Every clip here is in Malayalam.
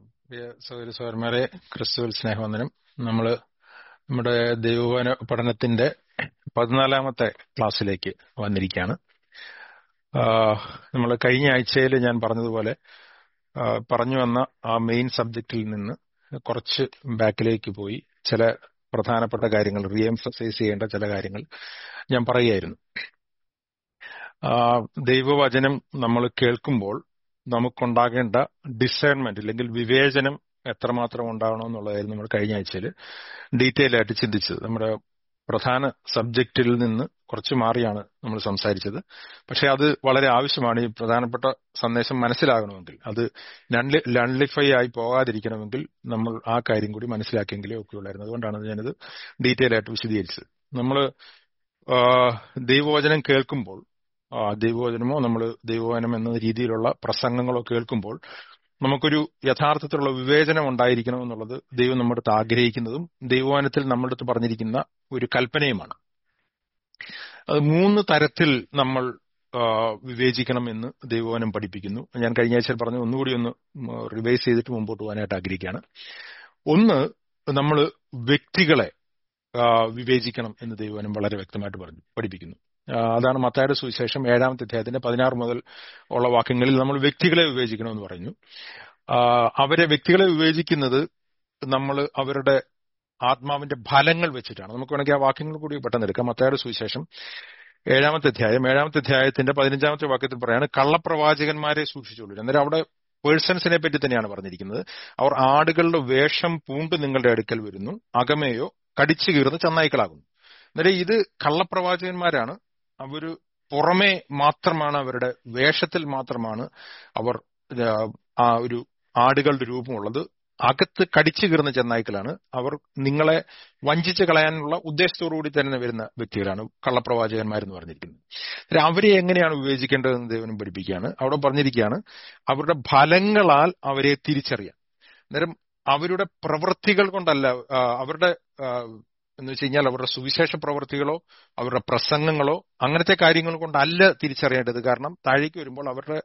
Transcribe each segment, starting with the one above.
പ്രിയ സഹോദരി സഹോദരന്മാരെ ക്രിസ്തുവിൽ സ്നേഹവന്ദനം നമ്മൾ നമ്മുടെ ദൈവവന പഠനത്തിന്റെ പതിനാലാമത്തെ ക്ലാസ്സിലേക്ക് വന്നിരിക്കുകയാണ് നമ്മൾ കഴിഞ്ഞ ആഴ്ചയിൽ ഞാൻ പറഞ്ഞതുപോലെ ആ, പറഞ്ഞു വന്ന ആ മെയിൻ സബ്ജക്റ്റിൽ നിന്ന് കുറച്ച് ബാക്കിലേക്ക് പോയി ചില പ്രധാനപ്പെട്ട കാര്യങ്ങൾ റീഎംഫസൈസ് ചെയ്യേണ്ട ചില കാര്യങ്ങൾ ഞാൻ പറയുകയായിരുന്നു ആ, ദൈവവചനം നമ്മൾ കേൾക്കുമ്പോൾ നമുക്കുണ്ടാകേണ്ട ഡിസേൺമെന്റ് അല്ലെങ്കിൽ വിവേചനം എത്രമാത്രം ഉണ്ടാവണം എന്നുള്ളതായിരുന്നു നമ്മൾ കഴിഞ്ഞ ആഴ്ചയിൽ ഡീറ്റെയിൽ ആയിട്ട് ചിന്തിച്ചത് നമ്മുടെ പ്രധാന സബ്ജക്റ്റിൽ നിന്ന് കുറച്ച് മാറിയാണ് നമ്മൾ സംസാരിച്ചത് പക്ഷെ അത് വളരെ ആവശ്യമാണ് ഈ പ്രധാനപ്പെട്ട സന്ദേശം മനസ്സിലാകണമെങ്കിൽ അത് ലൺലിഫൈ ആയി പോകാതിരിക്കണമെങ്കിൽ നമ്മൾ ആ കാര്യം കൂടി മനസ്സിലാക്കിയെങ്കിലേ ഒക്കെ ഉള്ളായിരുന്നു അതുകൊണ്ടാണ് ഞാനിത് ഡീറ്റെയിൽ ആയിട്ട് വിശദീകരിച്ചത് നമ്മൾ ദൈവവചനം കേൾക്കുമ്പോൾ ആ, ദൈവവചനമോ നമ്മൾ ദൈവവചനം എന്ന രീതിയിലുള്ള പ്രസംഗങ്ങളോ കേൾക്കുമ്പോൾ നമുക്കൊരു യഥാർത്ഥത്തിലുള്ള വിവേചനം ഉണ്ടായിരിക്കണം എന്നുള്ളത് ദൈവം നമ്മുടെ അടുത്ത് ആഗ്രഹിക്കുന്നതും ദൈവവചനത്തിൽ നമ്മുടെ അടുത്ത് പറഞ്ഞിരിക്കുന്ന ഒരു കൽപ്പനയുമാണ് അത് മൂന്ന് തരത്തിൽ നമ്മൾ ആ, വിവേചിക്കണം എന്ന് ദൈവവചനം പഠിപ്പിക്കുന്നു ഞാൻ കഴിഞ്ഞ ആഴ്ച പറഞ്ഞു ഒന്നുകൂടി ഒന്ന് റിവൈസ് ചെയ്തിട്ട് മുമ്പോട്ട് പോകാനായിട്ട് ആഗ്രഹിക്കുകയാണ് ഒന്ന് നമ്മൾ വ്യക്തികളെ ആ, വിവേചിക്കണം എന്ന് ദൈവവചനം വളരെ വ്യക്തമായിട്ട് പറഞ്ഞു പഠിപ്പിക്കുന്നു ആ, അതാണ് മത്തായുടെ സുവിശേഷം ഏഴാമത്തെ അധ്യായത്തിന്റെ പതിനാറ് മുതൽ ഉള്ള വാക്യങ്ങളിൽ നമ്മൾ വ്യക്തികളെ വിവേചിക്കണമെന്ന് പറഞ്ഞു ആ, അവരെ വ്യക്തികളെ വിവേചിക്കുന്നത് നമ്മൾ അവരുടെ ആത്മാവിന്റെ ഫലങ്ങൾ വെച്ചിട്ടാണ് നമുക്ക് വേണമെങ്കിൽ ആ വാക്യങ്ങൾ കൂടി പെട്ടെന്ന് എടുക്കാം മത്തായുടെ സുവിശേഷം ഏഴാമത്തെ അധ്യായം ഏഴാമത്തെ അധ്യായത്തിന്റെ പതിനഞ്ചാമത്തെ വാക്യത്തിൽ പറയാണ് കള്ളപ്രവാചകന്മാരെ സൂക്ഷിച്ചോളൂ അന്നേരം അവിടെ പേഴ്സൺസിനെ പറ്റി തന്നെയാണ് പറഞ്ഞിരിക്കുന്നത് അവർ ആടുകളുടെ വേഷം പൂണ്ട് നിങ്ങളുടെ അടുക്കൽ വരുന്നു അകമേയോ കടിച്ചു കീറുന്ന ചന്നായ്ക്കളാകുന്നു അന്നേരം ഇത് കള്ളപ്രവാചകന്മാരാണ് അവര് പുറമേ മാത്രമാണ് അവരുടെ വേഷത്തിൽ മാത്രമാണ് അവർ ആ, ആ ഒരു ആടുകളുടെ രൂപമുള്ളത് അകത്ത് കടിച്ചു കീറുന്ന ചെന്നായ്ക്കളാണ് അവർ നിങ്ങളെ വഞ്ചിച്ച് കളയാനുള്ള ഉദ്ദേശത്തോടുകൂടി തന്നെ വരുന്ന വ്യക്തികളാണ് കള്ളപ്രവാചകന്മാരെന്ന് പറഞ്ഞിരിക്കുന്നത് അന്നേരം അവരെ എങ്ങനെയാണ് വിവേചിക്കേണ്ടതെന്ന് ദൈവനും പഠിപ്പിക്കുകയാണ് അവിടെ പറഞ്ഞിരിക്കുകയാണ് അവരുടെ ഫലങ്ങളാൽ അവരെ തിരിച്ചറിയാം അന്നേരം അവരുടെ പ്രവൃത്തികൾ കൊണ്ടല്ല ആ, അവരുടെ ആ, എന്ന് വെച്ച് കഴിഞ്ഞാൽ അവരുടെ സുവിശേഷ പ്രവൃത്തികളോ അവരുടെ പ്രസംഗങ്ങളോ അങ്ങനത്തെ കാര്യങ്ങൾ കൊണ്ടല്ല തിരിച്ചറിയേണ്ടത് കാരണം താഴേക്ക് വരുമ്പോൾ അവരുടെ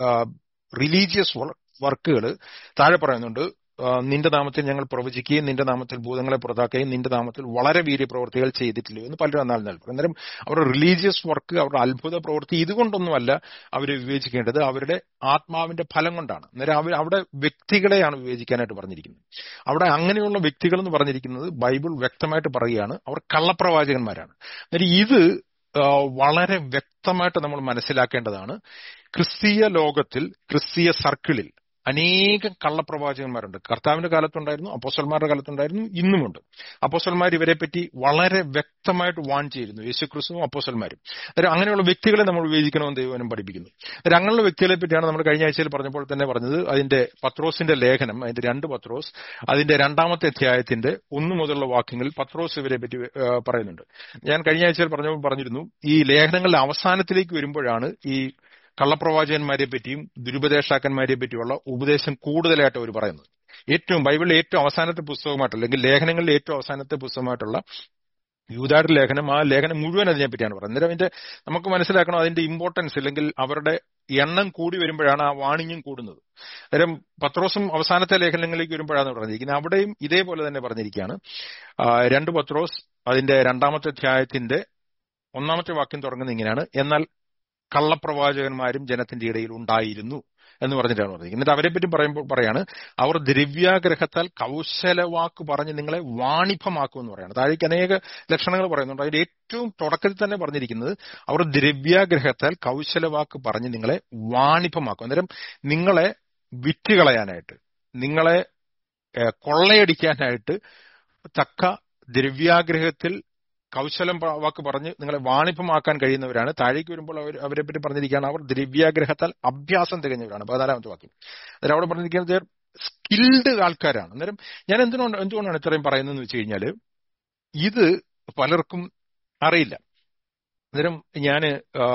റിലീജിയസ് വർക്കുകൾ താഴെ പറയുന്നുണ്ട് ആ, നിന്റെ നാമത്തിൽ ഞങ്ങൾ പ്രവചിക്കുകയും നിന്റെ നാമത്തിൽ ഭൂതങ്ങളെ പുറത്താക്കുകയും നിന്റെ നാമത്തിൽ വളരെ വീര്യപ്രവൃത്തികൾ ചെയ്തിട്ടില്ല എന്ന് പലരും എന്നാൽ നൽകും അന്നേരം അവരുടെ റിലീജിയസ് വർക്ക് അവരുടെ അത്ഭുത പ്രവൃത്തി ഇതുകൊണ്ടൊന്നുമല്ല അവരെ വിവേചിക്കേണ്ടത് അവരുടെ ആത്മാവിന്റെ ഫലം കൊണ്ടാണ് അന്നേരം അവർ അവിടെ വ്യക്തികളെയാണ് വിവേചിക്കാനായിട്ട് പറഞ്ഞിരിക്കുന്നത് അവിടെ അങ്ങനെയുള്ള വ്യക്തികൾ എന്ന് പറഞ്ഞിരിക്കുന്നത് ബൈബിൾ വ്യക്തമായിട്ട് പറയുകയാണ് അവർ കള്ളപ്രവാചകന്മാരാണ് അന്നേരം ഇത് ആ, വളരെ വ്യക്തമായിട്ട് നമ്മൾ മനസ്സിലാക്കേണ്ടതാണ് ക്രിസ്തീയ ലോകത്തിൽ ക്രിസ്തീയ സർക്കിളിൽ അനേകം കള്ളപ്രവാചകന്മാരുണ്ട് കർത്താവിന്റെ കാലത്തുണ്ടായിരുന്നു അപ്പോസ്റ്റൽമാരുടെ കാലത്തുണ്ടായിരുന്നു ഇന്നുമുണ്ട് അപ്പോസ്റ്റൽമാർ ഇവരെ പറ്റി വളരെ വ്യക്തമായിട്ട് വാൺ ചെയ്തിരുന്നു യേശുക്രിസ്തുവും അപ്പോസ്റ്റൽമാരും അന്നേരം അങ്ങനെയുള്ള വ്യക്തികളെ നമ്മൾ വിവേചിക്കണമെന്ന് ദൈവനം പഠിപ്പിക്കുന്നു അന്നേരം അങ്ങനെയുള്ള വ്യക്തികളെ പറ്റിയാണ് നമ്മൾ കഴിഞ്ഞ ആഴ്ചയിൽ പറഞ്ഞപ്പോൾ തന്നെ പറഞ്ഞത് അതിന്റെ പത്രോസിന്റെ ലേഖനം അതിന്റെ രണ്ട് പത്രോസ് അതിന്റെ രണ്ടാമത്തെ അധ്യായത്തിന്റെ ഒന്ന് മുതലുള്ള വാക്യങ്ങളിൽ പത്രോസ് ഇവരെ പറ്റി ആ, പറയുന്നുണ്ട് ഞാൻ കഴിഞ്ഞ ആഴ്ചയിൽ പറഞ്ഞപ്പോൾ പറഞ്ഞിരുന്നു ഈ ലേഖനങ്ങളുടെ അവസാനത്തിലേക്ക് വരുമ്പോഴാണ് ഈ കള്ളപ്രവാചകന്മാരെ പറ്റിയും ദുരുപദേഷ്ടാക്കന്മാരെ പറ്റിയുള്ള ഉപദേശം കൂടുതലായിട്ട് അവർ പറയുന്നത് ഏറ്റവും ബൈബിളിലെ ഏറ്റവും അവസാനത്തെ പുസ്തകമായിട്ട് അല്ലെങ്കിൽ ലേഖനങ്ങളിലെ ഏറ്റവും അവസാനത്തെ പുസ്തകമായിട്ടുള്ള യൂതാരുടെ ലേഖനം ആ ലേഖനം മുഴുവൻ അതിനെപ്പറ്റിയാണ് പറയുന്നത് അന്നേരം അതിന്റെ നമുക്ക് മനസ്സിലാക്കണം അതിന്റെ ഇമ്പോർട്ടൻസ് അല്ലെങ്കിൽ അവരുടെ എണ്ണം കൂടി വരുമ്പോഴാണ് ആ വാണിജ്യം കൂടുന്നത് അന്നേരം പത്രോസും അവസാനത്തെ ലേഖനങ്ങളിലേക്ക് വരുമ്പോഴാണ് പറഞ്ഞിരിക്കുന്നത് അവിടെയും ഇതേപോലെ തന്നെ പറഞ്ഞിരിക്കുകയാണ് ആ, രണ്ട് പത്രോസ് അതിന്റെ രണ്ടാമത്തെ അധ്യായത്തിന്റെ ഒന്നാമത്തെ വാക്യം തുടങ്ങുന്നത് ഇങ്ങനെയാണ് എന്നാൽ കള്ളപ്രവാചകന്മാരും ജനത്തിന്റെ ഇടയിൽ ഉണ്ടായിരുന്നു എന്ന് പറഞ്ഞിട്ടാണ് പറഞ്ഞത് എന്നിട്ട് അവരെ പറ്റി പറയുമ്പോൾ പറയാണ് അവർ ദ്രവ്യാഗ്രഹത്താൽ കൗശലവാക്ക് പറഞ്ഞ് നിങ്ങളെ വാണിഭമാക്കും എന്ന് പറയാണ് താഴേക്ക് അനേക ലക്ഷണങ്ങൾ പറയുന്നുണ്ട് അതിന്റെ ഏറ്റവും തുടക്കത്തിൽ തന്നെ പറഞ്ഞിരിക്കുന്നത് അവർ ദ്രവ്യാഗ്രഹത്താൽ കൗശലവാക്ക് പറഞ്ഞ് നിങ്ങളെ വാണിഭമാക്കും അന്നേരം നിങ്ങളെ വിറ്റുകളയാനായിട്ട് നിങ്ങളെ ഏഹ്, കൊള്ളയടിക്കാനായിട്ട് തക്ക ദ്രവ്യാഗ്രഹത്തിൽ കൗശലം പ- വാക്ക് പറഞ്ഞ് നിങ്ങളെ വാണിഭമാക്കാൻ കഴിയുന്നവരാണ് താഴേക്ക് വരുമ്പോൾ അവർ അവരെ പറ്റി പറഞ്ഞിരിക്കുകയാണ് അവർ ദ്രവ്യാഗ്രഹത്താൽ അഭ്യാസം തികഞ്ഞവരാണ് പതിനാലാമത്തെ വാക്യം അന്നേരം അവിടെ പറഞ്ഞിരിക്കുന്നത് സ്കിൽഡ് ആൾക്കാരാണ് അന്നേരം ഞാൻ എന്തിനാണ് എന്തുകൊണ്ടാണ് ഇത്രയും പറയുന്നതെന്ന് വെച്ച് കഴിഞ്ഞാൽ ഇത് പലർക്കും അറിയില്ല അന്നേരം ഞാൻ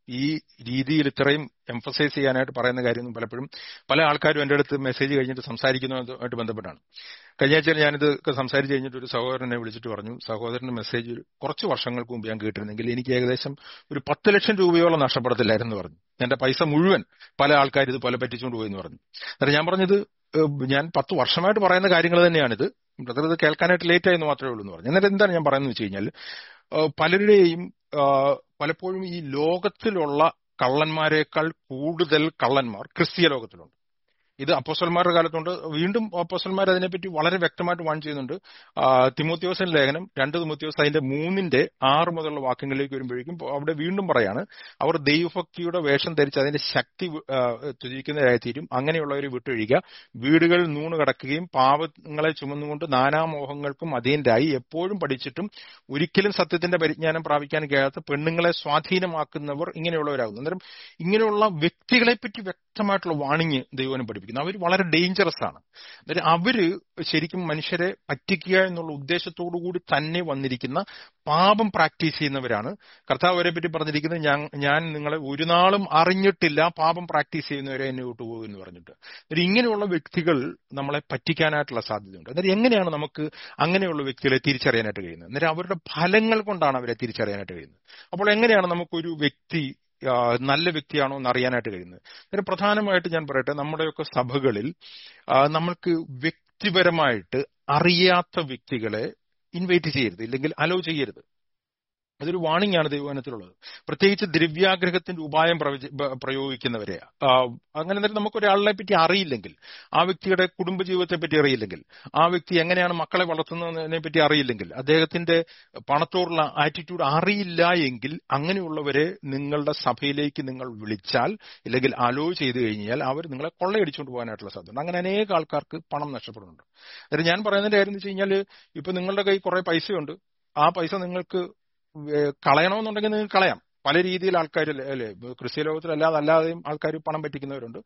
ഈ രീതിയിൽ ഇത്രയും എംഫസൈസ് ചെയ്യാനായിട്ട് പറയുന്ന കാര്യം പലപ്പോഴും പല ആൾക്കാരും എൻ്റെ അടുത്ത് മെസ്സേജ് കഴിഞ്ഞിട്ട് സംസാരിക്കുന്നതുമായിട്ട് ബന്ധപ്പെട്ടാണ് കഴിഞ്ഞ ആഴ്ചയിൽ ഞാനിത് സംസാരിച്ച് കഴിഞ്ഞിട്ട് ഒരു സഹോദരനെ വിളിച്ചിട്ട് പറഞ്ഞു സഹോദരന്റെ മെസ്സേജ് കുറച്ച് വർഷങ്ങൾക്ക് മുമ്പ് ഞാൻ കേട്ടിരുന്നെങ്കിൽ എനിക്ക് ഏകദേശം ഒരു പത്ത് ലക്ഷം രൂപയോളം നഷ്ടപ്പെടത്തില്ലായിരുന്നു പറഞ്ഞു എന്റെ പൈസ മുഴുവൻ പല ആൾക്കാർ ഇത് പല പറ്റിച്ചുകൊണ്ട് പോയി എന്ന് പറഞ്ഞു അന്നേരം ഞാൻ പറഞ്ഞത് ഞാൻ പത്ത് വർഷമായിട്ട് പറയുന്ന കാര്യങ്ങൾ തന്നെയാണിത് ബ്രദർ ഇത് കേൾക്കാനായിട്ട് ലേറ്റ് ആയെന്ന് മാത്രമേ ഉള്ളൂ എന്ന് പറഞ്ഞു എന്നിട്ട് എന്താണ് ഞാൻ പറയുന്നത് വെച്ച് കഴിഞ്ഞാൽ പലരുടെയും പലപ്പോഴും ഈ ലോകത്തിലുള്ള കള്ളന്മാരെക്കാൾ കൂടുതൽ കള്ളന്മാർ ക്രിസ്തീയ ലോകത്തിലുണ്ട് ഇത് അപ്പോസന്മാരുടെ കാലത്തുണ്ട് വീണ്ടും അപ്പോസന്മാർ അതിനെപ്പറ്റി വളരെ വ്യക്തമായിട്ട് വാൺ ചെയ്യുന്നുണ്ട് തിമോത്യോസൻ ലേഖനം രണ്ട് തിമോത്യോസ് അതിന്റെ മൂന്നിന്റെ ആറ് മുതലുള്ള വാക്യങ്ങളിലേക്ക് വരുമ്പോഴേക്കും അവിടെ വീണ്ടും പറയാണ് അവർ ദൈവഭക്തിയുടെ വേഷം ധരിച്ച് അതിന്റെ ശക്തി ത്യജിക്കുന്നവരായി തീരും അങ്ങനെയുള്ളവർ വിട്ടൊഴിയുക വീടുകൾ നൂണ് കടക്കുകയും പാവങ്ങളെ ചുമന്നുകൊണ്ട് നാനാമോഹങ്ങൾക്കും അധീനരായി എപ്പോഴും പഠിച്ചിട്ടും ഒരിക്കലും സത്യത്തിന്റെ പരിജ്ഞാനം പ്രാപിക്കാൻ കഴിയാത്ത പെണ്ണുങ്ങളെ സ്വാധീനമാക്കുന്നവർ ഇങ്ങനെയുള്ളവരാകുന്നു അന്നേരം ഇങ്ങനെയുള്ള വ്യക്തികളെ പറ്റി വ്യക്തമായിട്ടുള്ള വാണിങ് ദൈവനം പഠിപ്പിക്കുന്നു അവർ വളരെ ഡേഞ്ചറസ് ആണ് അന്നേരം അവര് ശരിക്കും മനുഷ്യരെ പറ്റിക്കുക എന്നുള്ള ഉദ്ദേശത്തോടു കൂടി തന്നെ വന്നിരിക്കുന്ന പാപം പ്രാക്ടീസ് ചെയ്യുന്നവരാണ് കർത്താവ് അവരെ പറ്റി പറഞ്ഞിരിക്കുന്നത് ഞാൻ ഞാൻ നിങ്ങളെ ഒരു നാളും അറിഞ്ഞിട്ടില്ല പാപം പ്രാക്ടീസ് ചെയ്യുന്നവരെ എന്നെ വിട്ടുപോകും എന്ന് പറഞ്ഞിട്ട് അന്നേരം ഇങ്ങനെയുള്ള വ്യക്തികൾ നമ്മളെ പറ്റിക്കാനായിട്ടുള്ള സാധ്യതയുണ്ട് അന്നേരം എങ്ങനെയാണ് നമുക്ക് അങ്ങനെയുള്ള വ്യക്തികളെ തിരിച്ചറിയാനായിട്ട് കഴിയുന്നത് അന്നേരം അവരുടെ ഫലങ്ങൾ കൊണ്ടാണ് അവരെ തിരിച്ചറിയാനായിട്ട് കഴിയുന്നത് അപ്പോൾ എങ്ങനെയാണ് നമുക്കൊരു വ്യക്തി നല്ല വ്യക്തിയാണോ എന്ന് അറിയാനായിട്ട് കഴിയുന്നത് പിന്നെ പ്രധാനമായിട്ട് ഞാൻ പറയട്ടെ നമ്മുടെയൊക്കെ സഭകളിൽ നമ്മൾക്ക് വ്യക്തിപരമായിട്ട് അറിയാത്ത വ്യക്തികളെ ഇൻവൈറ്റ് ചെയ്യരുത് ഇല്ലെങ്കിൽ അലോ ചെയ്യരുത് അതൊരു വാണിംഗ് ആണ് ദൈവവനത്തിലുള്ളത് പ്രത്യേകിച്ച് ദ്രവ്യാഗ്രഹത്തിന്റെ ഉപായം പ്രയോഗിക്കുന്നവരെ അങ്ങനെ തന്നെ നമുക്ക് ഒരാളിനെ പറ്റി അറിയില്ലെങ്കിൽ ആ വ്യക്തിയുടെ കുടുംബജീവിതത്തെ പറ്റി അറിയില്ലെങ്കിൽ ആ വ്യക്തി എങ്ങനെയാണ് മക്കളെ വളർത്തുന്നതിനെ പറ്റി അറിയില്ലെങ്കിൽ അദ്ദേഹത്തിന്റെ പണത്തോടുള്ള ആറ്റിറ്റ്യൂഡ് അറിയില്ല എങ്കിൽ അങ്ങനെയുള്ളവരെ നിങ്ങളുടെ സഭയിലേക്ക് നിങ്ങൾ വിളിച്ചാൽ ഇല്ലെങ്കിൽ അലോ ചെയ്തു കഴിഞ്ഞാൽ അവർ നിങ്ങളെ കൊള്ളയടിച്ചുകൊണ്ട് പോകാനായിട്ടുള്ള സാധ്യത അങ്ങനെ അനേക ആൾക്കാർക്ക് പണം നഷ്ടപ്പെടുന്നുണ്ട് അതായത് ഞാൻ പറയുന്നതിന്റെ കാര്യം എന്ന് വെച്ച് കഴിഞ്ഞാൽ ഇപ്പൊ നിങ്ങളുടെ കയ്യിൽ കുറെ പൈസയുണ്ട് ആ പൈസ നിങ്ങൾക്ക് കളയണമെന്നുണ്ടെങ്കിൽ നിങ്ങൾക്ക് കളയാം പല രീതിയിൽ ആൾക്കാർ അല്ലെ ക്രിസ്ത്യ ലോകത്തിലല്ലാതെ അല്ലാതെയും ആൾക്കാർ പണം പറ്റിക്കുന്നവരുണ്ട്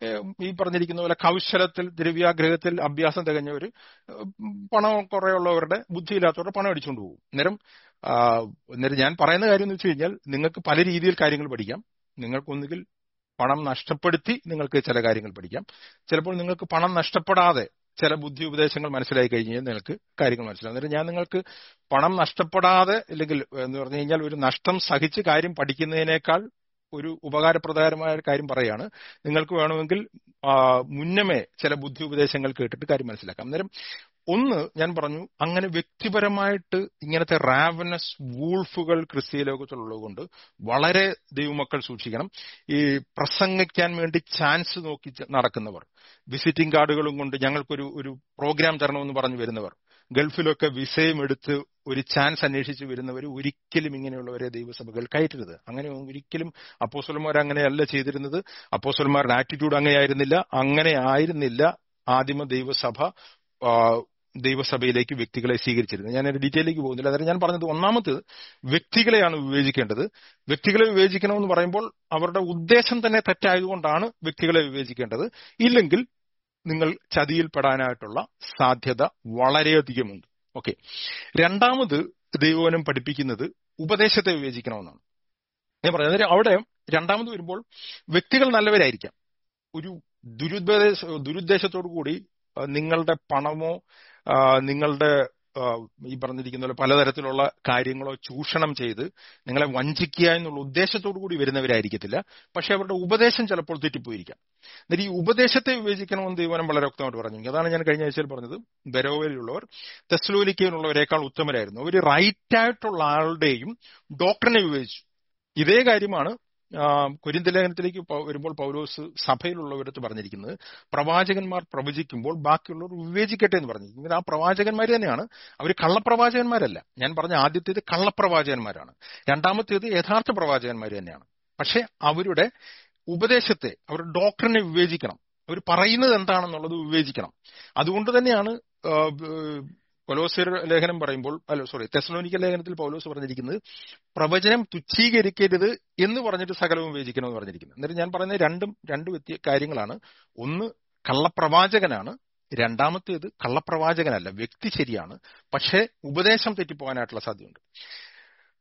ഈ പറഞ്ഞിരിക്കുന്ന പോലെ കൗശലത്തിൽ ദ്രവ്യാഗ്രഹത്തിൽ അഭ്യാസം തികഞ്ഞവർ പണം കുറേയുള്ളവരുടെ ബുദ്ധിയില്ലാത്തവരുടെ പണം അടിച്ചുകൊണ്ട് പോകും അന്നേരം അന്നേരം ഞാൻ പറയുന്ന കാര്യം എന്ന് വെച്ച് കഴിഞ്ഞാൽ നിങ്ങൾക്ക് പല രീതിയിൽ കാര്യങ്ങൾ പഠിക്കാം നിങ്ങൾക്കൊന്നുകിൽ പണം നഷ്ടപ്പെടുത്തി നിങ്ങൾക്ക് ചില കാര്യങ്ങൾ പഠിക്കാം ചിലപ്പോൾ നിങ്ങൾക്ക് പണം നഷ്ടപ്പെടാതെ ചില ബുദ്ധി ഉപദേശങ്ങൾ മനസ്സിലായി കഴിഞ്ഞാൽ നിങ്ങൾക്ക് കാര്യങ്ങൾ മനസ്സിലാവും അന്നേരം ഞാൻ നിങ്ങൾക്ക് പണം നഷ്ടപ്പെടാതെ അല്ലെങ്കിൽ എന്ന് പറഞ്ഞു കഴിഞ്ഞാൽ ഒരു നഷ്ടം സഹിച്ച് കാര്യം പഠിക്കുന്നതിനേക്കാൾ ഒരു ഉപകാരപ്രദകരമായ കാര്യം പറയാണ് നിങ്ങൾക്ക് വേണമെങ്കിൽ മുന്നമേ ചില ബുദ്ധി ഉപദേശങ്ങൾ കേട്ടിട്ട് കാര്യം മനസ്സിലാക്കാം അന്നേരം ഒന്ന് ഞാൻ പറഞ്ഞു അങ്ങനെ വ്യക്തിപരമായിട്ട് ഇങ്ങനത്തെ റാവനസ് വൂൾഫുകൾ ക്രിസ്തീയ ലോകത്തിലുള്ളത് കൊണ്ട് വളരെ ദൈവമക്കൾ സൂക്ഷിക്കണം ഈ പ്രസംഗിക്കാൻ വേണ്ടി ചാൻസ് നോക്കി നടക്കുന്നവർ വിസിറ്റിംഗ് കാർഡുകളും കൊണ്ട് ഞങ്ങൾക്കൊരു ഒരു പ്രോഗ്രാം തരണമെന്ന് പറഞ്ഞു വരുന്നവർ ഗൾഫിലൊക്കെ വിസയും എടുത്ത് ഒരു ചാൻസ് അന്വേഷിച്ച് വരുന്നവർ ഒരിക്കലും ഇങ്ങനെയുള്ളവരെ ദൈവസഭകൾ കയറ്റരുത് അങ്ങനെ ഒരിക്കലും അപ്പോസലന്മാർ അങ്ങനെയല്ല ചെയ്തിരുന്നത് അപ്പോസലന്മാരുടെ ആറ്റിറ്റ്യൂഡ് അങ്ങനെയായിരുന്നില്ല അങ്ങനെ ആയിരുന്നില്ല ആദിമ ദൈവസഭ ദൈവസഭയിലേക്ക് വ്യക്തികളെ സ്വീകരിച്ചിരുന്നത് ഞാൻ ഡീറ്റെയിലേക്ക് പോകുന്നില്ല അതായത് ഞാൻ പറഞ്ഞത് ഒന്നാമത് വ്യക്തികളെയാണ് വിവേചിക്കേണ്ടത് വ്യക്തികളെ വിവേചിക്കണമെന്ന് പറയുമ്പോൾ അവരുടെ ഉദ്ദേശം തന്നെ തെറ്റായതുകൊണ്ടാണ് വ്യക്തികളെ വിവേചിക്കേണ്ടത് ഇല്ലെങ്കിൽ നിങ്ങൾ ചതിയിൽപ്പെടാനായിട്ടുള്ള സാധ്യത വളരെയധികമുണ്ട് ഓക്കെ രണ്ടാമത് ദൈവവനം പഠിപ്പിക്കുന്നത് ഉപദേശത്തെ വിവേചിക്കണമെന്നാണ് ഞാൻ പറയുന്നത് അവിടെ രണ്ടാമത് വരുമ്പോൾ വ്യക്തികൾ നല്ലവരായിരിക്കാം ഒരു ദുരുദ്ദേശ ദുരുദ്ദേശത്തോടു കൂടി നിങ്ങളുടെ പണമോ നിങ്ങളുടെ ഈ പറഞ്ഞിരിക്കുന്ന പോലെ പലതരത്തിലുള്ള കാര്യങ്ങളോ ചൂഷണം ചെയ്ത് നിങ്ങളെ വഞ്ചിക്കുക എന്നുള്ള ഉദ്ദേശത്തോടു കൂടി വരുന്നവരായിരിക്കത്തില്ല പക്ഷെ അവരുടെ ഉപദേശം ചിലപ്പോൾ തെറ്റിപ്പോയിരിക്കാം എന്നിട്ട് ഈ ഉപദേശത്തെ വിവേചിക്കണമെന്ന് ദൈവനം വളരെ വ്യക്തമായിട്ട് പറഞ്ഞു അതാണ് ഞാൻ കഴിഞ്ഞ ആഴ്ചയിൽ പറഞ്ഞത് ബരോവയിലുള്ളവർ തെസ്ലോലിക്കയിലുള്ളവരെക്കാൾ ഉത്തമരായിരുന്നു അവർ റൈറ്റ് ആയിട്ടുള്ള ആളുടെയും ഡോക്ടറിനെ വിവേചിച്ചു ഇതേ കാര്യമാണ് കുരിന്ത ലേഖനത്തിലേക്ക് വരുമ്പോൾ പൗലോസ് സഭയിലുള്ളവരത്ത് പറഞ്ഞിരിക്കുന്നത് പ്രവാചകന്മാർ പ്രവചിക്കുമ്പോൾ ബാക്കിയുള്ളവർ വിവേചിക്കട്ടെ എന്ന് പറഞ്ഞിരിക്കുന്നത് ആ പ്രവാചകന്മാർ തന്നെയാണ് അവർ കള്ളപ്രവാചകന്മാരല്ല ഞാൻ പറഞ്ഞ ആദ്യത്തേത് കള്ളപ്രവാചകന്മാരാണ് രണ്ടാമത്തേത് യഥാർത്ഥ പ്രവാചകന്മാർ തന്നെയാണ് പക്ഷെ അവരുടെ ഉപദേശത്തെ അവരുടെ ഡോക്ടറിനെ വിവേചിക്കണം അവർ പറയുന്നത് എന്താണെന്നുള്ളത് വിവേചിക്കണം അതുകൊണ്ട് തന്നെയാണ് കൊലോസിയർ ലേഖനം പറയുമ്പോൾ അല്ല സോറി തെസ്ലോനിക്കൽ ലേഖനത്തിൽ പൗലോസ് പറഞ്ഞിരിക്കുന്നത് പ്രവചനം തുച്ഛീകരിക്കരുത് എന്ന് പറഞ്ഞിട്ട് സകലവും വിവേചിക്കണം എന്ന് പറഞ്ഞിരിക്കുന്നത് എന്നിട്ട് ഞാൻ പറയുന്നത് രണ്ടും രണ്ട് വ്യത്യ കാര്യങ്ങളാണ് ഒന്ന് കള്ളപ്രവാചകനാണ് രണ്ടാമത്തേത് കള്ളപ്രവാചകനല്ല വ്യക്തി ശരിയാണ് പക്ഷേ ഉപദേശം തെറ്റിപ്പോകാനായിട്ടുള്ള സാധ്യതയുണ്ട്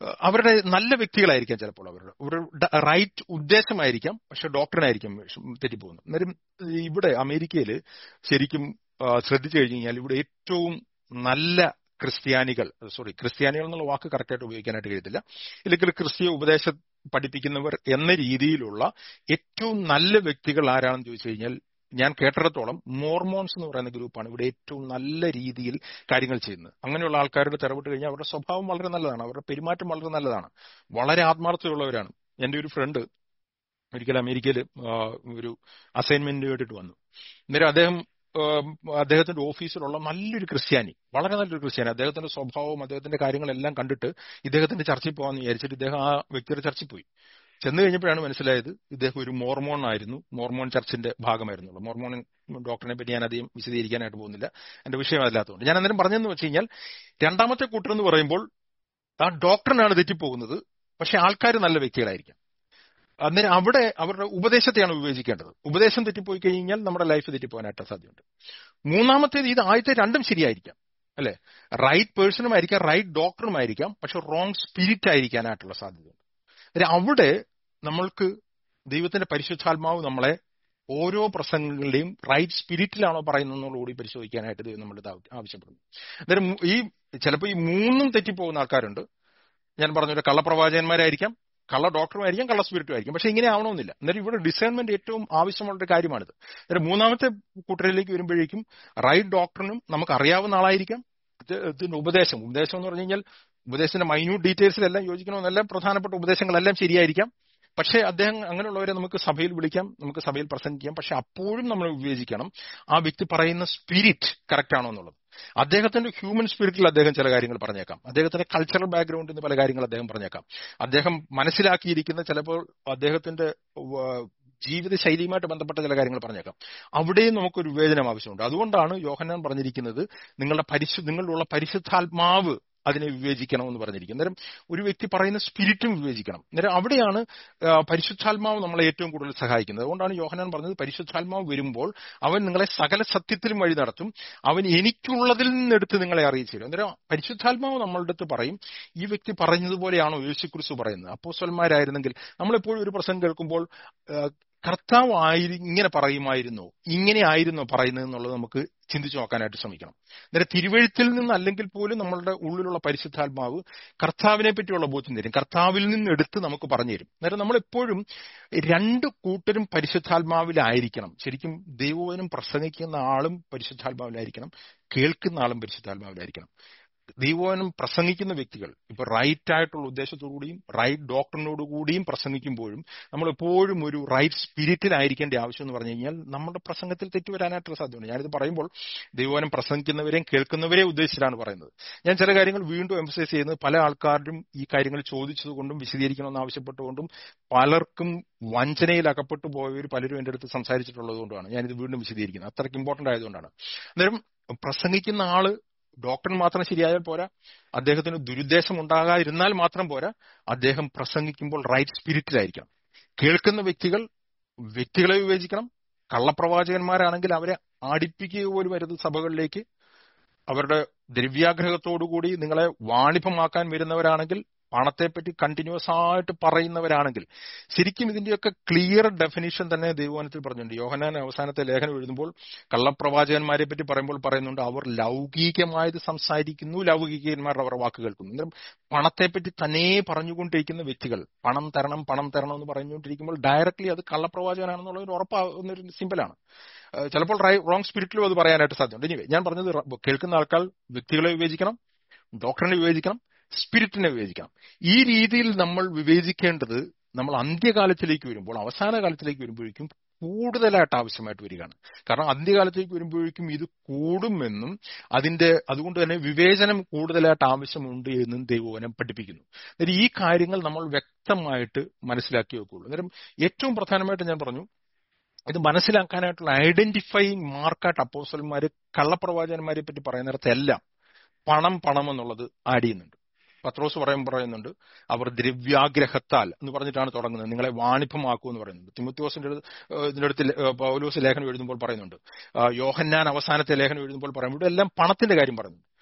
ഏഹ് അവരുടെ നല്ല വ്യക്തികളായിരിക്കാം ചിലപ്പോൾ അവരുടെ ഒരു റൈറ്റ് ഉദ്ദേശമായിരിക്കാം പക്ഷെ ഡോക്ടറിനായിരിക്കും തെറ്റിപ്പോകുന്നത് അന്നേരം ഇവിടെ അമേരിക്കയിൽ ശരിക്കും ആ, ശ്രദ്ധിച്ചു കഴിഞ്ഞു കഴിഞ്ഞാൽ ഇവിടെ ഏറ്റവും നല്ല ക്രിസ്ത്യാനികൾ സോറി ക്രിസ്ത്യാനികൾ എന്നുള്ള വാക്ക് കറക്റ്റായിട്ട് ഉപയോഗിക്കാനായിട്ട് കഴിയത്തില്ല ഇല്ലെങ്കിൽ ക്രിസ്തീയ ഉപദേശം പഠിപ്പിക്കുന്നവർ എന്ന രീതിയിലുള്ള ഏറ്റവും നല്ല വ്യക്തികൾ ആരാണെന്ന് ചോദിച്ചു കഴിഞ്ഞാൽ ഞാൻ കേട്ടിടത്തോളം മോർമോൺസ് എന്ന് പറയുന്ന ഗ്രൂപ്പാണ് ഇവിടെ ഏറ്റവും നല്ല രീതിയിൽ കാര്യങ്ങൾ ചെയ്യുന്നത് അങ്ങനെയുള്ള ആൾക്കാരുടെ തിരവിട്ട് കഴിഞ്ഞാൽ അവരുടെ സ്വഭാവം വളരെ നല്ലതാണ് അവരുടെ പെരുമാറ്റം വളരെ നല്ലതാണ് വളരെ ആത്മാർത്ഥതയുള്ളവരാണ് എൻ്റെ ഒരു ഫ്രണ്ട് ഒരിക്കൽ അമേരിക്കയിൽ ഒരു അസൈൻമെന്റിന് വേണ്ടിയിട്ട് വന്നു അന്നേരം അദ്ദേഹം ആ, അദ്ദേഹത്തിന്റെ ഓഫീസിലുള്ള നല്ലൊരു ക്രിസ്ത്യാനി വളരെ നല്ലൊരു ക്രിസ്ത്യാനി അദ്ദേഹത്തിന്റെ സ്വഭാവവും അദ്ദേഹത്തിന്റെ കാര്യങ്ങളെല്ലാം കണ്ടിട്ട് ഇദ്ദേഹത്തിന്റെ ചർച്ചയിൽ പോകാന്ന് വിചാരിച്ചിട്ട് ഇദ്ദേഹം ആ വ്യക്തിയുടെ ചർച്ചയിൽ പോയി ചെന്ന് കഴിഞ്ഞപ്പോഴാണ് മനസ്സിലായത് ഇദ്ദേഹം ഒരു മോർമോൺ ആയിരുന്നു മോർമോൺ ചർച്ചിന്റെ ഭാഗമായിരുന്നുള്ളൂ മോർമോൺ ഡോക്ടറിനെ പറ്റി ഞാൻ അധികം വിശദീകരിക്കാനായിട്ട് പോകുന്നില്ല എന്റെ വിഷയം അതില്ലാത്തതുകൊണ്ട് ഞാൻ അന്നേരം പറഞ്ഞതെന്ന് വെച്ച് കഴിഞ്ഞാൽ രണ്ടാമത്തെ കൂട്ടർ എന്ന് പറയുമ്പോൾ ആ ഡോക്ടറിനാണ് തെറ്റിപ്പോകുന്നത് പക്ഷെ ആൾക്കാർ നല്ല വ്യക്തികളായിരിക്കാം അന്നേരം അവിടെ അവരുടെ ഉപദേശത്തെയാണ് വിവേചിക്കേണ്ടത് ഉപദേശം തെറ്റിപ്പോയി കഴിഞ്ഞാൽ നമ്മുടെ ലൈഫ് തെറ്റിപ്പോകാനായിട്ട് സാധ്യതയുണ്ട് മൂന്നാമത്തേത് ഇത് ആദ്യത്തെ രണ്ടും ശരിയായിരിക്കാം അല്ലെ റൈറ്റ് പേഴ്സണും ആയിരിക്കാം റൈറ്റ് ഡോക്ടറും ആയിരിക്കാം പക്ഷെ റോങ് സ്പിരിറ്റ് ആയിരിക്കാനായിട്ടുള്ള സാധ്യതയുണ്ട് അന്നേരം അവിടെ നമ്മൾക്ക് ദൈവത്തിന്റെ പരിശുദ്ധാത്മാവ് നമ്മളെ ഓരോ പ്രസംഗങ്ങളുടെയും റൈറ്റ് സ്പിരിറ്റിലാണോ പറയുന്നതെന്നുകൂടി പരിശോധിക്കാനായിട്ട് ദൈവം നമ്മുടെ ആവശ്യപ്പെടുന്നു അന്നേരം ഈ ചിലപ്പോൾ ഈ മൂന്നും തെറ്റിപ്പോകുന്ന ആൾക്കാരുണ്ട് ഞാൻ പറഞ്ഞ കള്ളപ്രവാചകന്മാരായിരിക്കാം കള്ള ഡോക്ടറുമായിരിക്കാം കള്ള സ്പിരിറ്റും ആയിരിക്കും പക്ഷെ ഇങ്ങനെ ആവണമെന്നില്ല അന്നേരം ഇവിടെ ഡിസൈൻമെന്റ് ഏറ്റവും ആവശ്യമുള്ള ഒരു കാര്യമാണിത് അന്നേരം മൂന്നാമത്തെ കൂട്ടരിലേക്ക് വരുമ്പോഴേക്കും റൈറ്റ് ഡോക്ടറിനും നമുക്ക് അറിയാവുന്ന ആളായിരിക്കാം ഇത് ഇതിന്റെ ഉപദേശം ഉപദേശം എന്ന് പറഞ്ഞു കഴിഞ്ഞാൽ ഉപദേശത്തിന്റെ മൈന്യൂട്ട് ഡീറ്റെയിൽസിലെല്ലാം യോജിക്കണമെന്നെല്ലാം പ്രധാനപ്പെട്ട ഉപദേശങ്ങളെല്ലാം ശരിയായിരിക്കാം പക്ഷേ അദ്ദേഹം അങ്ങനെയുള്ളവരെ നമുക്ക് സഭയിൽ വിളിക്കാം നമുക്ക് സഭയിൽ പ്രസംഗിക്കാം പക്ഷെ അപ്പോഴും നമ്മൾ വിവേചിക്കണം ആ വ്യക്തി പറയുന്ന സ്പിരിറ്റ് കറക്റ്റ് ആണോ എന്നുള്ളത് അദ്ദേഹത്തിന്റെ ഹ്യൂമൻ സ്പിരിറ്റിൽ അദ്ദേഹം ചില കാര്യങ്ങൾ പറഞ്ഞേക്കാം അദ്ദേഹത്തിന്റെ കൾച്ചറൽ ബാക്ക്ഗ്രൗണ്ടിൽ നിന്ന് പല കാര്യങ്ങൾ അദ്ദേഹം പറഞ്ഞേക്കാം അദ്ദേഹം മനസ്സിലാക്കിയിരിക്കുന്ന ചിലപ്പോൾ അദ്ദേഹത്തിന്റെ വ- ജീവിത ശൈലിയുമായിട്ട് ബന്ധപ്പെട്ട ചില കാര്യങ്ങൾ പറഞ്ഞേക്കാം അവിടെയും നമുക്കൊരു വിവേചനം ആവശ്യമുണ്ട് അതുകൊണ്ടാണ് യോഹന്നാൻ പറഞ്ഞിരിക്കുന്നത് നിങ്ങളുടെ പരിശു നിങ്ങളിലുള്ള പരിശുദ്ധാത്മാവ് അതിനെ വിവേചിക്കണം എന്ന് പറഞ്ഞിരിക്കും അന്നേരം ഒരു വ്യക്തി പറയുന്ന സ്പിരിറ്റും വിവേചിക്കണം അന്നേരം അവിടെയാണ് ആ, പരിശുദ്ധാത്മാവ് നമ്മളെ ഏറ്റവും കൂടുതൽ സഹായിക്കുന്നത് അതുകൊണ്ടാണ് യോഹനാൻ പറഞ്ഞത് പരിശുദ്ധാത്മാവ് വരുമ്പോൾ അവൻ നിങ്ങളെ സകല സത്യത്തിലും വഴി നടത്തും അവൻ എനിക്കുള്ളതിൽ നിന്നെടുത്ത് നിങ്ങളെ അറിയിച്ചു തരും അന്നേരം പരിശുദ്ധാത്മാവ് നമ്മളുടെ അടുത്ത് പറയും ഈ വ്യക്തി പറഞ്ഞതുപോലെയാണോ യേശുക്രിസ്തു പറയുന്നത് അപ്പോസ്വന്മാരായിരുന്നെങ്കിൽ നമ്മളെപ്പോഴും ഒരു പ്രസംഗം കേൾക്കുമ്പോൾ ആ, കർത്താവ് ആയിരി ഇങ്ങനെ പറയുമായിരുന്നോ ഇങ്ങനെ ആയിരുന്നോ പറയുന്നത് എന്നുള്ളത് നമുക്ക് ചിന്തിച്ചു നോക്കാനായിട്ട് ശ്രമിക്കണം അന്നേരം തിരുവഴുത്തിൽ നിന്ന് അല്ലെങ്കിൽ പോലും നമ്മളുടെ ഉള്ളിലുള്ള പരിശുദ്ധാത്മാവ് കർത്താവിനെ പറ്റിയുള്ള ബോധ്യം തരും കർത്താവിൽ നിന്ന് എടുത്ത് നമുക്ക് പറഞ്ഞു തരും അന്നേരം നമ്മൾ എപ്പോഴും രണ്ട് കൂട്ടരും പരിശുദ്ധാത്മാവിലായിരിക്കണം ശരിക്കും ദൈവവചനം പ്രസംഗിക്കുന്ന ആളും പരിശുദ്ധാത്മാവിലായിരിക്കണം കേൾക്കുന്ന ആളും പരിശുദ്ധാത്മാവിലായിരിക്കണം ദൈവവചനം പ്രസംഗിക്കുന്ന വ്യക്തികൾ ഇപ്പൊ റൈറ്റ് ആയിട്ടുള്ള ഉദ്ദേശത്തോടുകൂടിയും റൈറ്റ് ഡോക്ടറിനോട് കൂടിയും പ്രസംഗിക്കുമ്പോഴും നമ്മൾ എപ്പോഴും ഒരു റൈറ്റ് സ്പിരിറ്റിലായിരിക്കേണ്ട ആവശ്യം എന്ന് പറഞ്ഞു കഴിഞ്ഞാൽ നമ്മുടെ പ്രസംഗത്തിൽ തെറ്റുവരാനായിട്ടുള്ള സാധ്യതയുണ്ട് ഞാനിത് പറയുമ്പോൾ ദൈവവചനം പ്രസംഗിക്കുന്നവരെയും കേൾക്കുന്നവരെയും ഉദ്ദേശിച്ചിട്ടാണ് പറയുന്നത് ഞാൻ ചില കാര്യങ്ങൾ വീണ്ടും എംഫസൈസ് ചെയ്യുന്നത് പല ആൾക്കാരും ഈ കാര്യങ്ങൾ ചോദിച്ചതുകൊണ്ടും വിശദീകരിക്കണമെന്ന് ആവശ്യപ്പെട്ടുകൊണ്ടും പലർക്കും വഞ്ചനയിൽ അകപ്പെട്ടു പോയവർ പലരും എൻ്റെ അടുത്ത് സംസാരിച്ചിട്ടുള്ളത് കൊണ്ടാണ് ഞാനിത് വീണ്ടും വിശദീകരിക്കുന്നത് അത്രയ്ക്ക് ഇമ്പോർട്ടന്റ് ആയതുകൊണ്ടാണ് അന്നേരം പ്രസംഗിക്കുന്ന ആള് ഡോക്ടർ മാത്രം ശരിയായാൽ പോരാ അദ്ദേഹത്തിന് ദുരുദ്ദേശം ഉണ്ടാകാതിരുന്നാൽ മാത്രം പോരാ അദ്ദേഹം പ്രസംഗിക്കുമ്പോൾ റൈറ്റ് സ്പിരിറ്റിലായിരിക്കണം കേൾക്കുന്ന വ്യക്തികൾ വ്യക്തികളെ വിവേചിക്കണം കള്ളപ്രവാചകന്മാരാണെങ്കിൽ അവരെ ആടിപ്പിക്കുക പോലും വരുന്ന സഭകളിലേക്ക് അവരുടെ ദ്രവ്യാഗ്രഹത്തോടുകൂടി നിങ്ങളെ വാണിഭമാക്കാൻ വരുന്നവരാണെങ്കിൽ പണത്തെപ്പറ്റി കണ്ടിന്യൂസ് ആയിട്ട് പറയുന്നവരാണെങ്കിൽ ശരിക്കും ഇതിന്റെയൊക്കെ ക്ലിയർ ഡെഫിനിഷൻ തന്നെ ദൈവവനത്തിൽ പറഞ്ഞിട്ടുണ്ട് യോഹനാൻ അവസാനത്തെ ലേഖനം എഴുതുമ്പോൾ കള്ളപ്രവാചകന്മാരെ പറ്റി പറയുമ്പോൾ പറയുന്നുണ്ട് അവർ ലൗകികമായത് സംസാരിക്കുന്നു ലൗകികന്മാരുടെ അവരുടെ വാക്ക് കേൾക്കുന്നു അന്നേരം പണത്തെപ്പറ്റി തന്നെ പറഞ്ഞുകൊണ്ടിരിക്കുന്ന വ്യക്തികൾ പണം തരണം പണം തരണം എന്ന് പറഞ്ഞുകൊണ്ടിരിക്കുമ്പോൾ ഡയറക്ട്ലി അത് കള്ളപ്രവാചകനാണെന്നുള്ള ഒരു ഉറപ്പാകുന്ന ഒരു സിമ്പിളാണ് ഏഹ് ചിലപ്പോൾ റോങ് സ്പിരിറ്റിലും അത് പറയാനായിട്ട് സാധ്യതയുണ്ട് ഇനി ഞാൻ പറഞ്ഞത് റ- കേൾക്കുന്ന ആൾക്കാർ വ്യക്തികളെ വിവേചിക്കണം ഡോക്ടറിനെ വിവേചിക്കണം സ്പിരിറ്റിനെ വിവേചിക്കണം ഈ രീതിയിൽ നമ്മൾ വിവേചിക്കേണ്ടത് നമ്മൾ അന്ത്യകാലത്തിലേക്ക് വരുമ്പോൾ അവസാന കാലത്തിലേക്ക് വരുമ്പോഴേക്കും കൂടുതലായിട്ട് ആവശ്യമായിട്ട് വരികയാണ് കാരണം അന്ത്യകാലത്തേക്ക് വരുമ്പോഴേക്കും ഇത് കൂടുമെന്നും അതിന്റെ അതുകൊണ്ട് തന്നെ വിവേചനം കൂടുതലായിട്ട് ആവശ്യമുണ്ട് എന്നും ദൈവവനം പഠിപ്പിക്കുന്നു അന്നേരം ഈ കാര്യങ്ങൾ നമ്മൾ വ്യക്തമായിട്ട് മനസ്സിലാക്കി വെക്കുള്ളൂ അന്നേരം ഏറ്റവും പ്രധാനമായിട്ട് ഞാൻ പറഞ്ഞു ഇത് മനസ്സിലാക്കാനായിട്ടുള്ള ഐഡന്റിഫൈങ് മാർക്കായിട്ട് അപ്പോസ്റ്റലന്മാര് കള്ളപ്രവാചകന്മാരെ പറ്റി പറയുന്നിടത്ത് എല്ലാം പണം പണം എന്നുള്ളത് ആഡ് ചെയ്യുന്നുണ്ട് പത്രോസ് പറയും പറയുന്നുണ്ട് അവർ ദ്രവ്യാഗ്രഹത്താൽ എന്ന് പറഞ്ഞിട്ടാണ് തുടങ്ങുന്നത് നിങ്ങളെ വാണിഭമാക്കൂ എന്ന് പറയുന്നുണ്ട് തിമുത്യോസിന്റെ അടുത്ത്, ഏഹ് ഇതിന്റെ അടുത്ത് ലെ- ഏഹ് പൗലോസ് ലേഖനം എഴുതുമ്പോൾ പറയുന്നുണ്ട് ആ, യോഹന്നാൻ അവസാനത്തെ ലേഖനം എഴുതുമ്പോൾ പറയുമ്പോൾ ഇവിടെ എല്ലാം പണത്തിന്റെ കാര്യം പറയുന്നുണ്ട്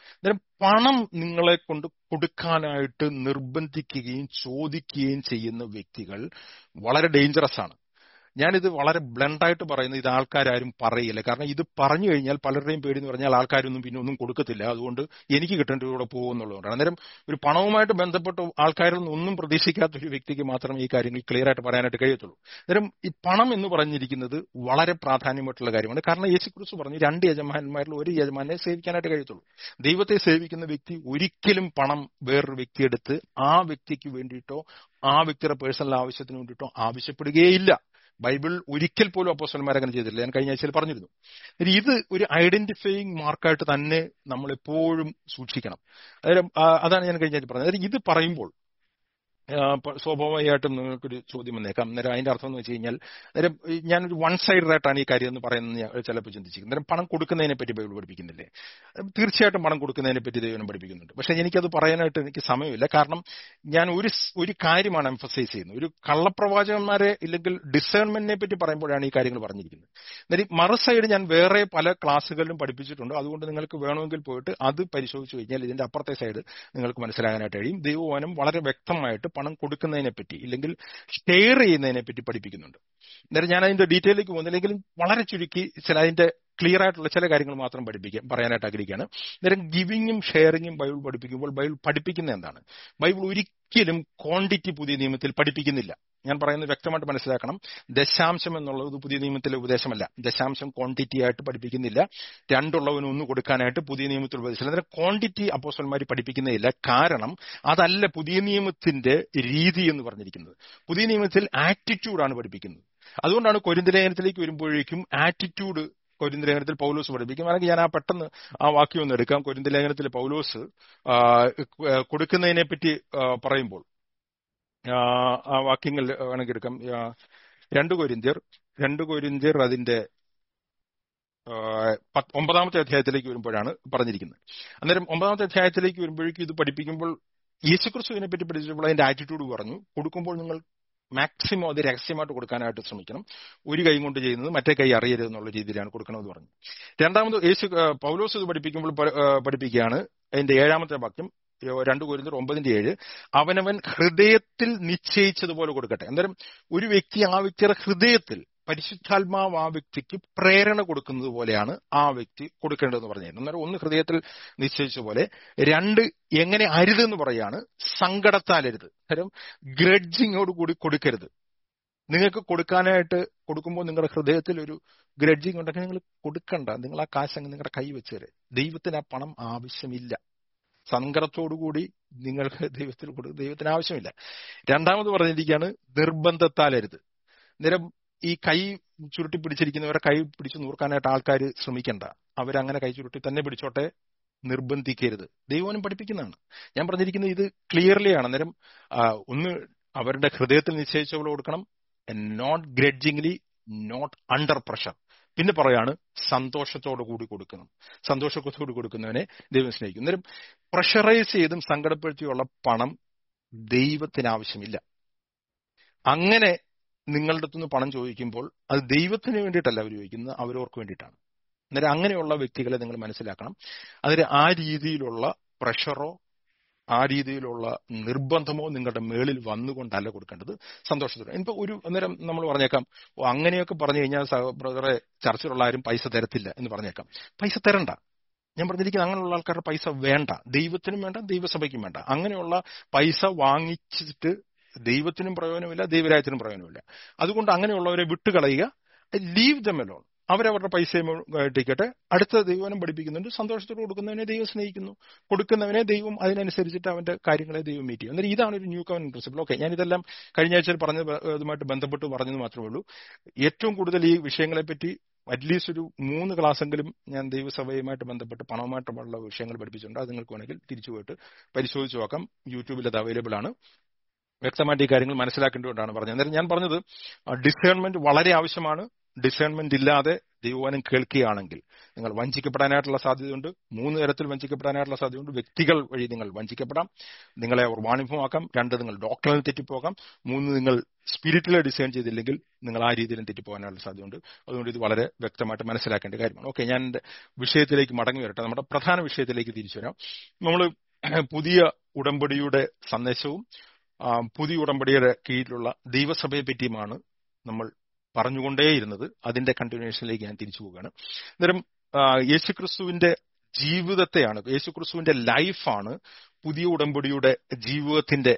അന്നേരം പണം നിങ്ങളെ കൊണ്ട് കൊടുക്കാനായിട്ട് നിർബന്ധിക്കുകയും ചോദിക്കുകയും ചെയ്യുന്ന വ്യക്തികൾ വളരെ ഡേഞ്ചറസ് ആണ് ഞാനിത് വളരെ ബ്ലണ്ടായിട്ട് പറയുന്നത് ഇത് ആൾക്കാരും പറയില്ല കാരണം ഇത് പറഞ്ഞു കഴിഞ്ഞാൽ പലരുടെയും പേടി എന്ന് പറഞ്ഞാൽ ആൾക്കാരൊന്നും പിന്നെ ഒന്നും കൊടുക്കത്തില്ല അതുകൊണ്ട് എനിക്ക് കിട്ടേണ്ട കൂടെ പോകുന്നുള്ളതുകൊണ്ടാണ് അന്നേരം ഒരു പണവുമായിട്ട് ബന്ധപ്പെട്ട ആൾക്കാരിൽ നിന്ന് ഒന്നും പ്രതീക്ഷിക്കാത്ത ഒരു വ്യക്തിക്ക് മാത്രമേ ഈ കാര്യങ്ങൾ ക്ലിയർ ആയിട്ട് പറയാനായിട്ട് കഴിയത്തുള്ളൂ അന്നേരം ഈ പണം എന്ന് പറഞ്ഞിരിക്കുന്നത് വളരെ പ്രാധാന്യമായിട്ടുള്ള കാര്യമാണ് കാരണം യേശുക്രിസ്തു പറഞ്ഞു രണ്ട് യജമാനന്മാരിൽ ഒരു യജമാനെ സേവിക്കാനായിട്ട് കഴിയത്തുള്ളൂ ദൈവത്തെ സേവിക്കുന്ന വ്യക്തി ഒരിക്കലും പണം വേറൊരു വ്യക്തിയെടുത്ത് ആ വ്യക്തിക്ക് വേണ്ടിയിട്ടോ ആ വ്യക്തിയുടെ പേഴ്സണൽ ആവശ്യത്തിന് വേണ്ടിയിട്ടോ ആവശ്യപ്പെടുകയില്ല ബൈബിൾ ഒരിക്കൽ പോലും അപ്പോസ്റ്റന്മാർ അങ്ങനെ ചെയ്തിട്ടില്ല ഞാൻ കഴിഞ്ഞ ആഴ്ചയിൽ പറഞ്ഞിരുന്നു ഇത് ഒരു ഐഡന്റിഫയിങ് മാർക്കായിട്ട് തന്നെ നമ്മൾ എപ്പോഴും സൂക്ഷിക്കണം അതായത് അതാണ് ഞാൻ കഴിഞ്ഞ ആഴ്ച പറഞ്ഞത് ഇത് പറയുമ്പോൾ സ്വാഭാവികമായിട്ടും നിങ്ങൾക്കൊരു ചോദ്യം വന്നേക്കാം അന്നേരം അതിന്റെ അർത്ഥം എന്ന് വെച്ച് കഴിഞ്ഞാൽ അന്നേരം ഞാനൊരു വൺ സൈഡഡ് ആയിട്ടാണ് ഈ കാര്യം എന്ന് പറയുന്നത് ഞാൻ ചിലപ്പോൾ ചിന്തിച്ചിരിക്കുന്നത് അന്നേരം പണം കൊടുക്കുന്നതിനെ പറ്റി ബൈബിൾ പഠിപ്പിക്കുന്നില്ലേ തീർച്ചയായിട്ടും പണം കൊടുക്കുന്നതിനെ പറ്റി ദൈവം പഠിപ്പിക്കുന്നുണ്ട് പക്ഷെ എനിക്കത് പറയാനായിട്ട് എനിക്ക് സമയമില്ല കാരണം ഞാൻ ഒരു ഒരു കാര്യമാണ് എംഫസൈസ് ചെയ്യുന്നത് ഒരു കള്ളപ്രവാചകന്മാരെ ഇല്ലെങ്കിൽ ഡിസേൺമെന്റിനെ പറ്റി പറയുമ്പോഴാണ് ഈ കാര്യങ്ങൾ പറഞ്ഞിരിക്കുന്നത് അന്നേരം മറു സൈഡ് ഞാൻ വേറെ പല ക്ലാസ്സുകളിലും പഠിപ്പിച്ചിട്ടുണ്ട് അതുകൊണ്ട് നിങ്ങൾക്ക് വേണമെങ്കിൽ പോയിട്ട് അത് പരിശോധിച്ചു കഴിഞ്ഞാൽ ഇതിന്റെ അപ്പുറത്തെ സൈഡ് നിങ്ങൾക്ക് മനസ്സിലാകാനായിട്ട് കഴിയും ദൈവവനം വളരെ വ്യക്തമായിട്ട് പണം കൊടുക്കുന്നതിനെ പറ്റി ഇല്ലെങ്കിൽ ഷെയർ ചെയ്യുന്നതിനെ പറ്റി പഠിപ്പിക്കുന്നുണ്ട് അന്നേരം ഞാൻ അതിന്റെ ഡീറ്റെയിലേക്ക് പോകുന്നില്ലെങ്കിലും വളരെ ചുരുക്കി ചില അതിന്റെ ക്ലിയർ ആയിട്ടുള്ള ചില കാര്യങ്ങൾ മാത്രം പഠിപ്പിക്കാം പറയാനായിട്ട് ആഗ്രഹിക്കുകയാണ് അന്നേരം ഗിവിങ്ങും ഷെയറിങ്ങും ബൈബിൾ പഠിപ്പിക്കുമ്പോൾ ബൈബിൾ പഠിപ്പിക്കുന്ന എന്താണ് ബൈബിൾ ഒരിക്കലും ക്വാണ്ടിറ്റി പുതിയ നിയമത്തിൽ പഠിപ്പിക്കുന്നില്ല ഞാൻ പറയുന്നത് വ്യക്തമായിട്ട് മനസ്സിലാക്കണം ദശാംശം എന്നുള്ളത് പുതിയ നിയമത്തിലെ ഉപദേശമല്ല ദശാംശം ക്വാണ്ടിറ്റി ആയിട്ട് പഠിപ്പിക്കുന്നില്ല രണ്ടുള്ളവന് ഒന്ന് കൊടുക്കാനായിട്ട് പുതിയ നിയമത്തിൽ ഉപദേശില്ല അന്നേരം ക്വാണ്ടിറ്റി അപ്പോസ്റ്റന്മാർ പഠിപ്പിക്കുന്നതില്ല കാരണം അതല്ല പുതിയ നിയമത്തിന്റെ രീതി എന്ന് പറഞ്ഞിരിക്കുന്നത് പുതിയ നിയമത്തിൽ ആറ്റിറ്റ്യൂഡാണ് പഠിപ്പിക്കുന്നത് അതുകൊണ്ടാണ് കൊരിന്തലേഖനത്തിലേക്ക് വരുമ്പോഴേക്കും ആറ്റിറ്റ്യൂഡ് കൊരിന്തലേഖനത്തിൽ പൗലോസ് പഠിപ്പിക്കും അല്ലെങ്കിൽ ഞാൻ ആ പെട്ടെന്ന് ആ വാക്യം ഒന്ന് എടുക്കാം കൊരിന്തലേഖനത്തിൽ പൗലോസ് കൊടുക്കുന്നതിനെ പറ്റി പറയുമ്പോൾ ആ വാക്യങ്ങൾ വേണമെങ്കിൽ എടുക്കാം രണ്ട് കൊരിന്ത്യർ രണ്ട് കൊരിന്ത്യർ അതിന്റെ ഒമ്പതാമത്തെ അധ്യായത്തിലേക്ക് വരുമ്പോഴാണ് പറഞ്ഞിരിക്കുന്നത് അന്നേരം ഒമ്പതാമത്തെ അധ്യായത്തിലേക്ക് വരുമ്പോഴേക്കും ഇത് പഠിപ്പിക്കുമ്പോൾ യേശുക്രിസ്തുവിനെ പറ്റി പഠിച്ചപ്പോൾ അതിന്റെ ആറ്റിറ്റ്യൂഡ് പറഞ്ഞു കൊടുക്കുമ്പോൾ നിങ്ങൾ മാക്സിമം അത് രഹസ്യമായിട്ട് കൊടുക്കാനായിട്ട് ശ്രമിക്കണം ഒരു കൈ കൊണ്ട് ചെയ്യുന്നത് മറ്റേ കൈ അറിയരുത് എന്നുള്ള രീതിയിലാണ് കൊടുക്കണമെന്ന് പറഞ്ഞു രണ്ടാമത് യേശു പൗലോസ് ഇത് പഠിപ്പിക്കുമ്പോൾ പഠിപ്പിക്കുകയാണ് അതിന്റെ ഏഴാമത്തെ വാക്യം രണ്ട് കോരിന്തർ ഒമ്പതിന്റെ ഏഴ് അവനവൻ ഹൃദയത്തിൽ നിശ്ചയിച്ചതുപോലെ കൊടുക്കട്ടെ അന്നേരം ഒരു വ്യക്തി ആ വ്യക്തിയുടെ ഹൃദയത്തിൽ പരിശുദ്ധാത്മാവ് ആ വ്യക്തിക്ക് പ്രേരണ കൊടുക്കുന്നത് പോലെയാണ് ആ വ്യക്തി കൊടുക്കേണ്ടതെന്ന് പറഞ്ഞിരുന്നത് അന്നേരം ഒന്ന് ഹൃദയത്തിൽ നിശ്ചയിച്ച പോലെ രണ്ട് എങ്ങനെ അരുതെന്ന് പറയാണ് സങ്കടത്താലരുത് അന്നേരം ഗ്രഡ്ജിങ്ങോട് കൂടി കൊടുക്കരുത് നിങ്ങൾക്ക് കൊടുക്കാനായിട്ട് കൊടുക്കുമ്പോൾ നിങ്ങളുടെ ഹൃദയത്തിൽ ഒരു ഗ്രഡ്ജിങ് ഉണ്ടെങ്കിൽ നിങ്ങൾ കൊടുക്കണ്ട നിങ്ങൾ ആ കാശ് അങ്ങ് നിങ്ങളുടെ കൈ വെച്ചേരെ ദൈവത്തിന് ആ പണം ആവശ്യമില്ല സങ്കടത്തോടുകൂടി നിങ്ങൾക്ക് ദൈവത്തിൽ കൊടുക്കും ദൈവത്തിന് ആവശ്യമില്ല രണ്ടാമത് പറഞ്ഞിരിക്കുകയാണ് നിർബന്ധത്താലരുത് നിരം ഈ കൈ ചുരുട്ടി പിടിച്ചിരിക്കുന്നവരെ കൈ പിടിച്ചു നൂർക്കാനായിട്ട് ആൾക്കാർ ശ്രമിക്കണ്ട അവരങ്ങനെ കൈ ചുരുട്ടി തന്നെ പിടിച്ചോട്ടെ നിർബന്ധിക്കരുത് ദൈവനും പഠിപ്പിക്കുന്നതാണ് ഞാൻ പറഞ്ഞിരിക്കുന്നത് ഇത് ക്ലിയർലി ആണ് അന്നേരം ഒന്ന് അവരുടെ ഹൃദയത്തിൽ നിശ്ചയിച്ച പോലെ കൊടുക്കണം not grudgingly not under pressure പിന്നെ പറയാണ് സന്തോഷത്തോടു കൂടി കൊടുക്കണം സന്തോഷത്തോടു കൊടുക്കുന്നവനെ ദൈവം സ്നേഹിക്കും അന്നേരം പ്രഷറൈസ് ചെയ്തും സങ്കടപ്പെടുത്തിയുള്ള പണം ദൈവത്തിന് ആവശ്യമില്ല അങ്ങനെ നിങ്ങളുടെ അടുത്തുനിന്ന് പണം ചോദിക്കുമ്പോൾ അത് ദൈവത്തിന് വേണ്ടിയിട്ടല്ല അവർ ചോദിക്കുന്നത് അവരവർക്ക് വേണ്ടിയിട്ടാണ് അന്നേരം അങ്ങനെയുള്ള വ്യക്തികളെ നിങ്ങൾ മനസ്സിലാക്കണം അതിന് ആ രീതിയിലുള്ള പ്രഷറോ ആ രീതിയിലുള്ള നിർബന്ധമോ നിങ്ങളുടെ മേളിൽ വന്നുകൊണ്ടല്ല കൊടുക്കേണ്ടത് സന്തോഷത്തോടെ ഇപ്പൊ ഒരു അന്നേരം നമ്മൾ പറഞ്ഞേക്കാം ഓ അങ്ങനെയൊക്കെ പറഞ്ഞു കഴിഞ്ഞാൽ ബ്രദറെ ചർച്ചിലുള്ള ആരും പൈസ തരത്തില്ല എന്ന് പറഞ്ഞേക്കാം പൈസ തരണ്ട ഞാൻ പറഞ്ഞിരിക്കുന്നത് അങ്ങനെയുള്ള ആൾക്കാരുടെ പൈസ വേണ്ട ദൈവത്തിനും വേണ്ട ദൈവസഭയ്ക്കും വേണ്ട അങ്ങനെയുള്ള പൈസ വാങ്ങിച്ചിട്ട് ദൈവത്തിനും പ്രയോജനമില്ല ദൈവരായത്തിനും പ്രയോജനമില്ല അതുകൊണ്ട് അങ്ങനെയുള്ളവരെ വിട്ടുകളയുക ലീവ് ദം അലോൺ അവരവരുടെ പൈസയും ഇട്ടിക്കട്ടെ അടുത്ത ദൈവനം പഠിപ്പിക്കുന്നുണ്ട് സന്തോഷത്തോട് കൊടുക്കുന്നവനെ ദൈവം സ്നേഹിക്കുന്നു കൊടുക്കുന്നവനെ ദൈവം അതിനനുസരിച്ചിട്ട് അവന്റെ കാര്യങ്ങളെ ദൈവം മീറ്റ് ചെയ്യും അന്നേരം ഇതാണ് ഒരു ന്യൂ കവൻ പ്രിൻസിപ്പിൾ ഓക്കെ ഞാൻ ഇതെല്ലാം കഴിഞ്ഞ ആഴ്ചയിൽ പറഞ്ഞതുമായിട്ട് ബന്ധപ്പെട്ട് പറഞ്ഞത് മാത്രമേ ഉള്ളൂ ഏറ്റവും കൂടുതൽ ഈ വിഷയങ്ങളെ പറ്റി അറ്റ്ലീസ്റ്റ് ഒരു മൂന്ന് ക്ലാസ്സെങ്കിലും ഞാൻ ദൈവസഭയുമായിട്ട് ബന്ധപ്പെട്ട് പണവുമായിട്ടുള്ള വിഷയങ്ങൾ പഠിപ്പിച്ചിട്ടുണ്ട് അത് നിങ്ങൾക്ക് വേണമെങ്കിൽ തിരിച്ചു പോയിട്ട് പരിശോധിച്ച് നോക്കാം യൂട്യൂബിൽ അത് അവൈലബിൾ ആണ് വ്യക്തമായിട്ട് ഈ കാര്യങ്ങൾ മനസ്സിലാക്കേണ്ടതുകൊണ്ടാണ് പറഞ്ഞത് അന്നേരം ഞാൻ പറഞ്ഞത് ഡിസേൺമെന്റ് വളരെ ആവശ്യമാണ് ഡിസേൺമെന്റ് ഇല്ലാതെ ദൈവവചനം കേൾക്കുകയാണെങ്കിൽ നിങ്ങൾ വഞ്ചിക്കപ്പെടാനായിട്ടുള്ള സാധ്യതയുണ്ട് മൂന്ന് തരത്തിൽ വഞ്ചിക്കപ്പെടാനായിട്ടുള്ള സാധ്യതയുണ്ട് വ്യക്തികൾ വഴി നിങ്ങൾ വഞ്ചിക്കപ്പെടാം നിങ്ങളെ അവർ വാണിഭമാക്കാം രണ്ട് നിങ്ങൾ ഡോക്ടറിൽ തെറ്റിപ്പോകാം മൂന്ന് നിങ്ങൾ സ്പിരിറ്റിലെ ഡിസൈൻ ചെയ്തില്ലെങ്കിൽ നിങ്ങൾ ആ രീതിയിലും തെറ്റിപ്പോകാനുള്ള സാധ്യതയുണ്ട് അതുകൊണ്ട് ഇത് വളരെ വ്യക്തമായിട്ട് മനസ്സിലാക്കേണ്ട കാര്യമാണ് ഓക്കെ ഞാൻ എന്റെ വിഷയത്തിലേക്ക് മടങ്ങി വരട്ടെ നമ്മുടെ പ്രധാന വിഷയത്തിലേക്ക് തിരിച്ചു വരാം നമ്മൾ പുതിയ ഉടമ്പടിയുടെ സന്ദേശവും പുതിയ ഉടമ്പടിയുടെ കീഴിലുള്ള ദൈവസഭയെ പറ്റിയുമാണ് നമ്മൾ പറഞ്ഞുകൊണ്ടേയിരുന്നത് അതിന്റെ കണ്ടിന്യൂഷനിലേക്ക് ഞാൻ തിരിച്ചു പോവുകയാണ് അന്നേരം യേശുക്രിസ്തുവിന്റെ ജീവിതത്തെയാണ് യേശുക്രിസ്തുവിന്റെ ലൈഫാണ് പുതിയ ഉടമ്പടിയുടെ ജീവിതത്തിന്റെ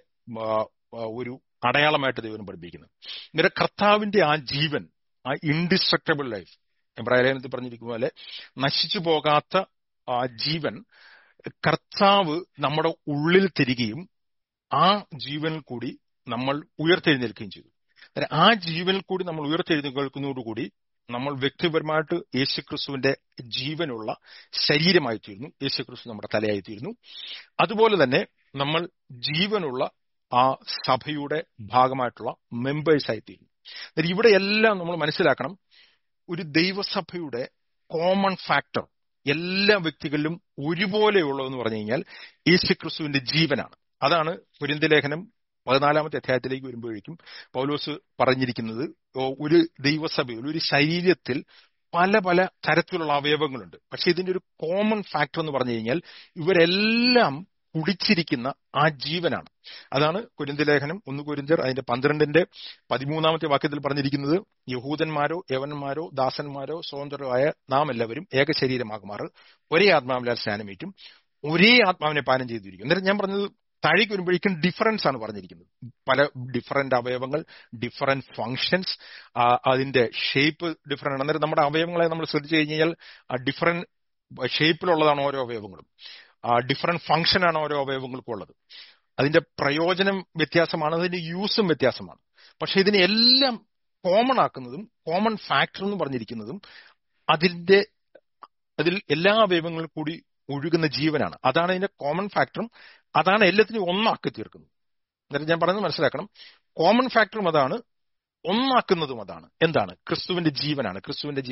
ഒരു അടയാളമായിട്ട് ദൈവം പഠിപ്പിക്കുന്നത് അന്നേരം കർത്താവിന്റെ ആ ജീവൻ ആ ഇൻഡിസ്ട്രക്റ്റബിൾ ലൈഫ് എബ്രാഹിലേനത്തിൽ പറഞ്ഞിരിക്കുന്ന പോലെ നശിച്ചു പോകാത്ത ആ ജീവൻ കർത്താവ് നമ്മുടെ ഉള്ളിൽ തിരികെയും ആ ജീവനിൽ കൂടി നമ്മൾ ഉയർത്തെഴുന്നേൽക്കുകയും ചെയ്തു ആ ജീവനിൽ കൂടി നമ്മൾ ഉയർത്തെഴുന്നേൽക്കുന്നതോടുകൂടി നമ്മൾ വ്യക്തിപരമായിട്ട് യേശുക്രിസ്തുവിന്റെ ജീവനുള്ള ശരീരമായി തീർന്നു യേശുക്രിസ്തു നമ്മുടെ തലയായി തീർന്നു അതുപോലെ തന്നെ നമ്മൾ ജീവനുള്ള ആ സഭയുടെ ഭാഗമായിട്ടുള്ള മെമ്പേഴ്സായി തീർന്നു ഇവിടെ എല്ലാം നമ്മൾ മനസ്സിലാക്കണം ഒരു ദൈവസഭയുടെ കോമൺ ഫാക്ടർ എല്ലാ വ്യക്തികളിലും ഒരുപോലെയുള്ളതെന്ന് പറഞ്ഞു കഴിഞ്ഞാൽ യേശുക്രിസ്തുവിന്റെ ജീവനാണ് അതാണ് പുരിന്ത പതിനാലാമത്തെ അധ്യായത്തിലേക്ക് വരുമ്പോഴേക്കും പൗലോസ് പറഞ്ഞിരിക്കുന്നത് ഒരു ദൈവസഭയിൽ ഒരു ശരീരത്തിൽ പല പല തരത്തിലുള്ള അവയവങ്ങളുണ്ട് പക്ഷെ ഇതിന്റെ ഒരു കോമൺ ഫാക്ടർ എന്ന് പറഞ്ഞു കഴിഞ്ഞാൽ ഇവരെല്ലാം കുടിച്ചിരിക്കുന്ന ആ ജീവനാണ് അതാണ് കുരിന്ത ലേഖനം ഒന്ന് കുരിന്തർ അതിന്റെ പന്ത്രണ്ടിന്റെ പതിമൂന്നാമത്തെ വാക്യത്തിൽ പറഞ്ഞിരിക്കുന്നത് യഹൂദന്മാരോ യവന്മാരോ ദാസന്മാരോ സ്വതന്ത്രരോ ആയ നാം എല്ലാവരും ഏക ശരീരമാകുമാറ് ഒരേ ആത്മാവിലാൽ സ്നാനമേറ്റും ഒരേ ആത്മാവിനെ പാനം ചെയ്തിരിക്കും അന്നേരം ഞാൻ പറഞ്ഞത് താഴേക്ക് വരുമ്പോഴേക്കും ഡിഫറൻസ് ആണ് പറഞ്ഞിരിക്കുന്നത് പല ഡിഫറന്റ് അവയവങ്ങൾ ഡിഫറന്റ് ഫങ്ഷൻസ് അതിന്റെ ഷേപ്പ് ഡിഫറent ആണ് അന്നേരം നമ്മുടെ അവയവങ്ങളെ നമ്മൾ ശ്രദ്ധിച്ചു കഴിഞ്ഞാൽ ഡിഫറന്റ് ഷേപ്പിലുള്ളതാണ് ഓരോ അവയവങ്ങളും ഡിഫറന്റ് ഫംഗ്ഷനാണ് ഓരോ അവയവങ്ങൾക്കും ഉള്ളത് അതിന്റെ പ്രയോജനം വ്യത്യാസമാണ് അതിന്റെ യൂസും വ്യത്യാസമാണ് പക്ഷെ ഇതിനെ എല്ലാം കോമൺ ആക്കുന്നതും കോമൺ ഫാക്ടർ എന്ന് പറഞ്ഞിരിക്കുന്നതും അതിന്റെ അതിൽ എല്ലാ അവയവങ്ങളും കൂടി ഒഴുകുന്ന ജീവനാണ് അതാണ് അതിന്റെ കോമൺ ഫാക്ടറും അതാണ് എല്ലാത്തിനെയും ഒന്നാക്കി തീർക്കുന്നത് എന്നിട്ട് ഞാൻ പറയുന്നത് മനസ്സിലാക്കണം കോമൺ ഫാക്ടറും അതാണ് ഒന്നാക്കുന്നതും അതാണ് എന്താണ് ക്രിസ്തുവിന്റെ ജീവനാണ് ക്രിസ്തുവിന്റെ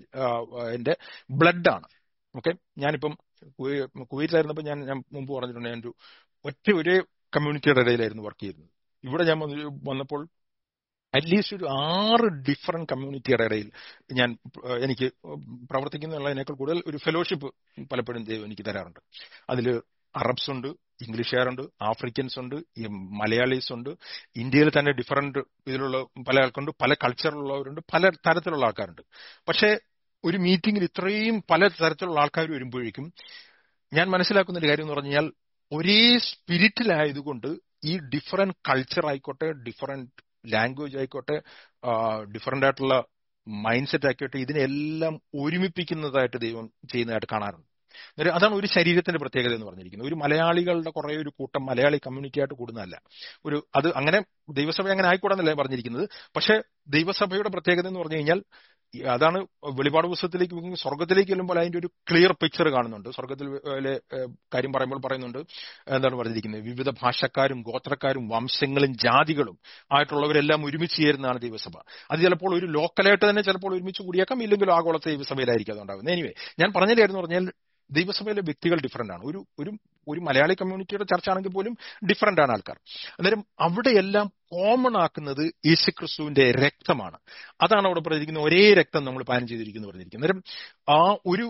എന്റെ ബ്ലഡാണ് ഓക്കെ ഞാനിപ്പം കുവൈറ്റിലായിരുന്നപ്പോൾ ഞാൻ ഞാൻ മുമ്പ് പറഞ്ഞിട്ടുണ്ട് ഞാൻ ഒരു ഒറ്റ ഒരേ കമ്മ്യൂണിറ്റിയുടെ ഇടയിലായിരുന്നു വർക്ക് ചെയ്യുന്നത് ഇവിടെ ഞാൻ വന്നപ്പോൾ അറ്റ്ലീസ്റ്റ് ഒരു ആറ് ഡിഫറെന്റ് കമ്മ്യൂണിറ്റിയുടെ ഇടയിൽ ഞാൻ എനിക്ക് പ്രവർത്തിക്കുന്നതിനേക്കാൾ കൂടുതൽ ഒരു ഫെലോഷിപ്പ് പലപ്പോഴും ദൈവം എനിക്ക് തരാറുണ്ട് അതിൽ അറബ്സ് ഉണ്ട് ഇംഗ്ലീഷുകാരുണ്ട് ആഫ്രിക്കൻസ് ഉണ്ട് മലയാളീസ് ഉണ്ട് ഇന്ത്യയിൽ തന്നെ ഡിഫറെന്റ് ഇതിലുള്ള പല ആൾക്കുണ്ട് പല കൾച്ചറിലുള്ളവരുണ്ട് പല തരത്തിലുള്ള ആൾക്കാരുണ്ട് പക്ഷേ ഒരു മീറ്റിംഗിൽ ഇത്രയും പല തരത്തിലുള്ള ആൾക്കാർ വരുമ്പോഴേക്കും ഞാൻ മനസ്സിലാക്കുന്ന ഒരു കാര്യം എന്ന് പറഞ്ഞാൽ ഒരേ സ്പിരിറ്റിലായതുകൊണ്ട് ഈ ഡിഫറെന്റ് കൾച്ചർ ആയിക്കോട്ടെ ഡിഫറെന്റ് ലാംഗ്വേജ് ആയിക്കോട്ടെ ഡിഫറെന്റ് ആയിട്ടുള്ള മൈൻഡ് സെറ്റ് ആയിക്കോട്ടെ ഇതിനെല്ലാം ഒരുമിപ്പിക്കുന്നതായിട്ട് ദൈവം ചെയ്യുന്നതായിട്ട് കാണാറുണ്ട് അതാണ് ഒരു ശരീരത്തിന്റെ പ്രത്യേകത എന്ന് പറഞ്ഞിരിക്കുന്നത് ഒരു മലയാളികളുടെ കുറെ ഒരു കൂട്ടം മലയാളി കമ്മ്യൂണിറ്റി ആയിട്ട് കൂടുന്നതല്ല ഒരു അത് അങ്ങനെ ദൈവസഭ അങ്ങനെ ആയിക്കൂടാന്നല്ല പറഞ്ഞിരിക്കുന്നത് പക്ഷെ ദൈവസഭയുടെ പ്രത്യേകത എന്ന് പറഞ്ഞു കഴിഞ്ഞാൽ അതാണ് വെളിപാട് പുസ്തകത്തിലേക്ക് സ്വർഗത്തിലേക്ക് ചെല്ലുമ്പോൾ അതിന്റെ ഒരു ക്ലിയർ പിക്ചർ കാണുന്നുണ്ട് സ്വർഗത്തിലെ കാര്യം പറയുമ്പോൾ പറയുന്നുണ്ട് എന്താണ് പറഞ്ഞിരിക്കുന്നത് വിവിധ ഭാഷക്കാരും ഗോത്രക്കാരും വംശങ്ങളും ജാതികളും ആയിട്ടുള്ളവരെല്ലാം ഒരുമിച്ച് ചേരുന്നതാണ് ദൈവസഭ അത് ചിലപ്പോൾ ഒരു ലോക്കലായിട്ട് തന്നെ ചിലപ്പോൾ ഒരുമിച്ച് കൂടിയേക്കാം ഇല്ലെങ്കിൽ ആഗോളത്തെ ദൈവസഭയിലായിരിക്കും അതുണ്ടാകുന്നത് എനിവേ ഞാൻ പറഞ്ഞില്ലായിരുന്നു പറഞ്ഞാൽ ദൈവസഭയിലെ വ്യക്തികൾ ഡിഫറെന്റ് ആണ് ഒരു ഒരു ഒരു മലയാളി കമ്മ്യൂണിറ്റിയുടെ ചർച്ച ആണെങ്കിൽ പോലും ഡിഫറെന്റ് ആണ് ആൾക്കാർ അന്നേരം അവിടെയെല്ലാം കോമൺ ആക്കുന്നത് യേശുക്രിസ്തുവിന്റെ രക്തമാണ് അതാണ് അവിടെ പറഞ്ഞിരിക്കുന്നത് ഒരേ രക്തം നമ്മൾ പാനം ചെയ്തിരിക്കുന്നു പറഞ്ഞിരിക്കുന്നത് അന്നേരം ആ ഒരു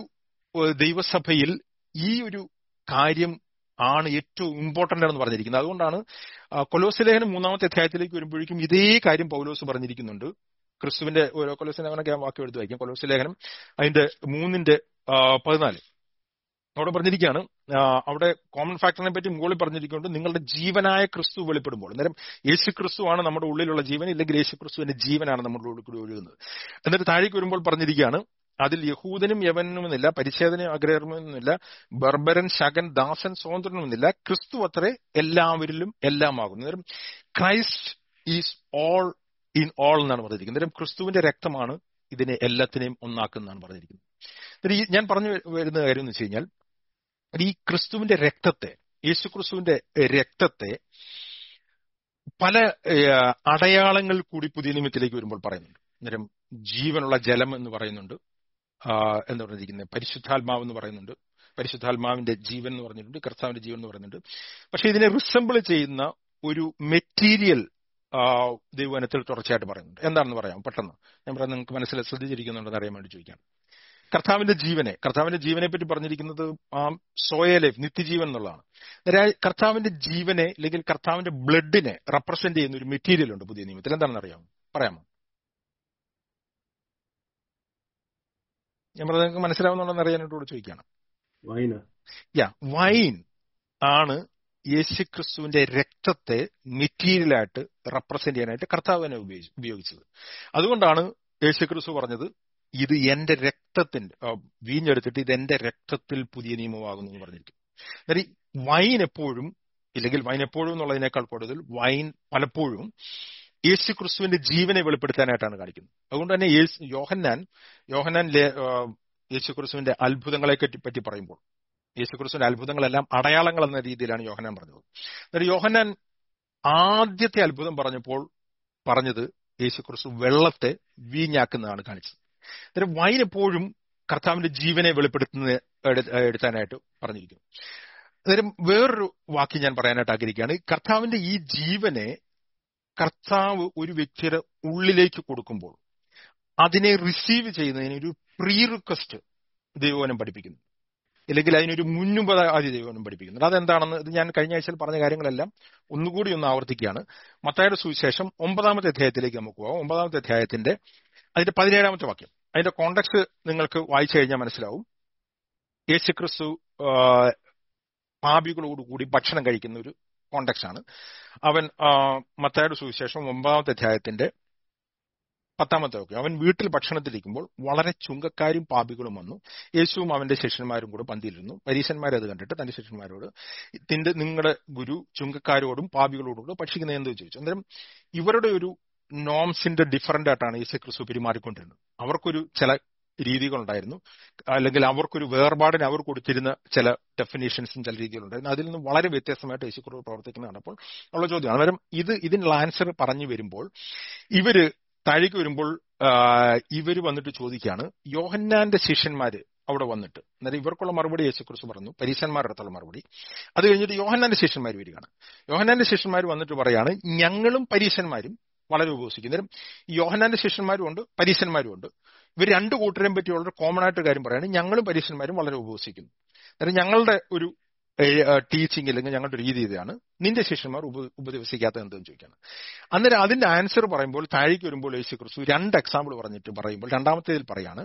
ദൈവസഭയിൽ ഈ ഒരു കാര്യം ആണ് ഏറ്റവും ഇമ്പോർട്ടന്റ് എന്ന് പറഞ്ഞിരിക്കുന്നത് അതുകൊണ്ടാണ് കൊലോസിലേഖനം മൂന്നാമത്തെ അധ്യായത്തിലേക്ക് വരുമ്പോഴേക്കും ഇതേ കാര്യം പൗലോസ് പറഞ്ഞിരിക്കുന്നുണ്ട് ക്രിസ്തുവിന്റെ കൊലോസിലേഖനൊക്കെ വാക്യം എടുത്ത് വായിക്കാം കൊലോസിലേഖനം അതിന്റെ മൂന്നിന്റെ പതിനാല് അവിടെ പറഞ്ഞിരിക്കുകയാണ് അവിടെ കോമൺ ഫാക്ടറിനെ പറ്റി മുകളിൽ പറഞ്ഞിരിക്കുന്നുണ്ട് നിങ്ങളുടെ ജീവനായ ക്രിസ്തു വെളിപ്പെടുമ്പോൾ അന്നേരം യേശു ക്രിസ്തു ആണ് നമ്മുടെ ഉള്ളിലുള്ള ജീവൻ ഇല്ലെങ്കിൽ യേശു ക്രിസ്തുവിന്റെ ജീവനാണ് നമ്മുടെ ഉള്ളിൽ കൂടി ഒഴുകുന്നത് എന്നിട്ട് താഴേക്ക് വരുമ്പോൾ പറഞ്ഞിരിക്കുകയാണ് അതിൽ യഹൂദനും യവനുമെന്നില്ല പരിച്ഛേദന ആഗ്രഹമെന്നില്ല ബർബരൻ ശകൻ ദാസൻ സ്വതന്ത്രനുമെന്നില്ല ക്രിസ്തു അത്രേ എല്ലാവരിലും എല്ലാമാകുന്നു അന്നേരം Christ is all in all എന്നാണ് പറഞ്ഞിരിക്കുന്നത് അന്നേരം ക്രിസ്തുവിന്റെ രക്തമാണ് ഇതിനെ എല്ലാത്തിനെയും ഒന്നാക്കുന്നതാണ് പറഞ്ഞിരിക്കുന്നത് ഈ ഞാൻ പറഞ്ഞു വരുന്ന കാര്യം എന്ന് വെച്ച് കഴിഞ്ഞാൽ ഈ ക്രിസ്തുവിന്റെ രക്തത്തെ യേശു ക്രിസ്തുവിന്റെ രക്തത്തെ പല അടയാളങ്ങൾ കൂടി പുതിയ നിയമത്തിലേക്ക് വരുമ്പോൾ പറയുന്നുണ്ട് അന്നേരം ജീവനുള്ള ജലം എന്ന് പറയുന്നുണ്ട് എന്താ പറഞ്ഞിരിക്കുന്നത് പരിശുദ്ധാത്മാവ് എന്ന് പറയുന്നുണ്ട് പരിശുദ്ധാത്മാവിന്റെ ജീവൻ എന്ന് പറഞ്ഞിട്ടുണ്ട് കർത്താവിന്റെ ജീവൻ എന്ന് പറയുന്നുണ്ട് പക്ഷെ ഇതിനെ റിസംബിൾ ചെയ്യുന്ന ഒരു മെറ്റീരിയൽ ദൈവവനത്തിൽ തുടർച്ചയായിട്ട് പറയുന്നുണ്ട് എന്താണെന്ന് പറയാം പെട്ടെന്ന് ഞാൻ പറയാം നിങ്ങൾക്ക് മനസ്സിൽ ശ്രദ്ധിച്ചിരിക്കുന്നുണ്ടെന്ന് അറിയാൻ വേണ്ടി ചോദിക്കാം കർത്താവിന്റെ ജീവനെ കർത്താവിന്റെ ജീവനെ പറ്റി പറഞ്ഞിരിക്കുന്നത് ആ സോയ ലൈഫ് നിത്യജീവൻ എന്നുള്ളതാണ് കർത്താവിന്റെ ജീവനെ അല്ലെങ്കിൽ കർത്താവിന്റെ ബ്ലഡിനെ റെപ്രസെന്റ് ചെയ്യുന്ന ഒരു മെറ്റീരിയൽ ഉണ്ട് പുതിയ നിയമത്തിൽ എന്താണെന്ന് അറിയാമോ പറയാമോ ഞാൻ പറഞ്ഞത് നിങ്ങൾക്ക് മനസ്സിലാവുന്നുണ്ടെന്ന് അറിയാനായിട്ട് ചോദിക്കുകയാണ് വൈന യാ വൈൻ ആണ് യേശുക്രിസ്തുവിന്റെ രക്തത്തെ മെറ്റീരിയലായിട്ട് റെപ്രസെന്റ് ചെയ്യാനായിട്ട് കർത്താവിനെ ഉപയോഗിച്ചത് അതുകൊണ്ടാണ് യേശുക്രിസ്തു പറഞ്ഞത് ഇത് എന്റെ രക്തത്തിന്റെ വീഞ്ഞെടുത്തിട്ട് ഇത് എന്റെ രക്തത്തിൽ പുതിയ നിയമമാകുന്നു എന്ന് പറഞ്ഞിരിക്കും അതായത് വൈൻ എപ്പോഴും ഇല്ലെങ്കിൽ വൈൻ എപ്പോഴും എന്നുള്ളതിനേക്കാൾ കൂടുതൽ വൈൻ പലപ്പോഴും യേശു ക്രിസ്തുവിന്റെ ജീവനെ വെളിപ്പെടുത്താനായിട്ടാണ് കാണിക്കുന്നത് അതുകൊണ്ട് തന്നെ യോഹന്നാൻ യോഹന്നാൻ യേശു ക്രിസ്തുവിന്റെ അത്ഭുതങ്ങളെ പറ്റി പറയുമ്പോൾ യേശു ക്രിസ്തുവിന്റെ അത്ഭുതങ്ങളെല്ലാം അടയാളങ്ങൾ എന്ന രീതിയിലാണ് യോഹന്നാൻ പറഞ്ഞത് എന്നിട്ട് യോഹന്നാൻ ആദ്യത്തെ അത്ഭുതം പറഞ്ഞപ്പോൾ പറഞ്ഞത് യേശു ക്രിസ്തു വെള്ളത്തെ വീഞ്ഞാക്കുന്നതാണ് കാണിച്ചത് അന്നേരം വൈൻ എപ്പോഴും കർത്താവിന്റെ ജീവനെ വെളിപ്പെടുത്തുന്ന എടുത്താനായിട്ട് പറഞ്ഞിരിക്കുന്നു അന്നേരം വേറൊരു വാക്യം ഞാൻ പറയാനായിട്ട് ആഗ്രഹിക്കുകയാണ് കർത്താവിന്റെ ഈ ജീവനെ കർത്താവ് ഒരു വ്യക്തിയുടെ ഉള്ളിലേക്ക് കൊടുക്കുമ്പോൾ അതിനെ റിസീവ് ചെയ്യുന്നതിന് ഒരു പ്രീ റിക്വസ്റ്റ് ദൈവവനം പഠിപ്പിക്കുന്നു അല്ലെങ്കിൽ അതിനൊരു മുന്നുപതാതി ദൈവവനം പഠിപ്പിക്കുന്നു അതെന്താണെന്ന് ഇത് ഞാൻ കഴിഞ്ഞ ആഴ്ചയിൽ പറഞ്ഞ കാര്യങ്ങളെല്ലാം ഒന്നുകൂടി ഒന്ന് ആവർത്തിക്കുകയാണ് മത്തായുടെ സുവിശേഷം ഒമ്പതാമത്തെ അധ്യായത്തിലേക്ക് നമുക്ക് പോകാം ഒമ്പതാമത്തെ അധ്യായത്തിന്റെ അതിന്റെ പതിനേഴാമത്തെ വാക്യം അതിന്റെ കോണ്ടക്സ്റ്റ് നിങ്ങൾക്ക് വായിച്ചു കഴിഞ്ഞാൽ മനസ്സിലാവും യേശുക്രിസ്തു പാപികളോടുകൂടി ഭക്ഷണം കഴിക്കുന്ന ഒരു കോണ്ടക്സ്റ്റ് ആണ് അവൻ മത്തായുടെ സുവിശേഷം ഒമ്പതാമത്തെ അധ്യായത്തിന്റെ പത്താമത്തെ വാക്യം അവൻ വീട്ടിൽ ഭക്ഷണത്തിലിരിക്കുമ്പോൾ വളരെ ചുങ്കക്കാരും പാപികളും വന്നു യേശുവും അവന്റെ ശിഷ്യന്മാരും കൂടെ പന്തിയിലിരുന്നു പരീശന്മാരെ അത് കണ്ടിട്ട് തന്റെ ശിഷ്യന്മാരോട് തിന്റെ നിങ്ങളുടെ ഗുരു ചുങ്കക്കാരോടും പാപികളോടും കൂടെ ഭക്ഷിക്കുന്നത് എന്ത് ചോദിച്ചു അന്നേരം ഇവരുടെ ഒരു നോംസിന്റെ ഡിഫറന്റ് ആയിട്ടാണ് യേശു ക്രിസ്തു പെരുമാറിക്കൊണ്ടിരുന്നത് അവർക്കൊരു ചില രീതികളുണ്ടായിരുന്നു അല്ലെങ്കിൽ അവർക്കൊരു വേർപാടിന് അവർ കൊടുത്തിരുന്ന ചില ഡെഫിനേഷൻസും ചില രീതികളുണ്ടായിരുന്നു അതിൽ നിന്ന് വളരെ വ്യത്യസ്തമായിട്ട് യേശു ക്രിസ്തു പ്രവർത്തിക്കുന്ന കണ്ടപ്പോൾ ഉള്ള ചോദ്യമാണ് അന്നേരം ഇത് ഇതിനുള്ള ആൻസർ പറഞ്ഞു വരുമ്പോൾ ഇവര് താഴേക്ക് വരുമ്പോൾ ഇവര് വന്നിട്ട് ചോദിക്കുകയാണ് യോഹന്നാന്റെ ശിഷ്യന്മാര് അവിടെ വന്നിട്ട് അന്നേരം ഇവർക്കുള്ള മറുപടി യേശുക്രിസ്തു പറഞ്ഞു പരീശന്മാരുടെ അടുത്തുള്ള മറുപടി അത് കഴിഞ്ഞിട്ട് യോഹന്നാന്റെ ശിഷ്യന്മാർ വരികയാണ് യോഹന്നാന്റെ ശിഷ്യന്മാർ വന്നിട്ട് പറയാണ് ഞങ്ങളും പരീശന്മാരും വളരെ ഉപവസിക്കും അന്നേരം യോഹന്നാന്റെ ശിഷ്യന്മാരും ഉണ്ട് പരീശന്മാരും ഉണ്ട് ഇവർ രണ്ടു കൂട്ടരെയും പറ്റിയുള്ള കോമൺ ആയിട്ട് കാര്യം പറയാണ് ഞങ്ങളും പരീശന്മാരും വളരെ ഉപവസിക്കുന്നു അന്നേരം ഞങ്ങളുടെ ഒരു ടീച്ചിങ് അല്ലെങ്കിൽ ഞങ്ങളുടെ രീതി ഇതാണ് നിന്റെ ശിഷ്യന്മാർ ഉപ ഉപദേശിക്കാത്ത എന്തെന്ന് ചോദിക്കാണ് അന്നേരം അതിന്റെ ആൻസർ പറയുമ്പോൾ താഴേക്ക് വരുമ്പോൾ യേശു ക്രിസ്തു രണ്ട് എക്സാമ്പിൾ പറഞ്ഞിട്ട് പറയുമ്പോൾ രണ്ടാമത്തേതിൽ പറയാണ്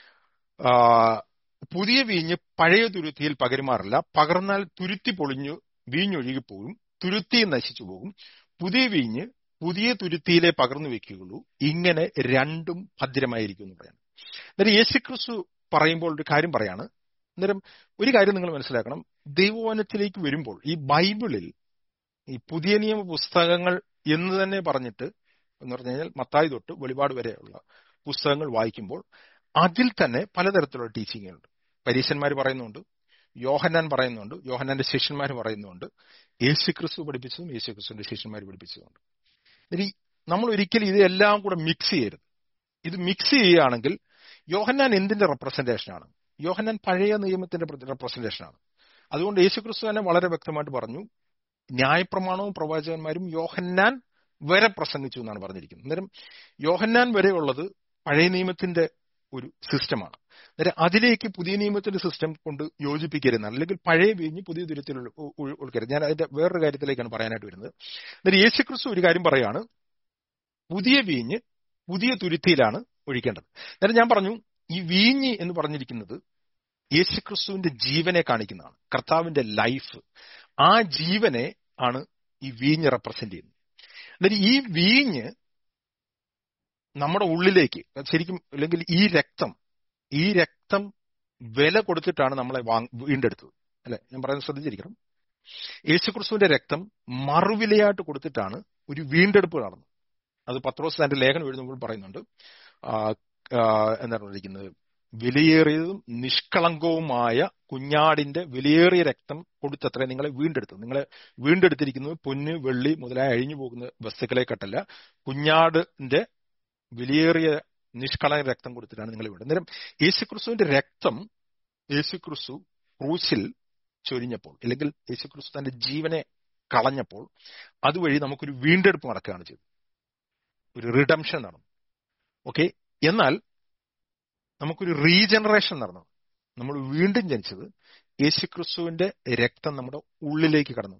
പുതിയ വീഞ്ഞ് പഴയ തുരുത്തിയിൽ പകരുമാറില്ല പകർന്നാൽ തുരുത്തി പൊളിഞ്ഞു വീഞ്ഞൊഴുകിപ്പോകും തുരുത്തി നശിച്ചു പോകും പുതിയ വീഞ്ഞ് പുതിയ തുരുത്തിയിലെ പകർന്നു വെക്കുകയുള്ളൂ ഇങ്ങനെ രണ്ടും ഭദ്രമായിരിക്കും എന്ന് പറയാം അന്നേരം യേശുക്രിസ്തു പറയുമ്പോൾ ഒരു കാര്യം പറയാണ് അന്നേരം ഒരു കാര്യം നിങ്ങൾ മനസ്സിലാക്കണം ദൈവവനത്തിലേക്ക് വരുമ്പോൾ ഈ ബൈബിളിൽ ഈ പുതിയ നിയമ പുസ്തകങ്ങൾ എന്ന് തന്നെ പറഞ്ഞിട്ട് എന്ന് പറഞ്ഞു കഴിഞ്ഞാൽ മത്തായി തൊട്ട് വെളിപാട് വരെയുള്ള പുസ്തകങ്ങൾ വായിക്കുമ്പോൾ അതിൽ തന്നെ പലതരത്തിലുള്ള ടീച്ചിങ്ങുകളുണ്ട് പരീശന്മാർ പറയുന്നുണ്ട് യോഹന്നാൻ പറയുന്നുണ്ട് യോഹന്നാന്റെ ശിഷ്യന്മാർ പറയുന്നുണ്ട് യേശു ക്രിസ്തു പഠിപ്പിച്ചതും യേശു ക്രിസ്തുവിന്റെ ശിഷ്യന്മാർ പഠിപ്പിച്ചതുമുണ്ട് നമ്മൾ ഒരിക്കലും ഇതെല്ലാം കൂടെ മിക്സ് ചെയ്യരുത് ഇത് മിക്സ് ചെയ്യുകയാണെങ്കിൽ യോഹന്നാൻ എന്തിന്റെ റെപ്രസെന്റേഷനാണ് യോഹന്നാൻ പഴയ നിയമത്തിന്റെ റെപ്രസെന്റേഷനാണ് അതുകൊണ്ട് യേശുക്രിസ്തു തന്നെ വളരെ വ്യക്തമായിട്ട് പറഞ്ഞു ന്യായപ്രമാണവും പ്രവാചകന്മാരും യോഹന്നാൻ വരെ പ്രസംഗിച്ചു എന്നാണ് പറഞ്ഞിരിക്കുന്നത് അന്നേരം യോഹന്നാൻ വരെ ഉള്ളത് പഴയ നിയമത്തിന്റെ ഒരു സിസ്റ്റമാണ് അന്നേരം അതിലേക്ക് പുതിയ നിയമത്തിന്റെ സിസ്റ്റം കൊണ്ട് യോജിപ്പിക്കരുത് അല്ലെങ്കിൽ പഴയ വീഞ്ഞ് പുതിയ ദുരത്തിൽ ഉൾക്കരുത് ഞാൻ അതിന്റെ വേറൊരു കാര്യത്തിലേക്കാണ് പറയാനായിട്ട് വരുന്നത് അന്നേരം യേശുക്രിസ്തു ഒരു കാര്യം പറയാണ് പുതിയ വീഞ്ഞ് പുതിയ തുരുത്തിയിലാണ് ഒഴിക്കേണ്ടത് അന്നേരം ഞാൻ പറഞ്ഞു ഈ വീഞ്ഞ് എന്ന് പറഞ്ഞിരിക്കുന്നത് യേശുക്രിസ്തുവിന്റെ ജീവനെ കാണിക്കുന്നതാണ് കർത്താവിന്റെ ലൈഫ് ആ ജീവനെ ആണ് ഈ വീഞ്ഞ് റെപ്രസെന്റ് ചെയ്യുന്നത് അന്നേരം ഈ വീഞ്ഞ് നമ്മുടെ ഉള്ളിലേക്ക് ശരിക്കും അല്ലെങ്കിൽ ഈ രക്തം ഈ രക്തം വില കൊടുത്തിട്ടാണ് നമ്മളെ വീണ്ടെടുത്തത് അല്ലെ ഞാൻ പറയുന്നത് ശ്രദ്ധിച്ചിരിക്കണം യേശുക്രിസ്തുവിന്റെ രക്തം മറുവിലയായിട്ട് കൊടുത്തിട്ടാണ് ഒരു വീണ്ടെടുപ്പ് നടന്നത് അത് പത്രോസ് തന്റെ ലേഖനം എഴുതുമ്പോൾ പറയുന്നുണ്ട് എന്താണ് പറഞ്ഞിരിക്കുന്നത് വിലയേറിയതും നിഷ്കളങ്കവുമായ കുഞ്ഞാടിന്റെ വിലയേറിയ രക്തം കൊടുത്തത്രേ നിങ്ങളെ വീണ്ടെടുത്തത് നിങ്ങളെ വീണ്ടെടുത്തിരിക്കുന്നത് പൊന്ന് വെള്ളി മുതലായ അഴിഞ്ഞു പോകുന്ന വസ്തുക്കളെ കട്ടല്ല കുഞ്ഞാടിന്റെ വിലയേറിയ നിഷ്കളയ രക്തം കൊടുത്തിട്ടാണ് നിങ്ങൾ ഇവിടെ അന്നേരം യേശുക്രിസ്തുവിന്റെ രക്തം യേശുക്രിസ്തു ക്രൂശിൽ ചൊരിഞ്ഞപ്പോൾ അല്ലെങ്കിൽ യേശുക്രിസ്തു തന്റെ ജീവനെ കളഞ്ഞപ്പോൾ അതുവഴി നമുക്കൊരു വീണ്ടെടുപ്പ് നടക്കുകയാണ് ചെയ്തത് ഒരു റിഡംഷൻ നടന്നു ഓക്കെ എന്നാൽ നമുക്കൊരു റീജനറേഷൻ നടന്നു നമ്മൾ വീണ്ടും ജനിച്ചത് യേശുക്രിസ്തുവിന്റെ രക്തം നമ്മുടെ ഉള്ളിലേക്ക് കടന്നു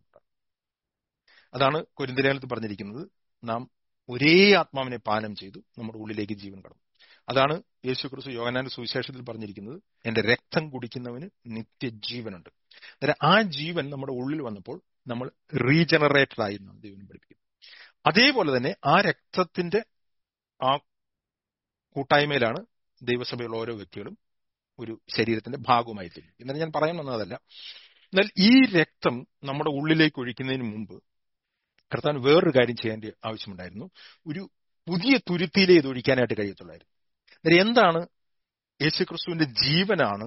അതാണ് കൊരിന്തലേഖനത്തിൽ പറഞ്ഞിരിക്കുന്നത് നാം ഒരേ ആത്മാവിനെ പാനം ചെയ്തു നമ്മുടെ ഉള്ളിലേക്ക് ജീവൻ കടന്നു അതാണ് യേശു ക്രിസ്തു യോഗനാന്റെ സുവിശേഷത്തിൽ പറഞ്ഞിരിക്കുന്നത് എന്റെ രക്തം കുടിക്കുന്നവന് നിത്യജീവനുണ്ട് അന്നേരം ആ ജീവൻ നമ്മുടെ ഉള്ളിൽ വന്നപ്പോൾ നമ്മൾ റീജനറേറ്റഡ് ആയി നാം ദൈവം പഠിപ്പിക്കുന്നു അതേപോലെ തന്നെ ആ രക്തത്തിന്റെ ആ കൂട്ടായ്മയിലാണ് ദൈവസഭയുള്ള ഓരോ വ്യക്തികളും ഒരു ശരീരത്തിന്റെ ഭാഗവുമായി തീരും എന്നാൽ ഞാൻ പറയാൻ വന്നതല്ല എന്നാൽ ഈ രക്തം നമ്മുടെ ഉള്ളിലേക്ക് ഒഴിക്കുന്നതിന് മുമ്പ് കർത്താൻ വേറൊരു കാര്യം ചെയ്യേണ്ട ആവശ്യമുണ്ടായിരുന്നു ഒരു പുതിയ തുരുത്തിയിലേ ഇത് ഒഴിക്കാനായിട്ട് കഴിയത്തുള്ളായിരുന്നു അന്നേരം എന്താണ് യേശുക്രിസ്തുവിന്റെ ജീവനാണ്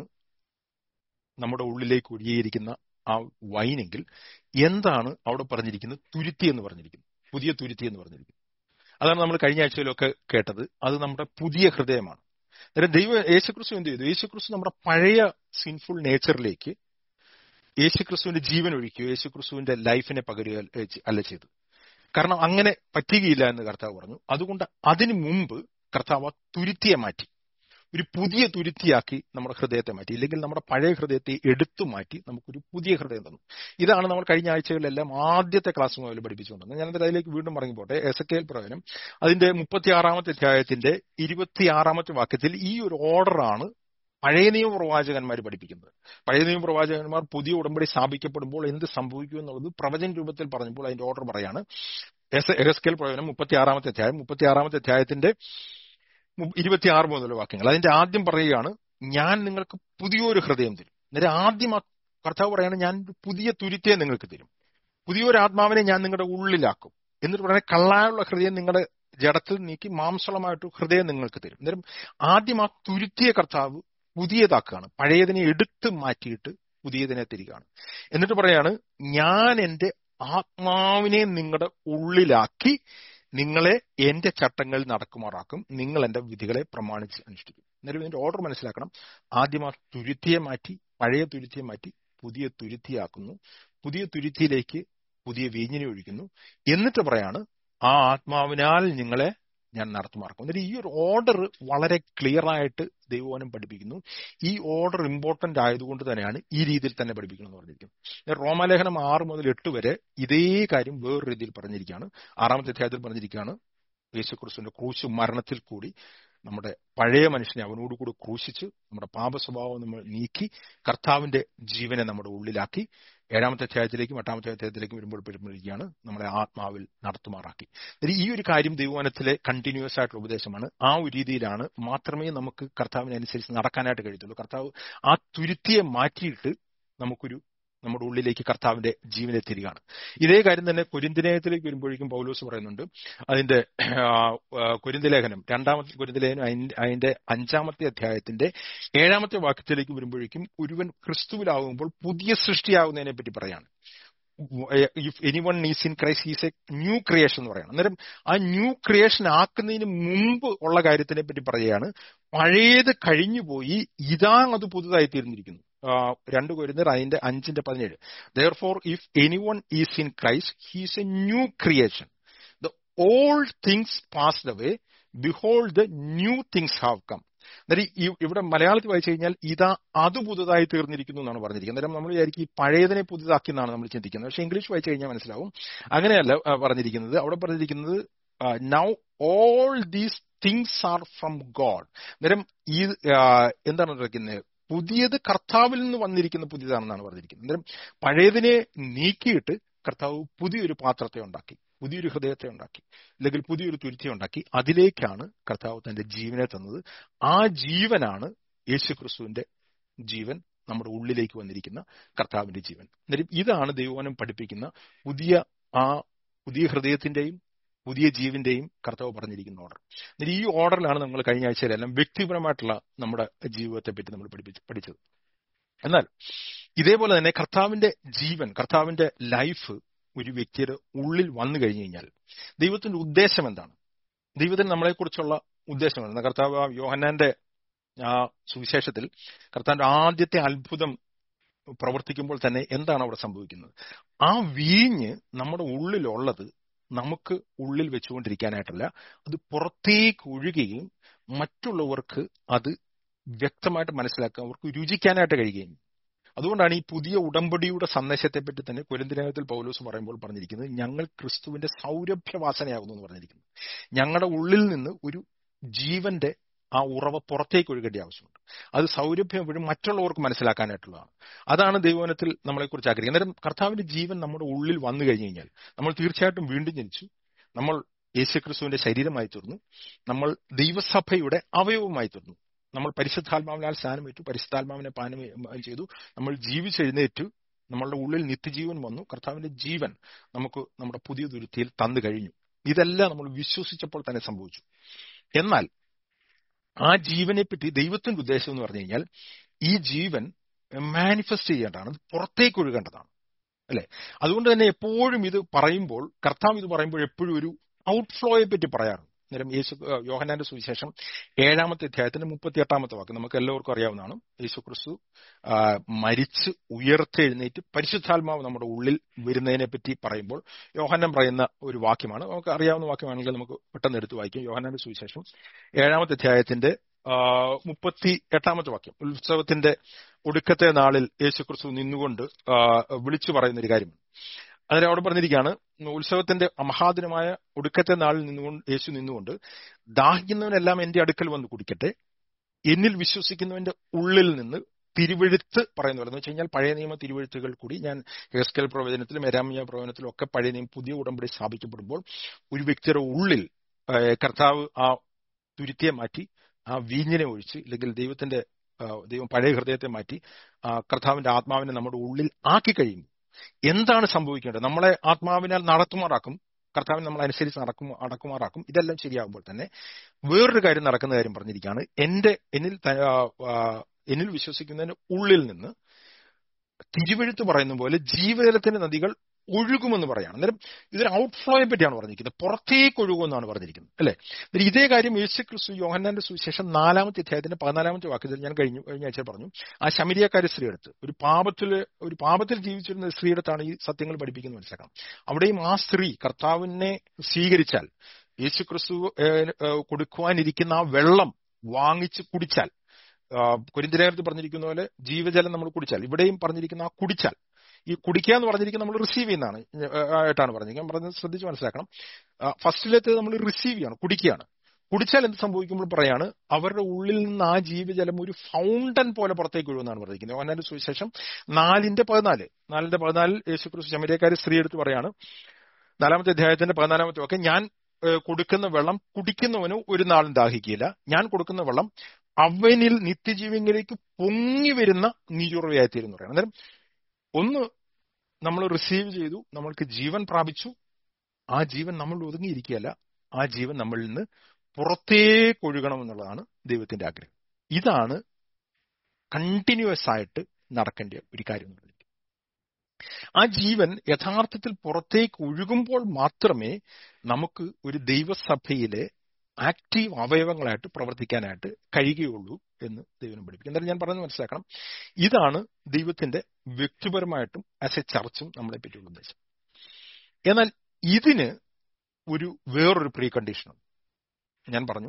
നമ്മുടെ ഉള്ളിലേക്ക് ഒഴുകിയിരിക്കുന്ന ആ വൈനെങ്കിൽ എന്താണ് അവിടെ പറഞ്ഞിരിക്കുന്നത് തുരുത്തി എന്ന് പറഞ്ഞിരിക്കുന്നത് പുതിയ തുരുത്തി എന്ന് പറഞ്ഞിരിക്കുന്നത് അതാണ് നമ്മൾ കഴിഞ്ഞ ആഴ്ചയിലൊക്കെ കേട്ടത് അത് നമ്മുടെ പുതിയ ഹൃദയമാണ് അന്നേരം ദൈവ യേശുക്രിസ്തു എന്ത് ചെയ്തു യേശുക്രിസ്തു നമ്മുടെ പഴയ സിൻഫുൾ നേച്ചറിലേക്ക് യേശുക്രിസ്തുവിന്റെ ജീവൻ ഒഴിക്കുകയോ യേശുക്രിസ്തുവിന്റെ ലൈഫിനെ പകരുക അല്ല ചെയ്തു കാരണം അങ്ങനെ പറ്റുകയില്ല എന്ന് കർത്താവ് പറഞ്ഞു അതുകൊണ്ട് അതിനു മുമ്പ് കർത്താവ് ആ തുരുത്തിയെ മാറ്റി ഒരു പുതിയ തുരുത്തിയാക്കി നമ്മുടെ ഹൃദയത്തെ മാറ്റി ഇല്ലെങ്കിൽ നമ്മുടെ പഴയ ഹൃദയത്തെ എടുത്തു മാറ്റി നമുക്കൊരു പുതിയ ഹൃദയം തന്നു ഇതാണ് നമ്മൾ കഴിഞ്ഞ ആഴ്ചകളിലെല്ലാം ആദ്യത്തെ ക്ലാസ് മുതൽ പഠിപ്പിച്ചുകൊണ്ടിരുന്നത് ഞാനത് അതിലേക്ക് വീണ്ടും മടങ്ങി പോട്ടെ എസ് കെ എൽ പ്രവചനം അതിന്റെ മുപ്പത്തിയാറാമത്തെ അധ്യായത്തിന്റെ ഇരുപത്തിയാറാമത്തെ വാക്യത്തിൽ ഈ ഒരു ഓർഡറാണ് പഴയ നിയമ പ്രവാചകന്മാർ പഠിപ്പിക്കുന്നത് പഴയ നിയമ പ്രവാചകന്മാർ പുതിയ ഉടമ്പടി സ്ഥാപിക്കപ്പെടുമ്പോൾ എന്ത് സംഭവിക്കും എന്നുള്ളത് പ്രവചന രൂപത്തിൽ പറഞ്ഞപ്പോൾ അതിന്റെ ഓർഡർ പറയാണ് എസ് എസ് കെൽ പ്രവചനം മുപ്പത്തിയാറാമത്തെ അധ്യായം മുപ്പത്തിയാറാമത്തെ അധ്യായത്തിന്റെ ഇരുപത്തിയാറ് മുതലുള്ള വാക്യങ്ങൾ അതിന്റെ ആദ്യം പറയുകയാണ് ഞാൻ നിങ്ങൾക്ക് പുതിയൊരു ഹൃദയം തരും അന്നേരം ആദ്യം കർത്താവ് പറയാണ് ഞാൻ പുതിയ തുരുത്തിയെ നിങ്ങൾക്ക് തരും പുതിയൊരു ആത്മാവിനെ ഞാൻ നിങ്ങളുടെ ഉള്ളിലാക്കും എന്നിട്ട് പറയുന്നത് കള്ളായുള്ള ഹൃദയം നിങ്ങളുടെ ജഡത്തിൽ നീക്കി മാംസളമായിട്ട് ഹൃദയം നിങ്ങൾക്ക് തരും അന്നേരം ആദ്യം ആ തുരുത്തിയ കർത്താവ് പുതിയതാക്കുകയാണ് പഴയതിനെ എടുത്ത് മാറ്റിയിട്ട് പുതിയതിനെ തിരികെയാണ് എന്നിട്ട് പറയാണ് ഞാൻ എന്റെ ആത്മാവിനെ നിങ്ങളുടെ ഉള്ളിലാക്കി നിങ്ങളെ എന്റെ ചട്ടങ്ങളിൽ നടക്കുമാറാക്കും നിങ്ങൾ എന്റെ വിധികളെ പ്രമാണിച്ച് അനുഷ്ഠിക്കും എന്നാലും ഇതിന്റെ ഓർഡർ മനസ്സിലാക്കണം ആദ്യം ആ തുരുത്തിയെ മാറ്റി പഴയ തുരുത്തിയെ മാറ്റി പുതിയ തുരുത്തിയാക്കുന്നു പുതിയ തുരുത്തിയിലേക്ക് പുതിയ വീഞ്ഞിനെ ഒഴിക്കുന്നു എന്നിട്ട് പറയാണ് ആ ആത്മാവിനാൽ നിങ്ങളെ ഞാൻ നടത്തുമാർക്കും എന്നിട്ട് ഈ ഒരു ഓർഡർ വളരെ ക്ലിയർ ആയിട്ട് ദൈവവനം പഠിപ്പിക്കുന്നു ഈ ഓർഡർ ഇമ്പോർട്ടന്റ് ആയതുകൊണ്ട് തന്നെയാണ് ഈ രീതിയിൽ തന്നെ പഠിപ്പിക്കണം എന്ന് പറഞ്ഞിരിക്കുന്നത് റോമാലേഖനം ആറ് മുതൽ എട്ട് വരെ ഇതേ കാര്യം വേറൊരു രീതിയിൽ പറഞ്ഞിരിക്കുകയാണ് ആറാമത്തെ അധ്യായത്തിൽ പറഞ്ഞിരിക്കുകയാണ് യേശുക്രിസ്തുവിന്റെ ക്രൂശ് മരണത്തിൽ കൂടി നമ്മുടെ പഴയ മനുഷ്യനെ അവനോട് കൂടി ക്രൂശിച്ച് നമ്മുടെ പാപ സ്വഭാവം നമ്മൾ നീക്കി കർത്താവിന്റെ ജീവനെ നമ്മുടെ ഉള്ളിലാക്കി ഏഴാമത്തെ അധ്യായത്തിലേക്കും എട്ടാമത്തെ അധ്യായത്തിലേക്കും വരുമ്പോൾ പെരുമ്പോഴേക്കാണ് നമ്മളെ ആത്മാവിൽ നടത്തുമാറാക്കി ഈ ഒരു കാര്യം ദൈവവനത്തിലെ കണ്ടിന്യൂസ് ആയിട്ടുള്ള ഉപദേശമാണ് ആ ഒരു രീതിയിലാണ് മാത്രമേ നമുക്ക് കർത്താവിനനുസരിച്ച് നടക്കാനായിട്ട് കഴിയത്തുള്ളൂ കർത്താവ് ആ തുരുത്തിയെ മാറ്റിയിട്ട് നമുക്കൊരു നമ്മുടെ ഉള്ളിലേക്ക് കർത്താവിന്റെ ജീവനെ തിരികാണ് ഇതേ കാര്യം തന്നെ കുരിന്തിലേഖനത്തിലേക്ക് വരുമ്പോഴേക്കും പൗലോസ് പറയുന്നുണ്ട് അതിന്റെ കുരിന്തിലേഖനം രണ്ടാമത്തെ കുരിന്തിലേഖനം അതിന്റെ അഞ്ചാമത്തെ അധ്യായത്തിന്റെ ഏഴാമത്തെ വാക്യത്തിലേക്ക് വരുമ്പോഴേക്കും ഒരുവൻ ക്രിസ്തുവിലാകുമ്പോൾ പുതിയ സൃഷ്ടിയാകുന്നതിനെ പറ്റി പറയാണ് if anyone is in Christ is a new creation എന്ന് പറയണം അന്നേരം ആ ന്യൂ ക്രിയേഷൻ ആക്കുന്നതിന് മുമ്പ് ഉള്ള കാര്യത്തിനെ പറ്റി പറയുകയാണ് പഴയത് കഴിഞ്ഞുപോയി ഇതാ അത് പുതുതായി തീർന്നിരിക്കുന്നു രണ്ട് കൊരുന്നർ അതിന്റെ അഞ്ചിന്റെ പതിനേഴ് therefore if anyone is in Christ he's a new creation the old things passed away behold the new things have come അന്നേരം ഇവിടെ മലയാളത്തിൽ വായിച്ചു കഴിഞ്ഞാൽ ഇതാ അത് പുതുതായി തീർന്നിരിക്കുന്നു എന്നാണ് പറഞ്ഞിരിക്കുന്നത് അന്നേരം നമ്മൾ വിചാരിക്കും ഈ പഴയതിനെ പുതുതാക്കി എന്നാണ് നമ്മൾ ചിന്തിക്കുന്നത് പക്ഷെ ഇംഗ്ലീഷ് വായിച്ചു കഴിഞ്ഞാൽ മനസ്സിലാവും അങ്ങനെയല്ല പറഞ്ഞിരിക്കുന്നത് അവിടെ പറഞ്ഞിരിക്കുന്നത് now all these things are from God അന്നേരം ഈ എന്താണ് പറയുന്നത് പുതിയത് കർത്താവിൽ നിന്ന് വന്നിരിക്കുന്ന പുതിയതാണെന്നാണ് പറഞ്ഞിരിക്കുന്നത് അന്നേരം പഴയതിനെ നീക്കിയിട്ട് കർത്താവ് പുതിയൊരു പാത്രത്തെ ഉണ്ടാക്കി പുതിയൊരു ഹൃദയത്തെ ഉണ്ടാക്കി അല്ലെങ്കിൽ പുതിയൊരു തുരുത്തി ഉണ്ടാക്കി അതിലേക്കാണ് കർത്താവ് തന്റെ ജീവനെ തന്നത് ആ ജീവനാണ് യേശുക്രിസ്തുവിന്റെ ജീവൻ നമ്മുടെ ഉള്ളിലേക്ക് വന്നിരിക്കുന്ന കർത്താവിന്റെ ജീവൻ അന്നേരം ഇതാണ് ദൈവവനം പഠിപ്പിക്കുന്ന പുതിയ ആ പുതിയ ഹൃദയത്തിന്റെയും പുതിയ ജീവന്റെയും കർത്താവ് പറഞ്ഞിരിക്കുന്ന ഓർഡർ എന്നിട്ട് ഈ ഓർഡറിലാണ് നമ്മൾ കഴിഞ്ഞ ആഴ്ചയിലെല്ലാം വ്യക്തിപരമായിട്ടുള്ള നമ്മുടെ ജീവിതത്തെ പറ്റി നമ്മൾ പഠിപ്പിച്ച് പഠിച്ചത് എന്നാൽ ഇതേപോലെ തന്നെ കർത്താവിന്റെ ജീവൻ കർത്താവിന്റെ ലൈഫ് ഒരു വ്യക്തിയുടെ ഉള്ളിൽ വന്നു കഴിഞ്ഞു കഴിഞ്ഞാൽ ദൈവത്തിന്റെ ഉദ്ദേശം എന്താണ് ദൈവത്തിന് നമ്മളെക്കുറിച്ചുള്ള ഉദ്ദേശമാണ് കർത്താവ് ആ യോഹന്നാന്റെ ആ സുവിശേഷത്തിൽ കർത്താവിന്റെ ആദ്യത്തെ അത്ഭുതം പ്രവർത്തിക്കുമ്പോൾ തന്നെ എന്താണ് അവിടെ സംഭവിക്കുന്നത് ആ വീഞ്ഞ് നമ്മുടെ ഉള്ളിലുള്ളത് നമുക്ക് ഉള്ളിൽ വെച്ചുകൊണ്ടിരിക്കാനായിട്ടല്ല അത് പുറത്തേക്ക് ഒഴുകുകയും മറ്റുള്ളവർക്ക് അത് വ്യക്തമായിട്ട് മനസ്സിലാക്കാൻ അവർക്ക് രുചിക്കാനായിട്ട് കഴിയുകയും അതുകൊണ്ടാണ് ഈ പുതിയ ഉടമ്പടിയുടെ സന്ദേശത്തെ പറ്റി തന്നെ കുരന്തിനകത്തിൽ പൗലോസ് പറയുമ്പോൾ പറഞ്ഞിരിക്കുന്നത് ഞങ്ങൾ ക്രിസ്തുവിന്റെ സൗരഭ്യവാസനയാകുന്നു എന്ന് പറഞ്ഞിരിക്കുന്നത് ഞങ്ങളുടെ ഉള്ളിൽ നിന്ന് ഒരു ജീവന്റെ ആ ഉറവ പുറത്തേക്ക് ഒഴുകേണ്ട ആവശ്യമുണ്ട് അത് സൗരഭ്യം എപ്പോഴും മറ്റുള്ളവർക്ക് മനസ്സിലാക്കാനായിട്ടുള്ളതാണ് അതാണ് ദൈവവനത്തിൽ നമ്മളെക്കുറിച്ച് ആഗ്രഹിക്കുന്നത് അന്നേരം കർത്താവിന്റെ ജീവൻ നമ്മുടെ ഉള്ളിൽ വന്നു കഴിഞ്ഞു കഴിഞ്ഞാൽ നമ്മൾ തീർച്ചയായിട്ടും വീണ്ടും ജനിച്ചു നമ്മൾ യേശുക്രിസ്തുവിന്റെ ശരീരമായി തീർന്നു നമ്മൾ ദൈവസഭയുടെ അവയവമായി തീർന്നു നമ്മൾ പരിശുദ്ധാത്മാവിനാൽ സ്നാനമേറ്റു പരിശുദ്ധാത്മാവിനെ പാനം ചെയ്തു നമ്മൾ ജീവിച്ചെഴുന്നേറ്റു നമ്മളുടെ ഉള്ളിൽ നിത്യജീവൻ വന്നു കർത്താവിന്റെ ജീവൻ നമുക്ക് നമ്മുടെ പുതിയ ദുരുത്തിയിൽ തന്നു കഴിഞ്ഞു ഇതെല്ലാം നമ്മൾ വിശ്വസിച്ചപ്പോൾ തന്നെ സംഭവിച്ചു എന്നാൽ ആ ജീവനെ പറ്റി ദൈവത്തിന്റെ ഉദ്ദേശം എന്ന് പറഞ്ഞു കഴിഞ്ഞാൽ ഈ ജീവൻ മാനിഫെസ്റ്റ് ചെയ്യേണ്ടതാണ് അത് പുറത്തേക്ക് ഒഴുകേണ്ടതാണ് അല്ലെ അതുകൊണ്ട് തന്നെ എപ്പോഴും ഇത് പറയുമ്പോൾ കർത്താവ് ഇത് പറയുമ്പോൾ എപ്പോഴും ഒരു ഔട്ട്ഫ്ലോയെ പറ്റി പറയാറുണ്ട് അന്നേരം യേശു യോഹനാന്റെ സുവിശേഷം ഏഴാമത്തെ അധ്യായത്തിന്റെ മുപ്പത്തി എട്ടാമത്തെ വാക്ക് നമുക്ക് എല്ലാവർക്കും അറിയാവുന്നതാണ് യേശു ക്രിസ്തു മരിച്ച് ഉയർത്തെഴുന്നേറ്റ് പരിശുദ്ധാത്മാവ് നമ്മുടെ ഉള്ളിൽ വരുന്നതിനെ പറ്റി പറയുമ്പോൾ യോഹന്നാൻ പറയുന്ന ഒരു വാക്യമാണ് നമുക്ക് അറിയാവുന്ന വാക്യമാണെങ്കിൽ നമുക്ക് പെട്ടെന്ന് എടുത്ത് വായിക്കാം യോഹന്നാന്റെ സുവിശേഷം ഏഴാമത്തെ അധ്യായത്തിന്റെ മുപ്പത്തി എട്ടാമത്തെ വാക്യം ഉത്സവത്തിന്റെ ഒടുക്കത്തെ നാളിൽ യേശു ക്രിസ്തു നിന്നുകൊണ്ട് വിളിച്ചു പറയുന്ന ഒരു കാര്യമാണ് അതിൽ അവിടെ പറഞ്ഞിരിക്കുകയാണ് ഉത്സവത്തിന്റെ മഹാദിനമായ ഒടുക്കത്തെ നാളിൽ നിന്നുകൊണ്ട് യേശു നിന്നുകൊണ്ട് ദാഹിക്കുന്നവനെല്ലാം എന്റെ അടുക്കൽ വന്ന് കുടിക്കട്ടെ എന്നിൽ വിശ്വസിക്കുന്നവന്റെ ഉള്ളിൽ നിന്ന് തിരുവെഴുത്ത് പറയുന്ന പോലെ എന്ന് വെച്ച് കഴിഞ്ഞാൽ പഴയ നിയമ തിരുവെഴുത്തുകൾ കൂടി ഞാൻ ഹേസ്കൽ പ്രവചനത്തിലും എരാമിയ പ്രവചനത്തിലും ഒക്കെ പഴയ നിയമം പുതിയ ഉടമ്പടി സ്ഥാപിക്കപ്പെടുമ്പോൾ ഒരു വ്യക്തിയുടെ ഉള്ളിൽ കർത്താവ് ആ തുരുത്തിയെ മാറ്റി ആ വീഞ്ഞിനെ ഒഴിച്ച് അല്ലെങ്കിൽ ദൈവത്തിന്റെ ദൈവം പഴയ ഹൃദയത്തെ മാറ്റി കർത്താവിന്റെ ആത്മാവിനെ നമ്മുടെ ഉള്ളിൽ ആക്കി കഴിയുമ്പോൾ എന്താണ് സംഭവിക്കേണ്ടത് നമ്മളെ ആത്മാവിനാൽ നടത്തുമാറാക്കും കർത്താവിന് നമ്മൾ അനുസരിച്ച് നടക്കും അടക്കുമാറാക്കും ഇതെല്ലാം ശരിയാകുമ്പോൾ തന്നെ വേറൊരു കാര്യം നടക്കുന്ന കാര്യം പറഞ്ഞിരിക്കുകയാണ് എന്റെ എന്നിൽ എന്നിൽ വിശ്വസിക്കുന്നതിന് ഉള്ളിൽ നിന്ന് തിരുവെഴുത്ത് പറയുന്ന പോലെ ജീവജലത്തിന്റെ നദികൾ ഒഴുകുമെന്ന് പറയാണ് അന്നേരം ഇതൊരു ഔട്ട്ഫ്ലോയെ പറ്റിയാണ് പറഞ്ഞിരിക്കുന്നത് പുറത്തേക്ക് ഒഴുകുമെന്നാണ് പറഞ്ഞിരിക്കുന്നത് അല്ലെ ഇതേ കാര്യം യേശു ക്രിസ്തു യോഹന്നാന്റെ സുവിശേഷം നാലാമത്തെ അധ്യായത്തിന്റെ പതിനാലാമത്തെ വാക്യത്തിൽ ഞാൻ കഴിഞ്ഞു കഴിഞ്ഞ ആഴ്ച പറഞ്ഞു ആ ശമരിയക്കാരി സ്ത്രീ എടുത്ത് ഒരു പാപത്തിൽ ഒരു പാപത്തിൽ ജീവിച്ചിരുന്ന സ്ത്രീയെടുത്താണ് ഈ സത്യങ്ങൾ പഠിപ്പിക്കുന്നത് മനസ്സിലാക്കണം അവിടെയും ആ സ്ത്രീ കർത്താവിനെ സ്വീകരിച്ചാൽ യേശു ക്രിസ്തു കൊടുക്കുവാനിരിക്കുന്ന ആ വെള്ളം വാങ്ങിച്ച് കുടിച്ചാൽ കുരിന്തിരകത്ത് പറഞ്ഞിരിക്കുന്ന പോലെ ജീവജലം നമ്മൾ കുടിച്ചാൽ ഇവിടെയും പറഞ്ഞിരിക്കുന്ന ആ കുടിച്ചാൽ ഈ കുടിക്കുക എന്ന് പറഞ്ഞിരിക്കുന്നത് നമ്മൾ റിസീവ് ചെയ്യുന്നതാണ് ആയിട്ടാണ് പറഞ്ഞിരിക്കുന്നത് ഞാൻ പറഞ്ഞത് ശ്രദ്ധിച്ച് മനസ്സിലാക്കണം ഫസ്റ്റിലത്തെ നമ്മൾ റിസീവ് ചെയ്യണം കുടിക്കുകയാണ് കുടിച്ചാൽ എന്ത് സംഭവിക്കുമ്പോൾ പറയാണ് അവരുടെ ഉള്ളിൽ നിന്ന് ആ ജീവജലം ഒരു ഫൗണ്ടൻ പോലെ പുറത്തേക്ക് ഒഴുകുന്നതാണ് പറഞ്ഞിരിക്കുന്നത് ഓനാന്റെ സുവിശേഷം നാലിന്റെ പതിനാല് നാലിന്റെ പതിനാലിൽ യേശു ക്രിസ്തു ശമരിയക്കാരി സ്ത്രീ എടുത്ത് പറയാണ് നാലാമത്തെ അധ്യായത്തിന്റെ പതിനാലാമത്തെ ഒക്കെ ഞാൻ കൊടുക്കുന്ന വെള്ളം കുടിക്കുന്നവന് ഒരു നാളും ദാഹിക്കില്ല ഞാൻ കൊടുക്കുന്ന വെള്ളം അവനിൽ നിത്യജീവനിലേക്ക് പൊങ്ങി വരുന്ന നീരുറവയായിത്തീരുന്നു പറയണം അന്നേരം ഒന്ന് നമ്മൾ റിസീവ് ചെയ്തു നമ്മൾക്ക് ജീവൻ പ്രാപിച്ചു ആ ജീവൻ നമ്മൾ ഒതുങ്ങിയിരിക്കുകയല്ല ആ ജീവൻ നമ്മളിൽ നിന്ന് പുറത്തേക്ക് ഒഴുകണം എന്നുള്ളതാണ് ദൈവത്തിന്റെ ആഗ്രഹം ഇതാണ് കണ്ടിന്യൂസ് ആയിട്ട് നടക്കേണ്ട ഒരു കാര്യം എന്ന് പറയുന്നത് ആ ജീവൻ യഥാർത്ഥത്തിൽ പുറത്തേക്ക് ഒഴുകുമ്പോൾ മാത്രമേ നമുക്ക് ഒരു ദൈവസഭയിലെ ആക്റ്റീവ് അവയവങ്ങളായിട്ട് പ്രവർത്തിക്കാനായിട്ട് കഴിയുകയുള്ളൂ എന്ന് ദൈവം പഠിപ്പിക്കും എന്തായാലും ഞാൻ പറയുന്നത് മനസ്സിലാക്കണം ഇതാണ് ദൈവത്തിന്റെ വ്യക്തിപരമായിട്ടും ആസ് എ ചർച്ചും നമ്മളെ പറ്റിയുള്ള ഉദ്ദേശം എന്നാൽ ഇതിന് ഒരു വേറൊരു പ്രീ കണ്ടീഷനുണ്ട് ഞാൻ പറഞ്ഞു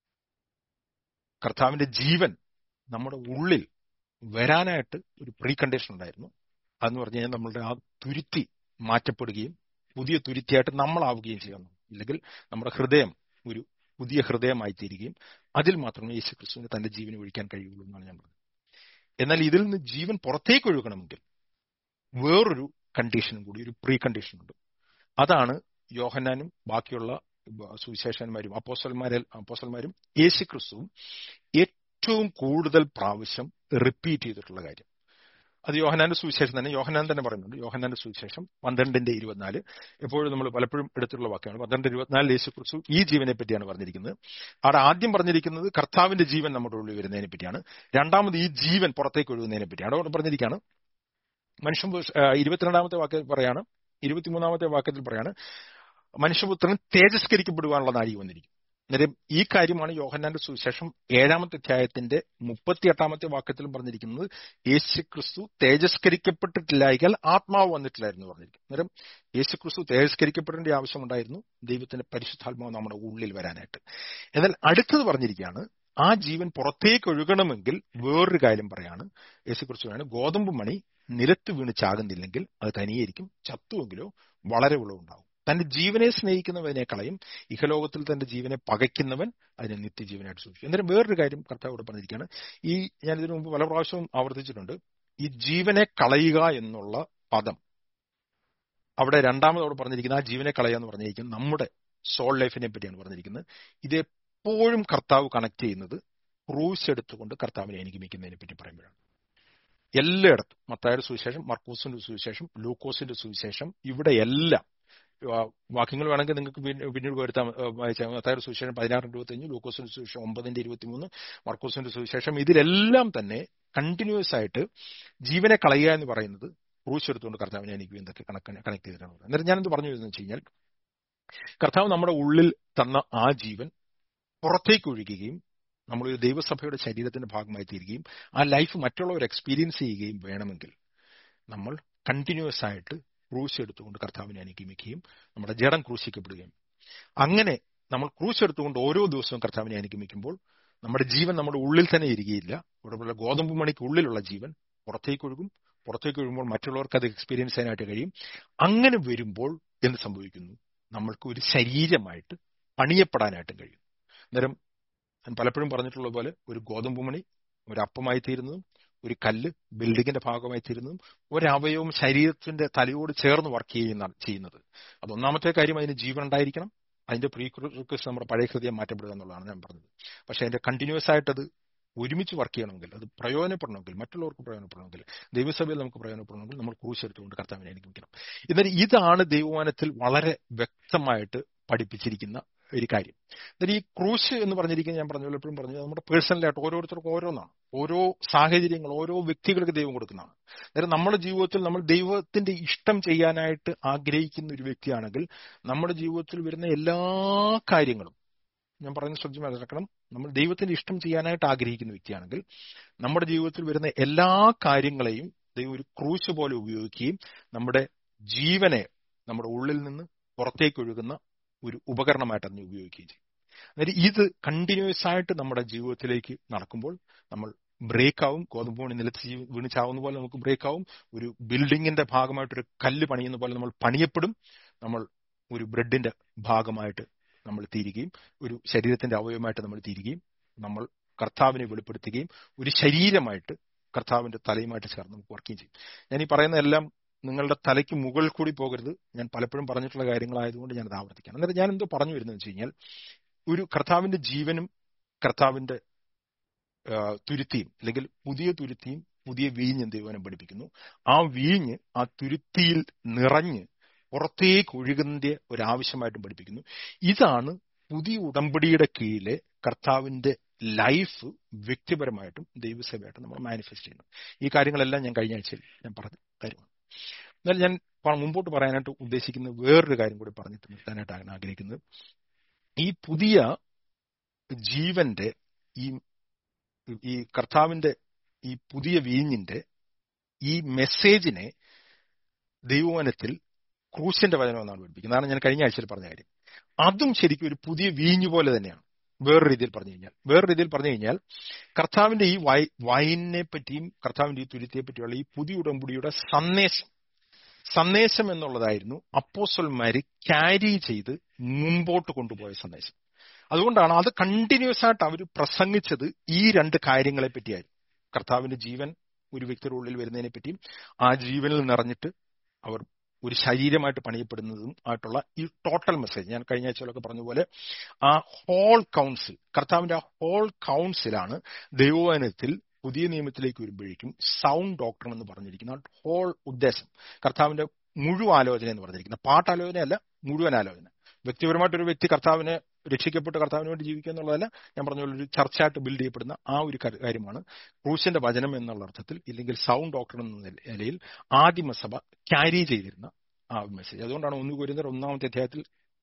കർത്താവിന്റെ ജീവൻ നമ്മുടെ ഉള്ളിൽ വരാനായിട്ട് ഒരു പ്രീ കണ്ടീഷൻ ഉണ്ടായിരുന്നു അതെന്ന് പറഞ്ഞു കഴിഞ്ഞാൽ നമ്മളുടെ ആ തുരുത്തി മാറ്റപ്പെടുകയും പുതിയ തുരുത്തിയായിട്ട് നമ്മളാവുകയും ചെയ്യുന്നു ഇല്ലെങ്കിൽ നമ്മുടെ ഹൃദയം ഒരു പുതിയ ഹൃദയമായി തീരുകയും അതിൽ മാത്രമേ യേശു ക്രിസ്തുവിന് തന്റെ ജീവനെ ഒഴിക്കാൻ കഴിയുള്ളൂ എന്നാണ് ഞാൻ പറഞ്ഞത് എന്നാൽ ഇതിൽ നിന്ന് ജീവൻ പുറത്തേക്ക് ഒഴുകണമെങ്കിൽ വേറൊരു കണ്ടീഷനും കൂടി ഒരു പ്രീ കണ്ടീഷൻ ഉണ്ട് അതാണ് യോഹന്നാനും ബാക്കിയുള്ള സുവിശേഷന്മാരും അപ്പോസൽമാരിൽ അപ്പോസൽമാരും യേശു ക്രിസ്തുവും ഏറ്റവും കൂടുതൽ പ്രാവശ്യം റിപ്പീറ്റ് ചെയ്തിട്ടുള്ള കാര്യം അത് യോഹനാന്റെ സുവിശേഷം തന്നെ യോഹനാൻ തന്നെ പറയുന്നുണ്ട് യോഹനാന്റെ സുവിശേഷം പന്ത്രണ്ടിന്റെ ഇരുപത്തിനാല് എപ്പോഴും നമ്മൾ പലപ്പോഴും എടുത്തിട്ടുള്ള വാക്യമാണ് പന്ത്രണ്ട് ഇരുപത്തിനാല് യേശു ക്രിസ്തു ഈ ജീവനെ പറ്റിയാണ് പറഞ്ഞിരിക്കുന്നത് അവിടെ ആദ്യം പറഞ്ഞിരിക്കുന്നത് കർത്താവിന്റെ ജീവൻ നമ്മുടെ ഉള്ളിൽ വരുന്നതിനെ പറ്റിയാണ് രണ്ടാമത് ഈ ജീവൻ പുറത്തേക്ക് ഒഴുകുന്നതിനെ പറ്റിയാണ് അവിടെ പറഞ്ഞിരിക്കുകയാണ് മനുഷ്യൻ ഇരുപത്തിരണ്ടാമത്തെ വാക്യത്തിൽ പറയാണ് ഇരുപത്തിമൂന്നാമത്തെ വാക്യത്തിൽ പറയാണ് മനുഷ്യപുത്രൻ തേജസ്കരിക്കപ്പെടുവാനുള്ള നാഴിക വന്നിരിക്കും അന്നേരം ഈ കാര്യമാണ് യോഹന്നാന്റെ സുവിശേഷം ഏഴാമത്തെ അധ്യായത്തിന്റെ മുപ്പത്തിയെട്ടാമത്തെ വാക്യത്തിലും പറഞ്ഞിരിക്കുന്നത് യേശു ക്രിസ്തു തേജസ്കരിക്കപ്പെട്ടിട്ടില്ലായിക്കാൽ ആത്മാവ് വന്നിട്ടില്ലായിരുന്നു പറഞ്ഞിരിക്കും അന്നേരം യേശു ക്രിസ്തു തേജസ്കരിക്കപ്പെടേണ്ട ആവശ്യമുണ്ടായിരുന്നു ദൈവത്തിന്റെ പരിശുദ്ധാത്മാവ് നമ്മുടെ ഉള്ളിൽ വരാനായിട്ട് എന്നാൽ അടുത്തത് പറഞ്ഞിരിക്കുകയാണ് ആ ജീവൻ പുറത്തേക്ക് ഒഴുകണമെങ്കിൽ വേറൊരു കാര്യം പറയാണ് യേശു ക്രിസ്തു ഗോതമ്പ് മണി നിലത്ത് വീണ് ചാകുന്നില്ലെങ്കിൽ അത് തനിയായിരിക്കും ചത്തുവെങ്കിലോ വളരെ വിളവുണ്ടാവും തന്റെ ജീവനെ സ്നേഹിക്കുന്നവനേക്കളയും ഇഹലോകത്തിൽ തന്റെ ജീവനെ പകയ്ക്കുന്നവൻ അതിനെ നിത്യജീവനായിട്ട് സൂക്ഷിക്കും എന്നിട്ട് വേറൊരു കാര്യം കർത്താവോട് പറഞ്ഞിരിക്കുകയാണ് ഈ ഞാൻ ഇതിനു മുമ്പ് പല പ്രാവശ്യവും ആവർത്തിച്ചിട്ടുണ്ട് ഈ ജീവനെ കളയുക എന്നുള്ള പദം അവിടെ രണ്ടാമതോട് പറഞ്ഞിരിക്കുന്ന ആ ജീവനെ കളയുക എന്ന് പറഞ്ഞിരിക്കുന്നത് നമ്മുടെ സോൾ ലൈഫിനെ പറ്റിയാണ് പറഞ്ഞിരിക്കുന്നത് ഇത് എപ്പോഴും കർത്താവ് കണക്ട് ചെയ്യുന്നത് ക്രൂശ് എടുത്തുകൊണ്ട് കർത്താവിനെ അനുഗമിക്കുന്നതിനെ പറ്റി പറയുമ്പോഴാണ് എല്ലായിടത്തും മത്തായുടെ സുവിശേഷം മർക്കൂസിന്റെ സുവിശേഷം ലൂക്കോസിന്റെ സുവിശേഷം ഇവിടെ എല്ലാം വാക്യങ്ങൾ വേണമെങ്കിൽ നിങ്ങൾക്ക് പിന്നീട് വരുത്താം വായിച്ചാൽ മത്തായുടെ സുവിശേഷം പതിനാറിന്റെ ഇരുപത്തിയഞ്ച് ലൂക്കോസിന്റെ സുവിശേഷം ഒമ്പതിന്റെ ഇരുപത്തിമൂന്ന് മർക്കൂസിന്റെ സുവിശേഷം ഇതിലെല്ലാം തന്നെ കണ്ടിന്യൂസ് ആയിട്ട് ജീവനെ കളയുക എന്ന് പറയുന്നത് ക്രൂശ് എടുത്തുകൊണ്ട് കർത്താവിനെ എനിക്ക് എന്തൊക്കെ കണക്ക് കണക്ട് ചെയ്തിട്ടാണ് എന്നിട്ട് ഞാനെന്ത് പറഞ്ഞു എന്ന് വെച്ച് കഴിഞ്ഞാൽ കർത്താവ് നമ്മുടെ ഉള്ളിൽ തന്ന ആ ജീവൻ പുറത്തേക്ക് ഒഴുകുകയും നമ്മളൊരു ദൈവസഭയുടെ ശരീരത്തിന്റെ ഭാഗമായി തീരുകയും ആ ലൈഫ് മറ്റുള്ളവർ എക്സ്പീരിയൻസ് ചെയ്യുകയും വേണമെങ്കിൽ നമ്മൾ കണ്ടിന്യൂസ് ആയിട്ട് ക്രൂശ് എടുത്തുകൊണ്ട് കർത്താവിനെ അനുഗമിക്കുകയും നമ്മുടെ ജഡം ക്രൂശിക്കപ്പെടുകയും അങ്ങനെ നമ്മൾ ക്രൂശ് എടുത്തുകൊണ്ട് ഓരോ ദിവസവും കർത്താവിനെ അനുഗമിക്കുമ്പോൾ നമ്മുടെ ജീവൻ നമ്മുടെ ഉള്ളിൽ തന്നെ ഇരിക്കുകയില്ല ഇവിടെ ഗോതമ്പ് മണിക്ക് ഉള്ളിലുള്ള ജീവൻ പുറത്തേക്ക് ഒഴുകും പുറത്തേക്ക് ഒഴുകുമ്പോൾ മറ്റുള്ളവർക്ക് അത് എക്സ്പീരിയൻസ് ചെയ്യാനായിട്ട് കഴിയും അങ്ങനെ വരുമ്പോൾ എന്ത് സംഭവിക്കുന്നു നമ്മൾക്ക് ഒരു ശരീരമായിട്ട് പണിയപ്പെടാനായിട്ടും കഴിയും അന്നേരം ഞാൻ പലപ്പോഴും പറഞ്ഞിട്ടുള്ള പോലെ ഒരു ഗോതമ്പ് മണി ഒരു അപ്പമായി തീരുന്നതും ഒരു കല്ല് ബിൽഡിങ്ങിന്റെ ഭാഗമായി തീരുന്നതും ഒരവയവും ശരീരത്തിന്റെ തലയോട് ചേർന്ന് വർക്ക് ചെയ്യുന്ന ചെയ്യുന്നത് അത് ഒന്നാമത്തെ കാര്യം അതിന് ജീവൻ ഉണ്ടായിരിക്കണം അതിന്റെ പ്രീ നമ്മുടെ പഴയ ഹൃദയം മാറ്റപ്പെടുക എന്നുള്ളതാണ് ഞാൻ പറഞ്ഞത് പക്ഷെ അതിന്റെ കണ്ടിന്യൂസ് ആയിട്ടത് ഒരുമിച്ച് വർക്ക് ചെയ്യണമെങ്കിൽ അത് പ്രയോജനപ്പെടണമെങ്കിൽ മറ്റുള്ളവർക്ക് പ്രയോജനപ്പെടണമെങ്കിൽ ദൈവസഭയിൽ നമുക്ക് പ്രയോജനപ്പെടണമെങ്കിൽ നമ്മൾ ക്രൂശ് എടുത്തുകൊണ്ട് കർത്താവിനെ അനുഗമിക്കണം എന്നാൽ ഇതാണ് ദൈവമാനത്തിൽ വളരെ വ്യക്തമായിട്ട് പഠിപ്പിച്ചിരിക്കുന്ന ഒരു കാര്യം എന്നാൽ ഈ ക്രൂശ് എന്ന് പറഞ്ഞിരിക്കുന്നത് ഞാൻ പറഞ്ഞു എപ്പോഴും പറഞ്ഞു നമ്മുടെ പേഴ്സണലായിട്ട് ഓരോരുത്തർക്കും ഓരോന്നാണ് ഓരോ സാഹചര്യങ്ങൾ ഓരോ വ്യക്തികൾക്ക് ദൈവം കൊടുക്കുന്നതാണ് അന്നേരം നമ്മുടെ ജീവിതത്തിൽ നമ്മൾ ദൈവത്തിന്റെ ഇഷ്ടം ചെയ്യാനായിട്ട് ആഗ്രഹിക്കുന്ന ഒരു വ്യക്തിയാണെങ്കിൽ നമ്മുടെ ജീവിതത്തിൽ വരുന്ന എല്ലാ കാര്യങ്ങളും ഞാൻ പറയുന്ന ശ്രദ്ധ മനസ്സിലാക്കണം നമ്മൾ ദൈവത്തിന്റെ ഇഷ്ടം ചെയ്യാനായിട്ട് ആഗ്രഹിക്കുന്ന വ്യക്തിയാണെങ്കിൽ നമ്മുടെ ജീവിതത്തിൽ വരുന്ന എല്ലാ കാര്യങ്ങളെയും ദൈവം ഒരു ക്രൂശ് പോലെ ഉപയോഗിക്കുകയും നമ്മുടെ ജീവനെ നമ്മുടെ ഉള്ളിൽ നിന്ന് പുറത്തേക്ക് ഒഴുകുന്ന ഒരു ഉപകരണമായിട്ട് അതിനെ ഉപയോഗിക്കുകയും ചെയ്യും അതായത് ഇത് കണ്ടിന്യൂസ് ആയിട്ട് നമ്മുടെ ജീവിതത്തിലേക്ക് നടക്കുമ്പോൾ നമ്മൾ ബ്രേക്ക് ആവും ഗോതമ്പ് പണി നിലത്ത് വീണ് ചാവുന്ന പോലെ നമുക്ക് ബ്രേക്ക് ആവും ഒരു ബിൽഡിങ്ങിന്റെ ഭാഗമായിട്ട് ഒരു കല്ല് പണിയുന്ന പോലെ നമ്മൾ പണിയപ്പെടും നമ്മൾ ഒരു ബ്രെഡിന്റെ ഭാഗമായിട്ട് നമ്മൾ തീരുകയും ഒരു ശരീരത്തിന്റെ അവയവമായിട്ട് നമ്മൾ തീരുകയും നമ്മൾ കർത്താവിനെ വെളിപ്പെടുത്തുകയും ഒരു ശരീരമായിട്ട് കർത്താവിന്റെ തലയുമായിട്ട് ചേർന്ന് നമുക്ക് വർക്കുകയും ചെയ്യും ഞാൻ ഈ പറയുന്ന എല്ലാം നിങ്ങളുടെ തലയ്ക്ക് മുകളിൽ കൂടി പോകരുത് ഞാൻ പലപ്പോഴും പറഞ്ഞിട്ടുള്ള കാര്യങ്ങളായതുകൊണ്ട് ഞാൻ അത് ആവർത്തിക്കാം എന്നിട്ട് ഞാൻ എന്തോ പറഞ്ഞു വരുന്നത് വെച്ച് കഴിഞ്ഞാൽ ഒരു കർത്താവിന്റെ ജീവനും കർത്താവിന്റെ തുരുത്തിയും അല്ലെങ്കിൽ പുതിയ തുരുത്തിയും പുതിയ വീഞ്ഞും ദൈവനം പഠിപ്പിക്കുന്നു ആ വീഞ്ഞ് ആ തുരുത്തിയിൽ നിറഞ്ഞ് പുറത്തേക്ക് ഒഴുകുന്നതിന്റെ ഒരാവശ്യമായിട്ടും പഠിപ്പിക്കുന്നു ഇതാണ് പുതിയ ഉടമ്പടിയുടെ കീഴിലെ കർത്താവിന്റെ ലൈഫ് വ്യക്തിപരമായിട്ടും ദൈവസഭയായിട്ടും നമ്മൾ മാനിഫെസ്റ്റ് ചെയ്യുന്നു ഈ കാര്യങ്ങളെല്ലാം ഞാൻ കഴിഞ്ഞ ആഴ്ചയിൽ ഞാൻ പറഞ്ഞ കാര്യമാണ് എന്നാൽ ഞാൻ മുമ്പോട്ട് പറയാനായിട്ട് ഉദ്ദേശിക്കുന്ന വേറൊരു കാര്യം കൂടി പറഞ്ഞിട്ട് നിർത്താനായിട്ടാണ് ആഗ്രഹിക്കുന്നത് ഈ പുതിയ ജീവന്റെ ഈ ഈ കർത്താവിന്റെ ഈ പുതിയ വീഞ്ഞിന്റെ ഈ മെസ്സേജിനെ ദൈവവനത്തിൽ ക്രൂശിന്റെ വചനം എന്നാണ് പഠിപ്പിക്കുന്നത് അതാണ് ഞാൻ കഴിഞ്ഞ ആഴ്ചയിൽ പറഞ്ഞ കാര്യം അതും ശരിക്കും ഒരു പുതിയ വീഞ്ഞു പോലെ തന്നെയാണ് വേറൊരു രീതിയിൽ പറഞ്ഞു കഴിഞ്ഞാൽ വേറൊരു രീതിയിൽ പറഞ്ഞു കഴിഞ്ഞാൽ കർത്താവിന്റെ ഈ വൈ വൈനിനെ പറ്റിയും കർത്താവിന്റെ ഈ തുരുത്തിയെ പറ്റിയുള്ള ഈ പുതിയ ഉടമ്പടിയുടെ സന്ദേശം സന്ദേശം എന്നുള്ളതായിരുന്നു അപ്പോസൽമാര് ക്യാരി ചെയ്ത് മുമ്പോട്ട് കൊണ്ടുപോയ സന്ദേശം അതുകൊണ്ടാണ് അത് കണ്ടിന്യൂസ് ആയിട്ട് അവർ പ്രസംഗിച്ചത് ഈ രണ്ട് കാര്യങ്ങളെ പറ്റിയായിരുന്നു കർത്താവിന്റെ ജീവൻ ഒരു വ്യക്തിയുടെ ഉള്ളിൽ വരുന്നതിനെ പറ്റിയും ആ ജീവനിൽ നിറഞ്ഞിട്ട് അവർ ഒരു ശരീരമായിട്ട് പണിയപ്പെടുന്നതും ആയിട്ടുള്ള ഈ ടോട്ടൽ മെസ്സേജ് ഞാൻ കഴിഞ്ഞ ആഴ്ചയിലൊക്കെ പറഞ്ഞ പോലെ ആ ഹോൾ കൗൺസിൽ കർത്താവിന്റെ ആ ഹോൾ കൗൺസിലാണ് ദൈവവചനത്തിൽ പുതിയ നിയമത്തിലേക്ക് വരുമ്പോഴേക്കും സൗണ്ട് ഡോക്ടർ എന്ന് പറഞ്ഞിരിക്കുന്ന ഹോൾ ഉദ്ദേശം കർത്താവിന്റെ മുഴുവൻ ആലോചന എന്ന് പറഞ്ഞിരിക്കുന്ന പാട്ടാലോചനയല്ല മുഴുവൻ ആലോചന വ്യക്തിപരമായിട്ട് ഒരു വ്യക്തി കർത്താവിനെ രക്ഷിക്കപ്പെട്ട് കർത്താവിന് വേണ്ടി ജീവിക്കുക എന്നുള്ളതല്ല ഞാൻ പറഞ്ഞ പോലെ ഒരു ചർച്ചയായിട്ട് ബിൽഡ് ചെയ്യപ്പെടുന്ന ആ ഒരു കാര്യമാണ് ക്രൂശിന്റെ വചനം എന്നുള്ള അർത്ഥത്തിൽ ഇല്ലെങ്കിൽ സൗണ്ട് ഡോക്ടർ എന്ന നിലയിൽ ആദിമസഭ ക്യാരി ചെയ്തിരുന്ന ആ മെസ്സേജ് അതുകൊണ്ടാണ് ഒന്ന് കുരുന്നർ ഒന്നാമത്തെ അധ്യായത്തിൽ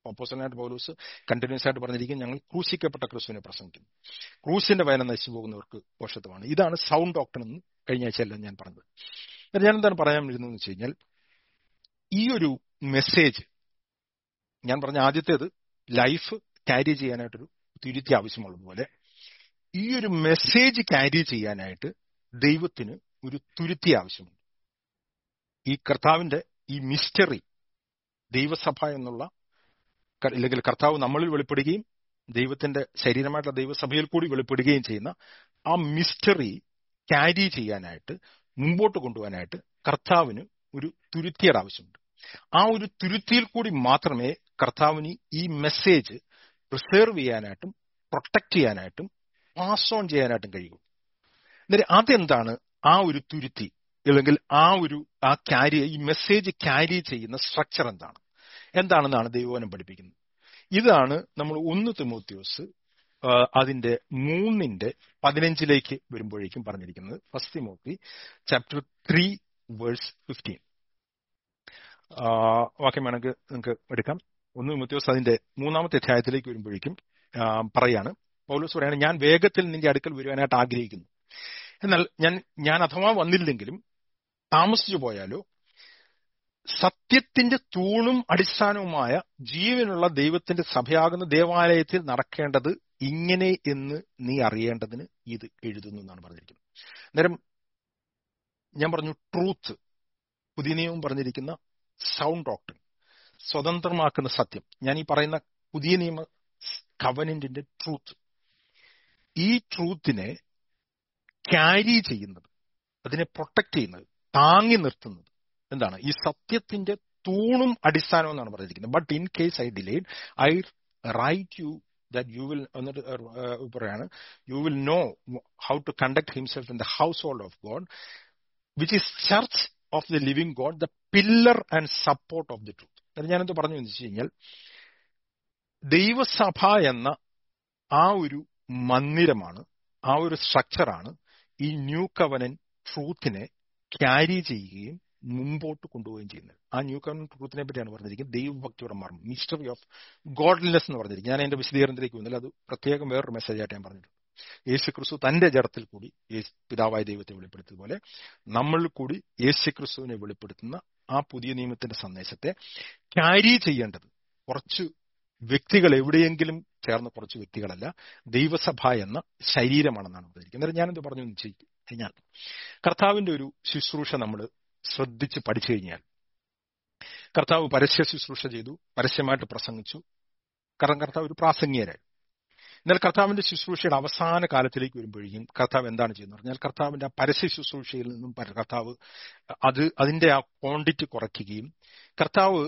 അപ്പോസലായിട്ട് പൗലൂസ് കണ്ടിന്യൂസ് ആയിട്ട് പറഞ്ഞിരിക്കും ഞങ്ങൾ ക്രൂശിക്കപ്പെട്ട ക്രിസ്തുവിനെ പ്രസംഗിക്കുന്നു ക്രൂശിന്റെ വയന നശിച്ചു പോകുന്നവർക്ക് പോഷത്വമാണ് ഇതാണ് സൗണ്ട് ഡോക്ടർ എന്ന് കഴിഞ്ഞ ആഴ്ചയെല്ലാം ഞാൻ പറഞ്ഞത് എന്നിട്ട് ഞാൻ എന്താണ് പറയാൻ വരുന്നതെന്ന് വെച്ച് കഴിഞ്ഞാൽ ഈ ഒരു മെസ്സേജ് ഞാൻ പറഞ്ഞ ആദ്യത്തേത് ലൈഫ് ക്യാരി ചെയ്യാനായിട്ടൊരു തിരുത്തി ആവശ്യമുള്ളതുപോലെ ഈ ഒരു മെസ്സേജ് ക്യാരി ചെയ്യാനായിട്ട് ദൈവത്തിന് ഒരു തുരുത്തി ആവശ്യമുണ്ട് ഈ കർത്താവിന്റെ ഈ മിസ്റ്ററി ദൈവസഭ എന്നുള്ള അല്ലെങ്കിൽ കർത്താവ് നമ്മളിൽ വെളിപ്പെടുകയും ദൈവത്തിന്റെ ശരീരമായിട്ടുള്ള ദൈവസഭയിൽ കൂടി വെളിപ്പെടുകയും ചെയ്യുന്ന ആ മിസ്റ്ററി ക്യാരി ചെയ്യാനായിട്ട് മുമ്പോട്ട് കൊണ്ടുപോകാനായിട്ട് കർത്താവിന് ഒരു തുരുത്തിയുടെ ആവശ്യമുണ്ട് ആ ഒരു തുരുത്തിയിൽ കൂടി മാത്രമേ കർത്താവിന് ഈ മെസ്സേജ് പ്രിസേർവ് ചെയ്യാനായിട്ടും പ്രൊട്ടക്ട് ചെയ്യാനായിട്ടും പാസ് ഓൺ ചെയ്യാനായിട്ടും കഴിയും എന്നിട്ട് അതെന്താണ് ആ ഒരു തുരുത്തി അല്ലെങ്കിൽ ആ ഒരു ആ ക്യാരി ഈ മെസ്സേജ് ക്യാരി ചെയ്യുന്ന സ്ട്രക്ചർ എന്താണ് എന്താണെന്നാണ് ദൈവവനം പഠിപ്പിക്കുന്നത് ഇതാണ് നമ്മൾ ഒന്ന് തിമോത്യോസ് അതിന്റെ മൂന്നിന്റെ പതിനഞ്ചിലേക്ക് വരുമ്പോഴേക്കും പറഞ്ഞിരിക്കുന്നത് first Timothy chapter three verse fifteen വാക്യം വേണമെങ്കിൽ നിങ്ങൾക്ക് എടുക്കാം ഒന്ന് തിമോത്യോസ് അതിന്റെ മൂന്നാമത്തെ അധ്യായത്തിലേക്ക് വരുമ്പോഴേക്കും പറയാണ് പൗലോസ് പറയാണ് ഞാൻ വേഗത്തിൽ നിന്റെ അടുക്കൽ വരുവാനായിട്ട് ആഗ്രഹിക്കുന്നു എന്നാൽ ഞാൻ ഞാൻ അഥവാ വന്നില്ലെങ്കിലും താമസിച്ചു പോയാലോ സത്യത്തിന്റെ തൂണും അടിസ്ഥാനവുമായ ജീവനുള്ള ദൈവത്തിന്റെ സഭയാകുന്ന ദേവാലയത്തിൽ നടക്കേണ്ടത് ഇങ്ങനെ എന്ന് നീ അറിയേണ്ടതിന് ഇത് എഴുതുന്നു എന്നാണ് പറഞ്ഞിരിക്കുന്നത് അന്നേരം ഞാൻ പറഞ്ഞു ട്രൂത്ത് പുതിയ നിയമം പറഞ്ഞിരിക്കുന്ന സൗണ്ട് ഡോക്ടർ സ്വതന്ത്രമാക്കുന്ന സത്യം ഞാൻ ഈ പറയുന്ന പുതിയ നിയമ കവനന്റിന്റെ ട്രൂത്ത് ഈ ട്രൂത്തിനെ ക്യാരി ചെയ്യുന്നത് അതിനെ പ്രൊട്ടക്ട് ചെയ്യുന്നത് താങ്ങി നിർത്തുന്നത് എന്താണ് ഈ സത്യത്തിന്റെ തൂണും അടിസ്ഥാനവും എന്നാണ് പറഞ്ഞിരിക്കുന്നത് but in case I delayed I write you that you will എന്നിട്ട് പറയാണ് you will know how to conduct himself in the household of God which is church of the living God the pillar and support of the truth അത് ഞാനെന്ത് പറഞ്ഞു എന്ന് വെച്ച് കഴിഞ്ഞാൽ ദൈവസഭ എന്ന ആ ഒരു മന്ദിരമാണ് ആ ഒരു സ്ട്രക്ചറാണ് ഈ ന്യൂ കവനൻ ട്രൂത്തിനെ ക്യാരി ചെയ്യുകയും മുമ്പോട്ട് കൊണ്ടുപോവുകയും ചെയ്യുന്നത് ആ ന്യൂ കവൻ ട്രൂത്തിനെ പറ്റിയാണ് പറഞ്ഞിരിക്കുന്നത് ദൈവഭക്തിയുടെ മർമ്മം മിസ്റ്ററി ഓഫ് ഗോഡ്ലിനെസ് എന്ന് പറഞ്ഞിരിക്കും ഞാൻ എന്റെ വിശദീകരണത്തിലേക്ക് വന്നില്ല അത് പ്രത്യേകം വേറൊരു മെസ്സേജ് ആയിട്ട് ഞാൻ പറഞ്ഞിട്ടുണ്ട് യേശു ക്രിസ്തു തന്റെ ജഡത്തിൽ കൂടി പിതാവായ ദൈവത്തെ വെളിപ്പെടുത്തിയതുപോലെ നമ്മൾ കൂടി യേശു ക്രിസ്തുവിനെ വെളിപ്പെടുത്തുന്ന ആ പുതിയ നിയമത്തിന്റെ സന്ദേശത്തെ ക്യാരി ചെയ്യേണ്ടത് കുറച്ച് വ്യക്തികൾ എവിടെയെങ്കിലും ചേർന്ന കുറച്ച് വ്യക്തികളല്ല ദൈവസഭ എന്ന ശരീരമാണെന്നാണ് പറഞ്ഞിരിക്കുന്നത് അന്നേരം ഞാനെന്ത് പറഞ്ഞു കഴിഞ്ഞാൽ കർത്താവിന്റെ ഒരു ശുശ്രൂഷ നമ്മൾ ശ്രദ്ധിച്ച് പഠിച്ചു കഴിഞ്ഞാൽ കർത്താവ് പരസ്യ ശുശ്രൂഷ ചെയ്തു പരസ്യമായിട്ട് പ്രസംഗിച്ചു കാരണം കർത്താവ് ഒരു പ്രാസംഗികരായി എന്നാൽ കർത്താവിന്റെ ശുശ്രൂഷയുടെ അവസാന കാലത്തിലേക്ക് വരുമ്പോഴേക്കും കർത്താവ് എന്താണ് ചെയ്യുന്നത് പറഞ്ഞാൽ കർത്താവിന്റെ ആ പരസ്യ ശുശ്രൂഷയിൽ നിന്നും കർത്താവ് അത് അതിന്റെ ആ ക്വാണ്ടിറ്റി കുറയ്ക്കുകയും കർത്താവ്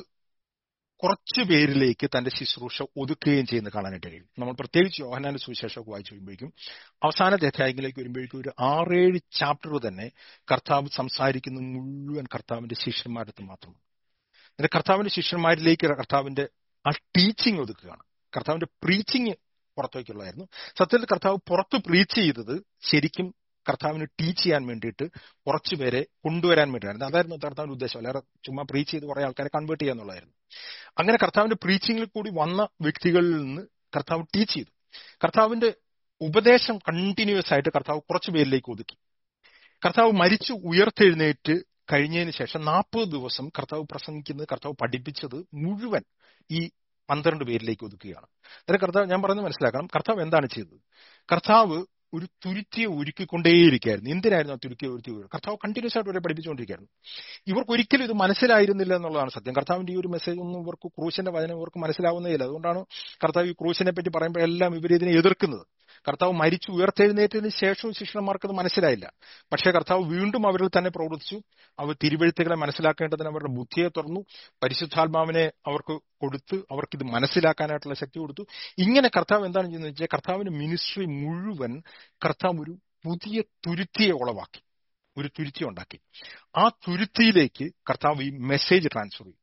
കുറച്ചു പേരിലേക്ക് തന്റെ ശുശ്രൂഷ ഒതുക്കുകയും ചെയ്യുന്നത് കാണാനായിട്ട് കഴിയും നമ്മൾ പ്രത്യേകിച്ച് യോഹനാന്റെ സുവിശേഷമൊക്കെ വായിച്ചു വരുമ്പോഴേക്കും അവസാനത്തെ അധ്യായത്തിലേക്ക് വരുമ്പോഴേക്കും ഒരു ആറേഴ് ചാപ്റ്റർ തന്നെ കർത്താവ് സംസാരിക്കുന്ന മുഴുവൻ കർത്താവിന്റെ ശിഷ്യന്മാരടുത്ത് മാത്രമാണ് എന്നിട്ട് കർത്താവിന്റെ ശിഷ്യന്മാരിലേക്ക് കർത്താവിന്റെ ആ ടീച്ചിങ് ഒതുക്കുകയാണ് കർത്താവിന്റെ പ്രീച്ചിങ് പുറത്തേക്കുള്ളതായിരുന്നു സത്യത്തിൽ കർത്താവ് പുറത്ത് പ്രീച്ച് ചെയ്തത് ശരിക്കും കർത്താവിന് ടീച്ച് ചെയ്യാൻ വേണ്ടിയിട്ട് കുറച്ചു പേരെ കൊണ്ടുവരാൻ വേണ്ടിയായിരുന്നു അതായിരുന്നു കർത്താവിന്റെ ഉദ്ദേശം അല്ലാതെ ചുമ്മാ പ്രീച്ച് ചെയ്ത് കുറെ ആൾക്കാരെ കൺവേർട്ട് ചെയ്യുക എന്നുള്ളതായിരുന്നു അങ്ങനെ കർത്താവിന്റെ പ്രീച്ചിങ്ങിൽ കൂടി വന്ന വ്യക്തികളിൽ നിന്ന് കർത്താവ് ടീച്ച് ചെയ്തു കർത്താവിന്റെ ഉപദേശം കണ്ടിന്യൂസ് ആയിട്ട് കർത്താവ് കുറച്ചു പേരിലേക്ക് ഒതുക്കി കർത്താവ് മരിച്ചു ഉയർത്തെഴുന്നേറ്റ് കഴിഞ്ഞതിന് ശേഷം നാൽപ്പത് ദിവസം കർത്താവ് പ്രസംഗിക്കുന്നത് കർത്താവ് പഠിപ്പിച്ചത് മുഴുവൻ ഈ പന്ത്രണ്ട് പേരിലേക്ക് ഒതുക്കുകയാണ് അതായത് കർത്താവ് ഞാൻ പറഞ്ഞത് മനസ്സിലാക്കണം കർത്താവ് എന്താണ് ചെയ്തത് കർത്താവ് ഒരു തുരുത്തിയെ ഒരുക്കിക്കൊണ്ടേയിരിക്കുകയായിരുന്നു എന്തിനായിരുന്നു ആ തുരുത്തിയെ ഒരുക്കി കർത്താവ് കണ്ടിന്യൂസ് ആയിട്ട് വരെ പഠിപ്പിച്ചുകൊണ്ടിരിക്കുകയായിരുന്നു ഇവർക്ക് ഒരിക്കലും ഇത് മനസ്സിലായിരുന്നില്ല എന്നുള്ളതാണ് സത്യം കർത്താവിന്റെ ഈ ഒരു മെസ്സേജ് ഒന്നും ഇവർക്ക് ക്രൂശിന്റെ വചനം ഇവർക്ക് മനസ്സിലാവുന്നതില്ല അതുകൊണ്ടാണ് കർത്താവ് ഈ ക്രൂശിനെ പറ്റി പറയുമ്പോഴെല്ലാം ഇവർ ഇതിനെ എതിർക്കുന്നത് കർത്താവ് മരിച്ചു ഉയർത്തെഴുന്നേറ്റതിന് ശേഷവും ശിഷ്യന്മാർക്ക് അത് മനസ്സിലായില്ല പക്ഷേ കർത്താവ് വീണ്ടും അവരിൽ തന്നെ പ്രവർത്തിച്ചു അവർ തിരുവഴുത്തുകളെ മനസ്സിലാക്കേണ്ടതിന് അവരുടെ ബുദ്ധിയെ തുറന്നു പരിശുദ്ധാത്മാവിനെ അവർക്ക് കൊടുത്ത് അവർക്ക് ഇത് മനസ്സിലാക്കാനായിട്ടുള്ള ശക്തി കൊടുത്തു ഇങ്ങനെ കർത്താവ് എന്താണ് ചെയ്യുന്നത് വെച്ചാൽ കർത്താവിന്റെ മിനിസ്ട്രി മുഴുവൻ കർത്താവ് ഒരു പുതിയ തുരുത്തിയെ ഉളവാക്കി ഒരു തുരുത്തി ഉണ്ടാക്കി ആ തുരുത്തിയിലേക്ക് കർത്താവ് ഈ മെസ്സേജ് ട്രാൻസ്ഫർ ചെയ്തു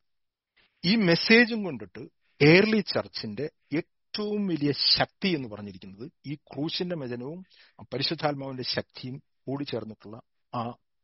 ഈ മെസ്സേജും കൊണ്ടിട്ട് എയർലി ചർച്ചിന്റെ ഏറ്റവും വലിയ ശക്തി എന്ന് പറഞ്ഞിരിക്കുന്നത് ഈ ക്രൂശിന്റെ മെജനവും പരിശുദ്ധാത്മാവിന്റെ ശക്തിയും കൂടി ചേർന്നിട്ടുള്ള ആ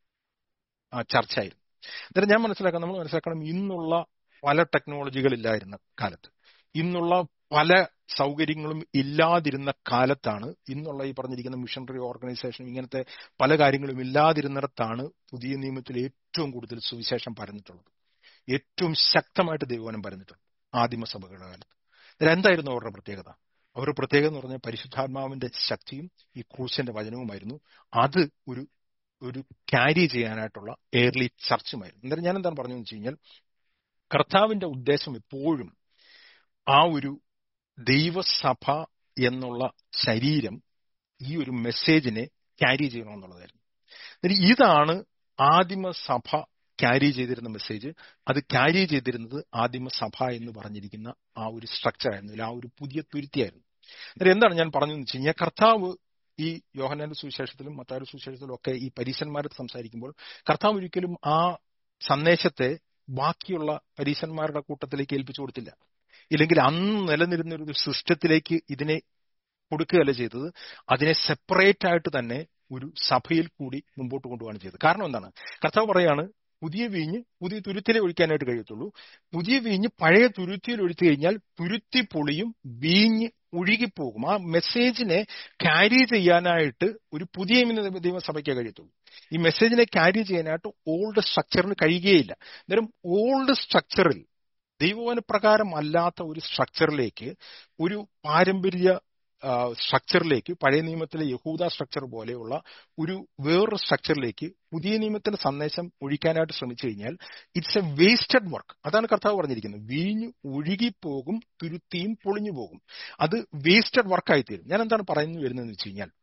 ആ ചർച്ചയായിരുന്നു അന്നേരം ഞാൻ മനസ്സിലാക്കാം നമ്മൾ മനസ്സിലാക്കണം ഇന്നുള്ള പല ടെക്നോളജികളില്ലായിരുന്ന കാലത്ത് ഇന്നുള്ള പല സൗകര്യങ്ങളും ഇല്ലാതിരുന്ന കാലത്താണ് ഇന്നുള്ള ഈ പറഞ്ഞിരിക്കുന്ന മിഷണറി ഓർഗനൈസേഷൻ ഇങ്ങനത്തെ പല കാര്യങ്ങളും ഇല്ലാതിരുന്നിടത്താണ് പുതിയ നിയമത്തിൽ ഏറ്റവും കൂടുതൽ സുവിശേഷം പരന്നിട്ടുള്ളത് ഏറ്റവും ശക്തമായിട്ട് ദൈവവനം പരന്നിട്ടുണ്ട് ആദിമ സഭകളുടെ കാലത്ത് ഇതിൽ എന്തായിരുന്നു അവരുടെ പ്രത്യേകത അവരുടെ പ്രത്യേകത എന്ന് പറഞ്ഞാൽ പരിശുദ്ധാത്മാവിന്റെ ശക്തിയും ഈ ക്രൂശന്റെ വചനവുമായിരുന്നു അത് ഒരു ഒരു ക്യാരി ചെയ്യാനായിട്ടുള്ള എയർലി ചർച്ചുമായിരുന്നു എന്തായാലും ഞാൻ എന്താണ് പറഞ്ഞതെന്ന് വെച്ച് കഴിഞ്ഞാൽ കർത്താവിന്റെ ഉദ്ദേശം എപ്പോഴും ആ ഒരു ദൈവസഭ എന്നുള്ള ശരീരം ഈ ഒരു മെസ്സേജിനെ ക്യാരി ചെയ്യണമെന്നുള്ളതായിരുന്നു ഇതാണ് ആദിമസഭ ക്യാരി ചെയ്തിരുന്ന മെസ്സേജ് അത് ക്യാരി ചെയ്തിരുന്നത് ആദിമസഭ എന്ന് പറഞ്ഞിരിക്കുന്ന ആ ഒരു സ്ട്രക്ചർ ആയിരുന്നു ആ ഒരു പുതിയ തുരുത്തിയായിരുന്നു അന്നേരം എന്താണ് ഞാൻ പറഞ്ഞതെന്ന് വെച്ച് കഴിഞ്ഞാൽ കർത്താവ് ഈ യോഹനാന്റെ സുവിശേഷത്തിലും മത്താരുടെ സുവിശേഷത്തിലും ഒക്കെ ഈ പരീശന്മാരത്ത് സംസാരിക്കുമ്പോൾ കർത്താവ് ഒരിക്കലും ആ സന്ദേശത്തെ ബാക്കിയുള്ള പരീശന്മാരുടെ കൂട്ടത്തിലേക്ക് ഏൽപ്പിച്ചു കൊടുത്തില്ല ഇല്ലെങ്കിൽ അന്ന് നിലനിരുന്ന ഒരു സിസ്റ്റത്തിലേക്ക് ഇതിനെ കൊടുക്കുകയല്ല ചെയ്തത് അതിനെ സെപ്പറേറ്റ് ആയിട്ട് തന്നെ ഒരു സഭയിൽ കൂടി മുമ്പോട്ട് കൊണ്ടുപോകാണ് ചെയ്തത് കാരണം എന്താണ് കർത്താവ് പറയാണ് പുതിയ വീഞ്ഞ് പുതിയ തുരുത്തിലെ ഒഴിക്കാനായിട്ട് കഴിയത്തുള്ളൂ പുതിയ വീഞ്ഞ് പഴയ തുരുത്തിയിൽ ഒഴിച്ചു കഴിഞ്ഞാൽ തുരുത്തി പൊളിയും വീഞ്ഞ് ഒഴുകിപ്പോകും ആ മെസ്സേജിനെ ക്യാരി ചെയ്യാനായിട്ട് ഒരു പുതിയ ദൈവസഭയ്ക്ക് കഴിയത്തുള്ളൂ ഈ മെസ്സേജിനെ ക്യാരി ചെയ്യാനായിട്ട് ഓൾഡ് സ്ട്രക്ചറിന് കഴിയുകയില്ല അന്നേരം ഓൾഡ് സ്ട്രക്ചറിൽ ദൈവവന പ്രകാരം അല്ലാത്ത ഒരു സ്ട്രക്ചറിലേക്ക് ഒരു പാരമ്പര്യ സ്ട്രക്ചറിലേക്ക് പഴയ നിയമത്തിലെ യഹൂദ സ്ട്രക്ചർ പോലെയുള്ള ഒരു വേറൊരു സ്ട്രക്ചറിലേക്ക് പുതിയ നിയമത്തിന്റെ സന്ദേശം ഒഴിക്കാനായിട്ട് ശ്രമിച്ചു കഴിഞ്ഞാൽ ഇറ്റ്സ് എ വേസ്റ്റഡ് വർക്ക് അതാണ് കർത്താവ് പറഞ്ഞിരിക്കുന്നത് വീഞ്ഞു ഒഴുകിപ്പോകും തുരുത്തിയും പൊളിഞ്ഞു പോകും അത് വേസ്റ്റഡ് വർക്കായി തീരും ഞാൻ എന്താണ് പറയുന്നത് വരുന്നതെന്ന് വെച്ച് കഴിഞ്ഞാൽ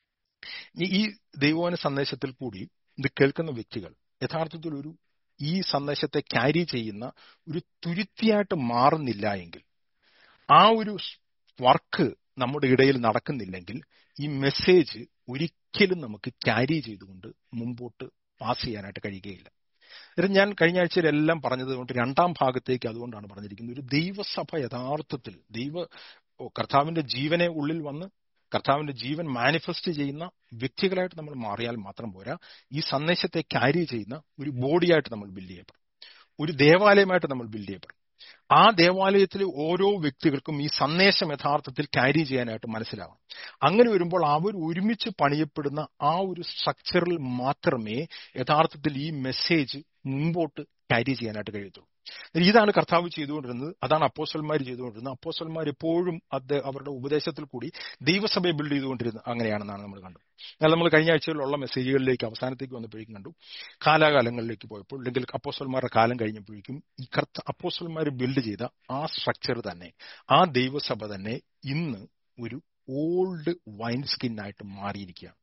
ഈ ദൈവവന സന്ദേശത്തിൽ കൂടി ഇത് കേൾക്കുന്ന വ്യക്തികൾ യഥാർത്ഥത്തിൽ ഒരു ഈ സന്ദേശത്തെ ക്യാരി ചെയ്യുന്ന ഒരു തുരുത്തിയായിട്ട് മാറുന്നില്ല എങ്കിൽ ആ ഒരു വർക്ക് നമ്മുടെ ഇടയിൽ നടക്കുന്നില്ലെങ്കിൽ ഈ മെസ്സേജ് ഒരിക്കലും നമുക്ക് ക്യാരി ചെയ്തുകൊണ്ട് മുമ്പോട്ട് പാസ് ചെയ്യാനായിട്ട് കഴിയുകയില്ല എന്നിട്ട് ഞാൻ കഴിഞ്ഞ ആഴ്ചയിലെല്ലാം പറഞ്ഞത് കൊണ്ട് രണ്ടാം ഭാഗത്തേക്ക് അതുകൊണ്ടാണ് പറഞ്ഞിരിക്കുന്നത് ഒരു ദൈവസഭ യഥാർത്ഥത്തിൽ ദൈവ കർത്താവിന്റെ ജീവനെ ഉള്ളിൽ വന്ന് കർത്താവിന്റെ ജീവൻ മാനിഫെസ്റ്റ് ചെയ്യുന്ന വ്യക്തികളായിട്ട് നമ്മൾ മാറിയാൽ മാത്രം പോരാ ഈ സന്ദേശത്തെ ക്യാരി ചെയ്യുന്ന ഒരു ബോഡിയായിട്ട് നമ്മൾ ബിൽഡ് ചെയ്യപ്പെടും ഒരു ദേവാലയമായിട്ട് നമ്മൾ ബിൽഡ് ചെയ്യപ്പെടും ആ ദേവാലയത്തിലെ ഓരോ വ്യക്തികൾക്കും ഈ സന്ദേശം യഥാർത്ഥത്തിൽ ക്യാരി ചെയ്യാനായിട്ട് മനസ്സിലാവണം അങ്ങനെ വരുമ്പോൾ അവർ ഒരുമിച്ച് പണിയപ്പെടുന്ന ആ ഒരു സ്ട്രക്ചറിൽ മാത്രമേ യഥാർത്ഥത്തിൽ ഈ മെസ്സേജ് മുമ്പോട്ട് ക്യാരി ചെയ്യാനായിട്ട് കഴിയത്തുള്ളൂ ഇതാണ് കർത്താവ് ചെയ്തുകൊണ്ടിരുന്നത് അതാണ് അപ്പോസൽമാർ ചെയ്തുകൊണ്ടിരുന്നത് അപ്പോസൽമാർ എപ്പോഴും അത് അവരുടെ ഉപദേശത്തിൽ കൂടി ദൈവസഭയെ ബിൽഡ് ചെയ്തുകൊണ്ടിരുന്നത് അങ്ങനെയാണെന്നാണ് നമ്മൾ കണ്ടത് എന്നാൽ നമ്മൾ കഴിഞ്ഞ ആഴ്ചയിലുള്ള മെസ്സേജുകളിലേക്ക് അവസാനത്തേക്ക് വന്നപ്പോഴേക്കും കണ്ടു കാലാകാലങ്ങളിലേക്ക് പോയപ്പോൾ അല്ലെങ്കിൽ അപ്പോസൽമാരുടെ കാലം കഴിഞ്ഞപ്പോഴേക്കും ഈ കർത്ത അപ്പോസൽമാർ ബിൽഡ് ചെയ്ത ആ സ്ട്രക്ചർ തന്നെ ആ ദൈവസഭ തന്നെ ഇന്ന് ഒരു ഓൾഡ് വൈൻ സ്കിന്നായിട്ട് മാറിയിരിക്കുകയാണ്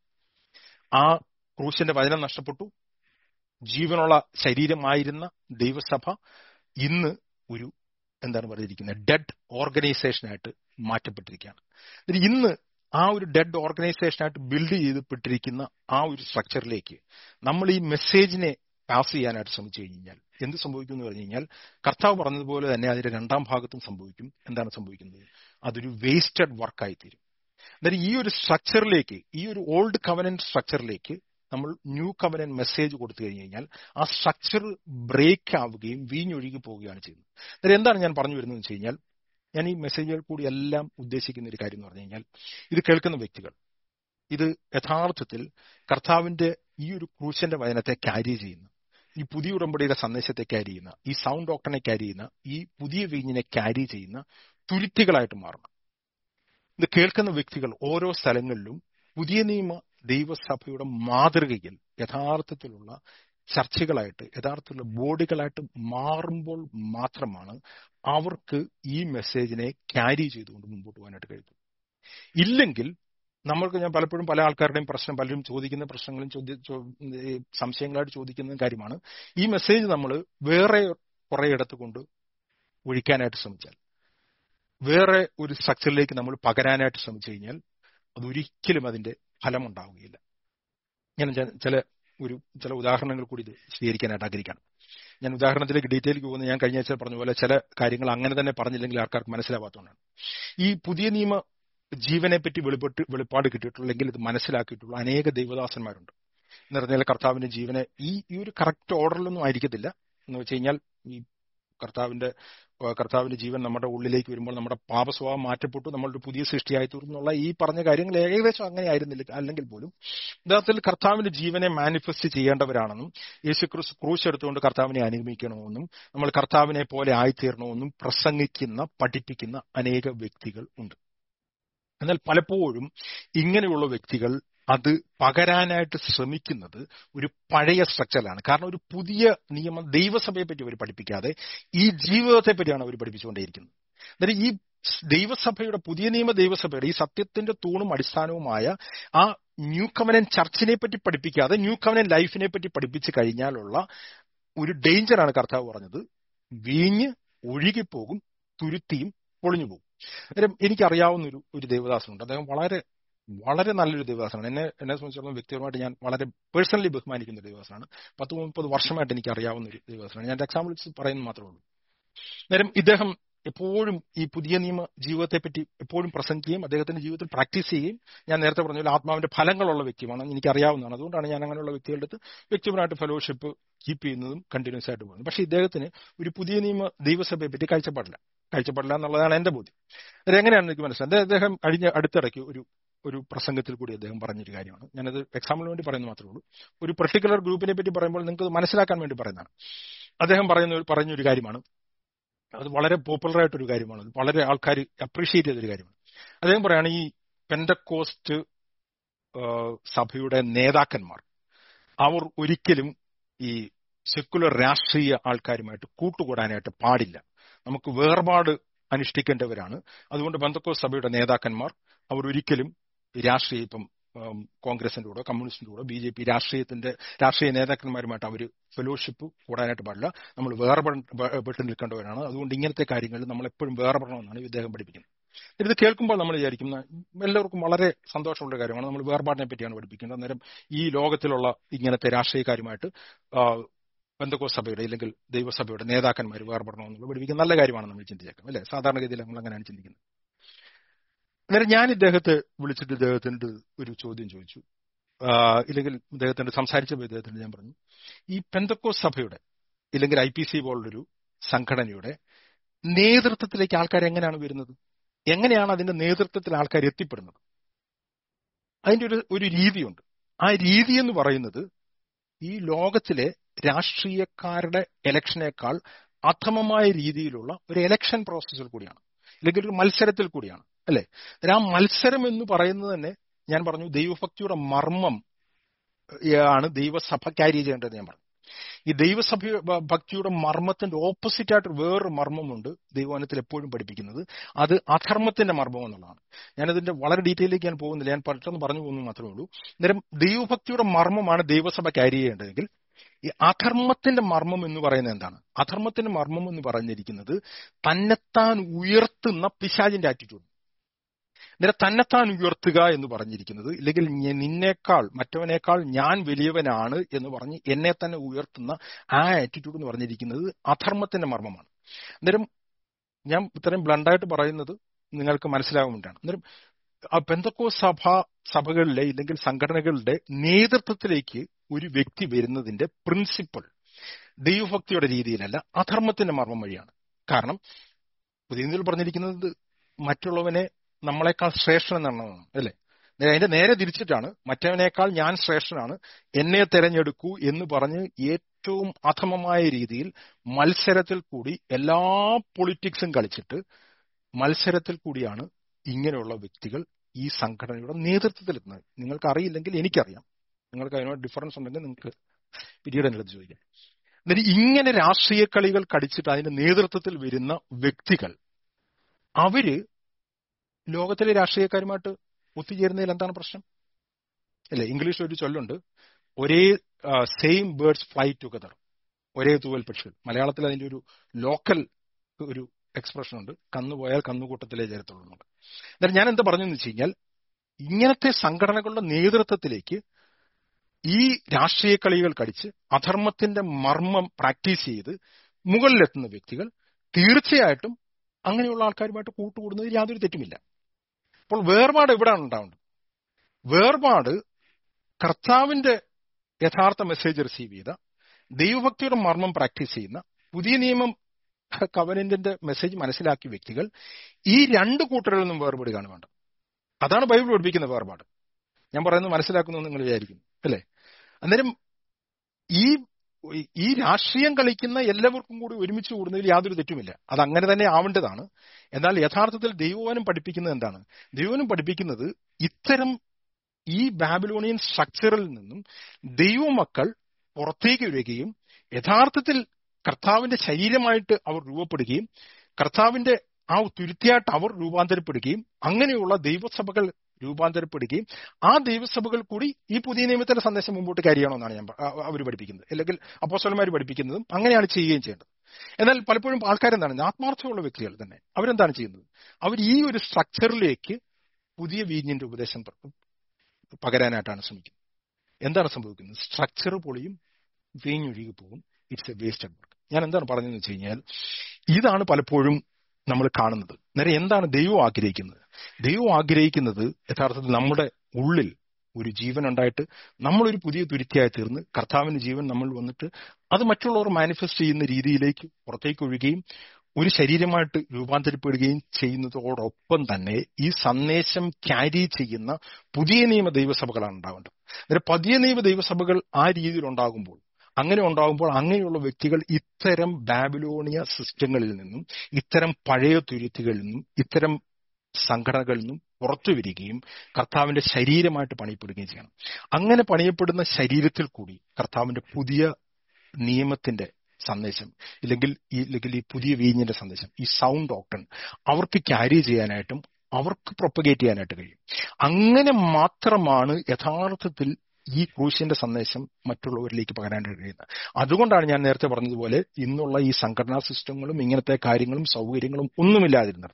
ആ ക്രൂശിന്റെ വചനം നഷ്ടപ്പെട്ടു ജീവനുള്ള ശരീരമായിരുന്ന ദൈവസഭ ഇന്ന് ഒരു എന്താണ് പറഞ്ഞിരിക്കുന്നത് ഡെഡ് ഓർഗനൈസേഷനായിട്ട് മാറ്റപ്പെട്ടിരിക്കുകയാണ് ഇന്ന് ആ ഒരു ഡെഡ് ഓർഗനൈസേഷനായിട്ട് ബിൽഡ് ചെയ്തപ്പെട്ടിരിക്കുന്ന ആ ഒരു സ്ട്രക്ചറിലേക്ക് നമ്മൾ ഈ മെസ്സേജിനെ പാസ് ചെയ്യാനായിട്ട് ശ്രമിച്ചു കഴിഞ്ഞാൽ എന്ത് സംഭവിക്കും എന്ന് പറഞ്ഞു കഴിഞ്ഞാൽ കർത്താവ് പറഞ്ഞതുപോലെ തന്നെ അതിന്റെ രണ്ടാം ഭാഗത്തും സംഭവിക്കും എന്താണ് സംഭവിക്കുന്നത് അതൊരു വേസ്റ്റഡ് വർക്കായി തീരും അന്നേരം ഈ ഒരു സ്ട്രക്ചറിലേക്ക് ഈ ഒരു ഓൾഡ് കവനന്റ് സ്ട്രക്ചറിലേക്ക് നമ്മൾ ന്യൂ കവനന്റ് മെസ്സേജ് കൊടുത്തു കഴിഞ്ഞു കഴിഞ്ഞാൽ ആ സ്ട്രക്ചർ ബ്രേക്ക് ആവുകയും വീഞ്ഞൊഴുകി പോവുകയാണ് ചെയ്യുന്നത് അന്നേരം എന്താണ് ഞാൻ പറഞ്ഞു വരുന്നത് വെച്ച് കഴിഞ്ഞാൽ ഞാൻ ഈ മെസ്സേജുകൾ കൂടി എല്ലാം ഉദ്ദേശിക്കുന്ന ഒരു കാര്യം എന്ന് പറഞ്ഞു കഴിഞ്ഞാൽ ഇത് കേൾക്കുന്ന വ്യക്തികൾ ഇത് യഥാർത്ഥത്തിൽ കർത്താവിന്റെ ഈ ഒരു ക്രൂശന്റെ വചനത്തെ ക്യാരി ചെയ്യുന്ന ഈ പുതിയ ഉടമ്പടിയുടെ സന്ദേശത്തെ ക്യാരി ചെയ്യുന്ന ഈ സൗണ്ട് ഡോക്ടറിനെ ക്യാരി ചെയ്യുന്ന ഈ പുതിയ വീഞ്ഞിനെ ക്യാരി ചെയ്യുന്ന തുരുത്തികളായിട്ട് മാറണം ഇത് കേൾക്കുന്ന വ്യക്തികൾ ഓരോ സ്ഥലങ്ങളിലും പുതിയ നിയമ ദൈവസഭയുടെ മാതൃകയിൽ യഥാർത്ഥത്തിലുള്ള ചർച്ചകളായിട്ട് യഥാർത്ഥത്തിലുള്ള ബോഡികളായിട്ട് മാറുമ്പോൾ മാത്രമാണ് അവർക്ക് ഈ മെസ്സേജിനെ ക്യാരി ചെയ്തുകൊണ്ട് മുമ്പോട്ട് പോകാനായിട്ട് കഴിയും ഇല്ലെങ്കിൽ നമ്മൾക്ക് ഞാൻ പലപ്പോഴും പല ആൾക്കാരുടെയും പ്രശ്നം പലരും ചോദിക്കുന്ന പ്രശ്നങ്ങളും ചോദ്യ സംശയങ്ങളായിട്ട് ചോദിക്കുന്ന കാര്യമാണ് ഈ മെസ്സേജ് നമ്മൾ വേറെ കുറെ ഇടത്ത് കൊണ്ട് ഒഴിക്കാനായിട്ട് ശ്രമിച്ചാൽ വേറെ ഒരു സ്ട്രക്ചറിലേക്ക് നമ്മൾ പകരാനായിട്ട് ശ്രമിച്ചു കഴിഞ്ഞാൽ അതൊരിക്കലും അതിന്റെ ഫലം ഉണ്ടാവുകയില്ല ഞാൻ ചില ഒരു ചില ഉദാഹരണങ്ങൾ കൂടി ഇത് സ്വീകരിക്കാനായിട്ട് ആഗ്രഹിക്കണം ഞാൻ ഉദാഹരണത്തിലേക്ക് ഡീറ്റെയിലേക്ക് പോകുന്ന ഞാൻ കഴിഞ്ഞ ആഴ്ച പറഞ്ഞ പോലെ ചില കാര്യങ്ങൾ അങ്ങനെ തന്നെ പറഞ്ഞില്ലെങ്കിൽ ആൾക്കാർക്ക് മനസ്സിലാവാത്തതുകൊണ്ടാണ് ഈ പുതിയ നിയമ ജീവനെ പറ്റി വെളിപ്പെട്ട് വെളിപ്പാട് കിട്ടിയിട്ടുള്ളെങ്കിൽ ഇത് മനസ്സിലാക്കിയിട്ടുള്ള അനേക ദൈവദാസന്മാരുണ്ട് എന്ന് പറഞ്ഞാൽ കർത്താവിന്റെ ജീവനെ ഈ ഈ ഒരു കറക്റ്റ് ഓർഡറിലൊന്നും ആയിരിക്കത്തില്ല എന്ന് വെച്ച് കഴിഞ്ഞാൽ ഈ കർത്താവിന്റെ ആ, കർത്താവിന്റെ ജീവൻ നമ്മുടെ ഉള്ളിലേക്ക് വരുമ്പോൾ നമ്മുടെ പാപസ്വഭാവം മാറ്റപ്പെട്ടു നമ്മളൊരു പുതിയ സൃഷ്ടിയായി തീർന്നുള്ള ഈ പറഞ്ഞ കാര്യങ്ങൾ ഏകദേശം അങ്ങനെ ആയിരുന്നില്ല അല്ലെങ്കിൽ പോലും യഥാർത്ഥത്തിൽ കർത്താവിന്റെ ജീവനെ മാനിഫെസ്റ്റ് ചെയ്യേണ്ടവരാണെന്നും യേശു ക്രിസ്തു ക്രൂശ് എടുത്തുകൊണ്ട് കർത്താവിനെ അനുഗമിക്കണമെന്നും നമ്മൾ കർത്താവിനെ പോലെ ആയിത്തീരണമെന്നും പ്രസംഗിക്കുന്ന പഠിപ്പിക്കുന്ന അനേക വ്യക്തികൾ ഉണ്ട് എന്നാൽ പലപ്പോഴും ഇങ്ങനെയുള്ള വ്യക്തികൾ അത് പകരാനായിട്ട് ശ്രമിക്കുന്നത് ഒരു പഴയ സ്ട്രക്ചറിലാണ് കാരണം ഒരു പുതിയ നിയമം ദൈവസഭയെ പറ്റി അവർ പഠിപ്പിക്കാതെ ഈ ജീവിതത്തെ പറ്റിയാണ് അവർ പഠിപ്പിച്ചുകൊണ്ടേയിരിക്കുന്നത് അന്നേരം ഈ ദൈവസഭയുടെ പുതിയ നിയമ ദൈവസഭയുടെ ഈ സത്യത്തിന്റെ തൂണും അടിസ്ഥാനവുമായ ആ ന്യൂ കമനൻ ചർച്ചിനെ പറ്റി പഠിപ്പിക്കാതെ ന്യൂ കമനൻ ലൈഫിനെ പറ്റി പഠിപ്പിച്ചു കഴിഞ്ഞാലുള്ള ഒരു ഡേഞ്ചറാണ് കർത്താവ് പറഞ്ഞത് വീഞ്ഞ് ഒഴുകിപ്പോകും തുരുത്തിയും പൊളിഞ്ഞു പോകും അന്നേരം എനിക്കറിയാവുന്ന ഒരു ഒരു ദേവദാസനുണ്ട് അദ്ദേഹം വളരെ വളരെ നല്ലൊരു ദേവദാസനാണ് എന്നെ എന്നെ സംബന്ധിച്ചിടത്തോളം വ്യക്തിപരമായിട്ട് ഞാൻ വളരെ പേഴ്സണലി ബഹുമാനിക്കുന്ന ഒരു ദേവദാസനാണ് പത്ത് മുപ്പത് വർഷമായിട്ട് എനിക്ക് അറിയാവുന്ന ഒരു ദേവദാസനാണ് ഞാൻ എക്സാമ്പിൾസ് പറയുന്നത് മാത്രമേ ഉള്ളൂ നേരം ഇദ്ദേഹം എപ്പോഴും ഈ പുതിയ നിയമ ജീവിതത്തെ പറ്റി എപ്പോഴും പ്രസംഗിക്കുകയും അദ്ദേഹത്തിന്റെ ജീവിതത്തിൽ പ്രാക്ടീസ് ചെയ്യുകയും ഞാൻ നേരത്തെ പറഞ്ഞ പോലെ ആത്മാവിന്റെ ഫലങ്ങളുള്ള വ്യക്തിയാണ് എനിക്ക് അറിയാവുന്നതാണ് അതുകൊണ്ടാണ് ഞാൻ അങ്ങനെയുള്ള വ്യക്തികളുടെ അടുത്ത് വ്യക്തിപരമായിട്ട് ഫെലോഷിപ്പ് കീപ്പ് ചെയ്യുന്നതും കണ്ടിന്യൂസ് ആയിട്ട് പോകുന്നത് പക്ഷേ ഇദ്ദേഹത്തിന് ഒരു പുതിയ നിയമ ദൈവസഭയെ പറ്റി കാഴ്ചപ്പാടില്ല കാഴ്ചപ്പാടില്ല എന്നുള്ളതാണ് എന്റെ ബോധ്യം അത് എങ്ങനെയാണെന്ന് എനിക്ക് മനസ്സിലായത് അദ്ദേഹം കഴിഞ്ഞ അടുത്തിടയ്ക്ക് ഒരു ഒരു പ്രസംഗത്തിൽ കൂടി അദ്ദേഹം പറഞ്ഞൊരു കാര്യമാണ് ഞാനത് എക്സാമ്പിളിന് വേണ്ടി പറയുന്നത് മാത്രമേ ഉള്ളൂ ഒരു പെർട്ടിക്കുലർ ഗ്രൂപ്പിനെ പറ്റി പറയുമ്പോൾ നിങ്ങൾക്ക് മനസ്സിലാക്കാൻ വേണ്ടി പറയുന്നതാണ് അദ്ദേഹം പറയുന്ന പറഞ്ഞൊരു കാര്യമാണ് അത് വളരെ പോപ്പുലർ ആയിട്ടൊരു കാര്യമാണ് അത് വളരെ ആൾക്കാർ അപ്രീഷിയേറ്റ് ചെയ്തൊരു കാര്യമാണ് അദ്ദേഹം പറയാണ് ഈ പെൻഡക്കോസ്റ്റ് സഭയുടെ നേതാക്കന്മാർ അവർ ഒരിക്കലും ഈ സെക്കുലർ രാഷ്ട്രീയ ആൾക്കാരുമായിട്ട് കൂട്ടുകൂടാനായിട്ട് പാടില്ല നമുക്ക് വേർപാട് അനുഷ്ഠിക്കേണ്ടവരാണ് അതുകൊണ്ട് ബന്ധക്കോസ് സഭയുടെ നേതാക്കന്മാർ അവർ ഒരിക്കലും രാഷ്ട്രീയ ഇപ്പം കോൺഗ്രസിന്റെ കൂടെ കമ്മ്യൂണിസ്റ്റിന്റെ കൂടെ ബി ജെ പി രാഷ്ട്രീയത്തിന്റെ രാഷ്ട്രീയ നേതാക്കന്മാരുമായിട്ട് അവർ ഫെലോഷിപ്പ് കൂടാനായിട്ട് പാടില്ല നമ്മൾ വേർപെട്ട് നിൽക്കേണ്ടവരാണ് അതുകൊണ്ട് ഇങ്ങനത്തെ കാര്യങ്ങൾ നമ്മൾ എപ്പോഴും വേർപെടണമെന്നാണ് ഇദ്ദേഹം പഠിപ്പിക്കുന്നത് ഇത് കേൾക്കുമ്പോൾ നമ്മൾ വിചാരിക്കുന്ന എല്ലാവർക്കും വളരെ സന്തോഷമുള്ള കാര്യമാണ് നമ്മൾ വേർപാടിനെ പറ്റിയാണ് പഠിപ്പിക്കുന്നത് അന്നേരം ഈ ലോകത്തിലുള്ള ഇങ്ങനത്തെ രാഷ്ട്രീയക്കാരുമായിട്ട് ബന്ധകോ സഭയുടെ അല്ലെങ്കിൽ ദൈവസഭയുടെ നേതാക്കന്മാർ വേർപെടണമെന്നുള്ള പഠിപ്പിക്കുന്ന നല്ല കാര്യമാണ് നമ്മൾ ചിന്തിച്ചേക്കാം അല്ലെ സാധാരണഗതിയിൽ നമ്മൾ അങ്ങനെയാണ് ചിന്തിക്കുന്നത് അന്നേരം ഞാൻ ഇദ്ദേഹത്തെ വിളിച്ചിട്ട് ഇദ്ദേഹത്തിൻ്റെ ഒരു ചോദ്യം ചോദിച്ചു ഇല്ലെങ്കിൽ ഇദ്ദേഹത്തിന്റെ സംസാരിച്ചപ്പോൾ ഇദ്ദേഹത്തിന് ഞാൻ പറഞ്ഞു ഈ പെന്തക്കോ സഭയുടെ ഇല്ലെങ്കിൽ ഐ പി സി പോലുള്ളൊരു സംഘടനയുടെ നേതൃത്വത്തിലേക്ക് ആൾക്കാർ എങ്ങനെയാണ് വരുന്നത് എങ്ങനെയാണ് അതിന്റെ നേതൃത്വത്തിൽ ആൾക്കാർ എത്തിപ്പെടുന്നത് അതിന്റെ ഒരു ഒരു രീതിയുണ്ട് ആ രീതി എന്ന് പറയുന്നത് ഈ ലോകത്തിലെ രാഷ്ട്രീയക്കാരുടെ ഇലക്ഷനേക്കാൾ അധമമായ രീതിയിലുള്ള ഒരു ഇലക്ഷൻ പ്രോസസ്സിൽ കൂടിയാണ് അല്ലെങ്കിൽ ഒരു മത്സരത്തിൽ കൂടിയാണ് അല്ലെ ആ മത്സരം എന്ന് പറയുന്നത് തന്നെ ഞാൻ പറഞ്ഞു ദൈവഭക്തിയുടെ മർമ്മം ആണ് ദൈവസഭ ക്യാരി ചെയ്യേണ്ടത് ഞാൻ പറഞ്ഞു ഈ ദൈവസഭ ഭക്തിയുടെ മർമ്മത്തിന്റെ ഓപ്പോസിറ്റ് ആയിട്ട് വേറൊരു മർമ്മമുണ്ട് ദൈവവനത്തിൽ എപ്പോഴും പഠിപ്പിക്കുന്നത് അത് അധർമ്മത്തിന്റെ മർമ്മം എന്നുള്ളതാണ് ഞാനതിന്റെ വളരെ ഡീറ്റെയിലേക്ക് ഞാൻ പോകുന്നില്ല ഞാൻ പെട്ടെന്ന് പറഞ്ഞു പോകുന്നു മാത്രമേ ഉള്ളൂ അന്നേരം ദൈവഭക്തിയുടെ മർമ്മമാണ് ദൈവസഭ ക്യാരി ചെയ്യേണ്ടതെങ്കിൽ ഈ അധർമ്മത്തിന്റെ മർമ്മം എന്ന് പറയുന്നത് എന്താണ് അധർമ്മത്തിന്റെ മർമ്മം എന്ന് പറഞ്ഞിരിക്കുന്നത് തന്നെത്താൻ ഉയർത്തുന്ന പിശാചിന്റെ ആറ്റിറ്റ്യൂഡ് നിന്നെ തന്നെത്താൻ ഉയർത്തുക എന്ന് പറഞ്ഞിരിക്കുന്നത് ഇല്ലെങ്കിൽ നിന്നേക്കാൾ മറ്റവനേക്കാൾ ഞാൻ വലിയവനാണ് എന്ന് പറഞ്ഞ് എന്നെ തന്നെ ഉയർത്തുന്ന ആ ആറ്റിറ്റ്യൂഡ് എന്ന് പറഞ്ഞിരിക്കുന്നത് അധർമ്മത്തിന്റെ മർമ്മമാണ് അന്നേരം ഞാൻ ഇത്രയും ബ്ലണ്ടായിട്ട് പറയുന്നത് നിങ്ങൾക്ക് മനസ്സിലാകാൻ വേണ്ടിയാണ് അന്നേരം ആ ബന്ധക്കോ സഭ സഭകളിലെ ഇല്ലെങ്കിൽ സംഘടനകളുടെ നേതൃത്വത്തിലേക്ക് ഒരു വ്യക്തി വരുന്നതിന്റെ പ്രിൻസിപ്പിൾ ദൈവഭക്തിയുടെ രീതിയിലല്ല അധർമ്മത്തിന്റെ മർമ്മം വഴിയാണ് കാരണം പുതിയ പറഞ്ഞിരിക്കുന്നത് മറ്റുള്ളവനെ നമ്മളെക്കാൾ ശ്രേഷ്ഠനെന്നാണ് അല്ലേ അതിന്റെ നേരെ തിരിച്ചിട്ടാണ് മറ്റവനേക്കാൾ ഞാൻ ശ്രേഷ്ഠനാണ് എന്നെ തെരഞ്ഞെടുക്കൂ എന്ന് പറഞ്ഞ് ഏറ്റവും അധമമായ രീതിയിൽ മത്സരത്തിൽ കൂടി എല്ലാ പൊളിറ്റിക്സും കളിച്ചിട്ട് മത്സരത്തിൽ കൂടിയാണ് ഇങ്ങനെയുള്ള വ്യക്തികൾ ഈ സംഘടനയുടെ നേതൃത്വത്തിലെത്തുന്നത് നിങ്ങൾക്ക് അറിയില്ലെങ്കിൽ എനിക്കറിയാം നിങ്ങൾക്ക് അതിനോട് ഡിഫറൻസ് ഉണ്ടെങ്കിൽ നിങ്ങൾക്ക് പിന്നീട് എൻ്റെ അടുത്ത് ചോദിക്കാം എന്നിട്ട് ഇങ്ങനെ രാഷ്ട്രീയ കളികൾ കടിച്ചിട്ട് അതിന്റെ നേതൃത്വത്തിൽ വരുന്ന വ്യക്തികൾ അവര് ലോകത്തിലെ രാഷ്ട്രീയക്കാരുമായിട്ട് ഒത്തുചേരുന്നതിൽ എന്താണ് പ്രശ്നം അല്ലെ ഇംഗ്ലീഷിൽ ഒരു ചൊല്ലുണ്ട് ഒരേ സെയിം ബേർഡ്സ് ഫ്ലൈ ടുഗദർ ഒരേ തൂവൽ പക്ഷികൾ മലയാളത്തിൽ അതിന്റെ ഒരു ലോക്കൽ ഒരു എക്സ്പ്രഷൻ ഉണ്ട് കന്നുപോയാൽ കന്നുകൂട്ടത്തിലേ ചേരത്തുള്ളൂ എന്നുള്ളത് എന്നാൽ ഞാൻ എന്താ പറഞ്ഞെന്ന് വെച്ച് കഴിഞ്ഞാൽ ഇങ്ങനത്തെ സംഘടനകളുടെ നേതൃത്വത്തിലേക്ക് ഈ രാഷ്ട്രീയ കളികൾ കടിച്ച് അധർമ്മത്തിന്റെ മർമ്മം പ്രാക്ടീസ് ചെയ്ത് മുകളിലെത്തുന്ന വ്യക്തികൾ തീർച്ചയായിട്ടും അങ്ങനെയുള്ള ആൾക്കാരുമായിട്ട് കൂട്ടുകൂടുന്നതിൽ യാതൊരു തെറ്റുമില്ല അപ്പോൾ വേർപാട് എവിടെയാണ് ഉണ്ടാവേണ്ടത് വേർപാട് കർത്താവിന്റെ യഥാർത്ഥ മെസ്സേജ് റിസീവ് ചെയ്ത ദൈവഭക്തിയുടെ മർമ്മം പ്രാക്ടീസ് ചെയ്യുന്ന പുതിയ നിയമം കവനന്റിന്റെ മെസ്സേജ് മനസ്സിലാക്കിയ വ്യക്തികൾ ഈ രണ്ട് കൂട്ടരിൽ നിന്നും വേർപെടുകയാണ് വേണ്ടത് അതാണ് ബൈബിൾ പഠിപ്പിക്കുന്ന വേർപാട് ഞാൻ പറയുന്നത് മനസ്സിലാക്കുന്നു നിങ്ങൾ വിചാരിക്കുന്നു അല്ലേ അന്നേരം ഈ ഈ രാഷ്ട്രീയം കളിക്കുന്ന എല്ലാവർക്കും കൂടി ഒരുമിച്ച് കൂടുന്നതിൽ യാതൊരു തെറ്റുമില്ല അത് അങ്ങനെ തന്നെ ആവേണ്ടതാണ് എന്നാൽ യഥാർത്ഥത്തിൽ ദൈവവനം പഠിപ്പിക്കുന്നത് എന്താണ് ദൈവവനം പഠിപ്പിക്കുന്നത് ഇത്തരം ഈ ബാബിലോണിയൻ സ്ട്രക്ചറിൽ നിന്നും ദൈവമക്കൾ പുറത്തേക്ക് വരികയും യഥാർത്ഥത്തിൽ കർത്താവിന്റെ ശരീരമായിട്ട് അവർ രൂപപ്പെടുകയും കർത്താവിന്റെ ആ തുരുത്തിയായിട്ട് അവർ രൂപാന്തരപ്പെടുകയും അങ്ങനെയുള്ള ദൈവസഭകൾ രൂപാന്തരപ്പെടുകയും ആ ദൈവസഭകൾ കൂടി ഈ പുതിയ നിയമത്തിന്റെ സന്ദേശം മുമ്പോട്ട് കാര്യമാണെന്നാണ് ഞാൻ അവർ പഠിപ്പിക്കുന്നത് അല്ലെങ്കിൽ അപ്പോസ്റ്റലന്മാർ പഠിപ്പിക്കുന്നതും അങ്ങനെയാണ് ചെയ്യുകയും ചെയ്യേണ്ടത് എന്നാൽ പലപ്പോഴും ആൾക്കാരെന്താണ് ആത്മാർത്ഥമുള്ള വ്യക്തികൾ തന്നെ അവരെന്താണ് ചെയ്യുന്നത് അവർ ഈ ഒരു സ്ട്രക്ചറിലേക്ക് പുതിയ വീഞ്ഞിന്റെ ഉപദേശം പകരാനായിട്ടാണ് ശ്രമിക്കുന്നത് എന്താണ് സംഭവിക്കുന്നത് സ്ട്രക്ചർ പൊളിയും വീഞ്ഞൊഴുകി പോകും ഇറ്റ്സ് എ വേസ്റ്റഡ് വർക്ക് ഞാൻ എന്താണ് പറഞ്ഞതെന്ന് വെച്ച് കഴിഞ്ഞാൽ ഇതാണ് പലപ്പോഴും നമ്മൾ കാണുന്നത് നേരെ എന്താണ് ദൈവം ആഗ്രഹിക്കുന്നത് ദൈവം ആഗ്രഹിക്കുന്നത് യഥാർത്ഥത്തിൽ നമ്മുടെ ഉള്ളിൽ ഒരു ജീവൻ ഉണ്ടായിട്ട് നമ്മളൊരു പുതിയ തുരുത്തിയായി തീർന്ന് കർത്താവിന്റെ ജീവൻ നമ്മൾ വന്നിട്ട് അത് മറ്റുള്ളവർ മാനിഫെസ്റ്റ് ചെയ്യുന്ന രീതിയിലേക്ക് പുറത്തേക്ക് ഒഴുകുകയും ഒരു ശരീരമായിട്ട് രൂപാന്തരപ്പെടുകയും ചെയ്യുന്നതോടൊപ്പം തന്നെ ഈ സന്ദേശം ക്യാരി ചെയ്യുന്ന പുതിയ നിയമ ദൈവസഭകളാണ് ഉണ്ടാവേണ്ടത് അന്നേരം പുതിയ നിയമ ദൈവസഭകൾ ആ രീതിയിൽ ഉണ്ടാകുമ്പോൾ അങ്ങനെ ഉണ്ടാകുമ്പോൾ അങ്ങനെയുള്ള വ്യക്തികൾ ഇത്തരം ബാബിലോണിയ സിസ്റ്റങ്ങളിൽ നിന്നും ഇത്തരം പഴയ തുരുത്തുകളിൽ നിന്നും ഇത്തരം സംഘടനകളിൽ നിന്നും പുറത്തു വരികയും കർത്താവിന്റെ ശരീരമായിട്ട് പണിയപ്പെടുകയും ചെയ്യണം അങ്ങനെ പണിയപ്പെടുന്ന ശരീരത്തിൽ കൂടി കർത്താവിന്റെ പുതിയ നിയമത്തിന്റെ സന്ദേശം ഇല്ലെങ്കിൽ ഈ ഇല്ലെങ്കിൽ ഈ പുതിയ വീഞ്ഞിന്റെ സന്ദേശം ഈ സൗണ്ട് ഡോക്ടർ അവർക്ക് ക്യാരി ചെയ്യാനായിട്ടും അവർക്ക് പ്രൊപ്പഗേറ്റ് ചെയ്യാനായിട്ട് കഴിയും അങ്ങനെ മാത്രമാണ് യഥാർത്ഥത്തിൽ ഈ ക്രൂശിന്റെ സന്ദേശം മറ്റുള്ളവരിലേക്ക് പകരാനായിട്ട് കഴിയുന്നത് അതുകൊണ്ടാണ് ഞാൻ നേരത്തെ പറഞ്ഞതുപോലെ ഇന്നുള്ള ഈ സംഘടനാ സിസ്റ്റങ്ങളും ഇങ്ങനത്തെ കാര്യങ്ങളും സൗകര്യങ്ങളും ഒന്നുമില്ലാതിരുന്നത്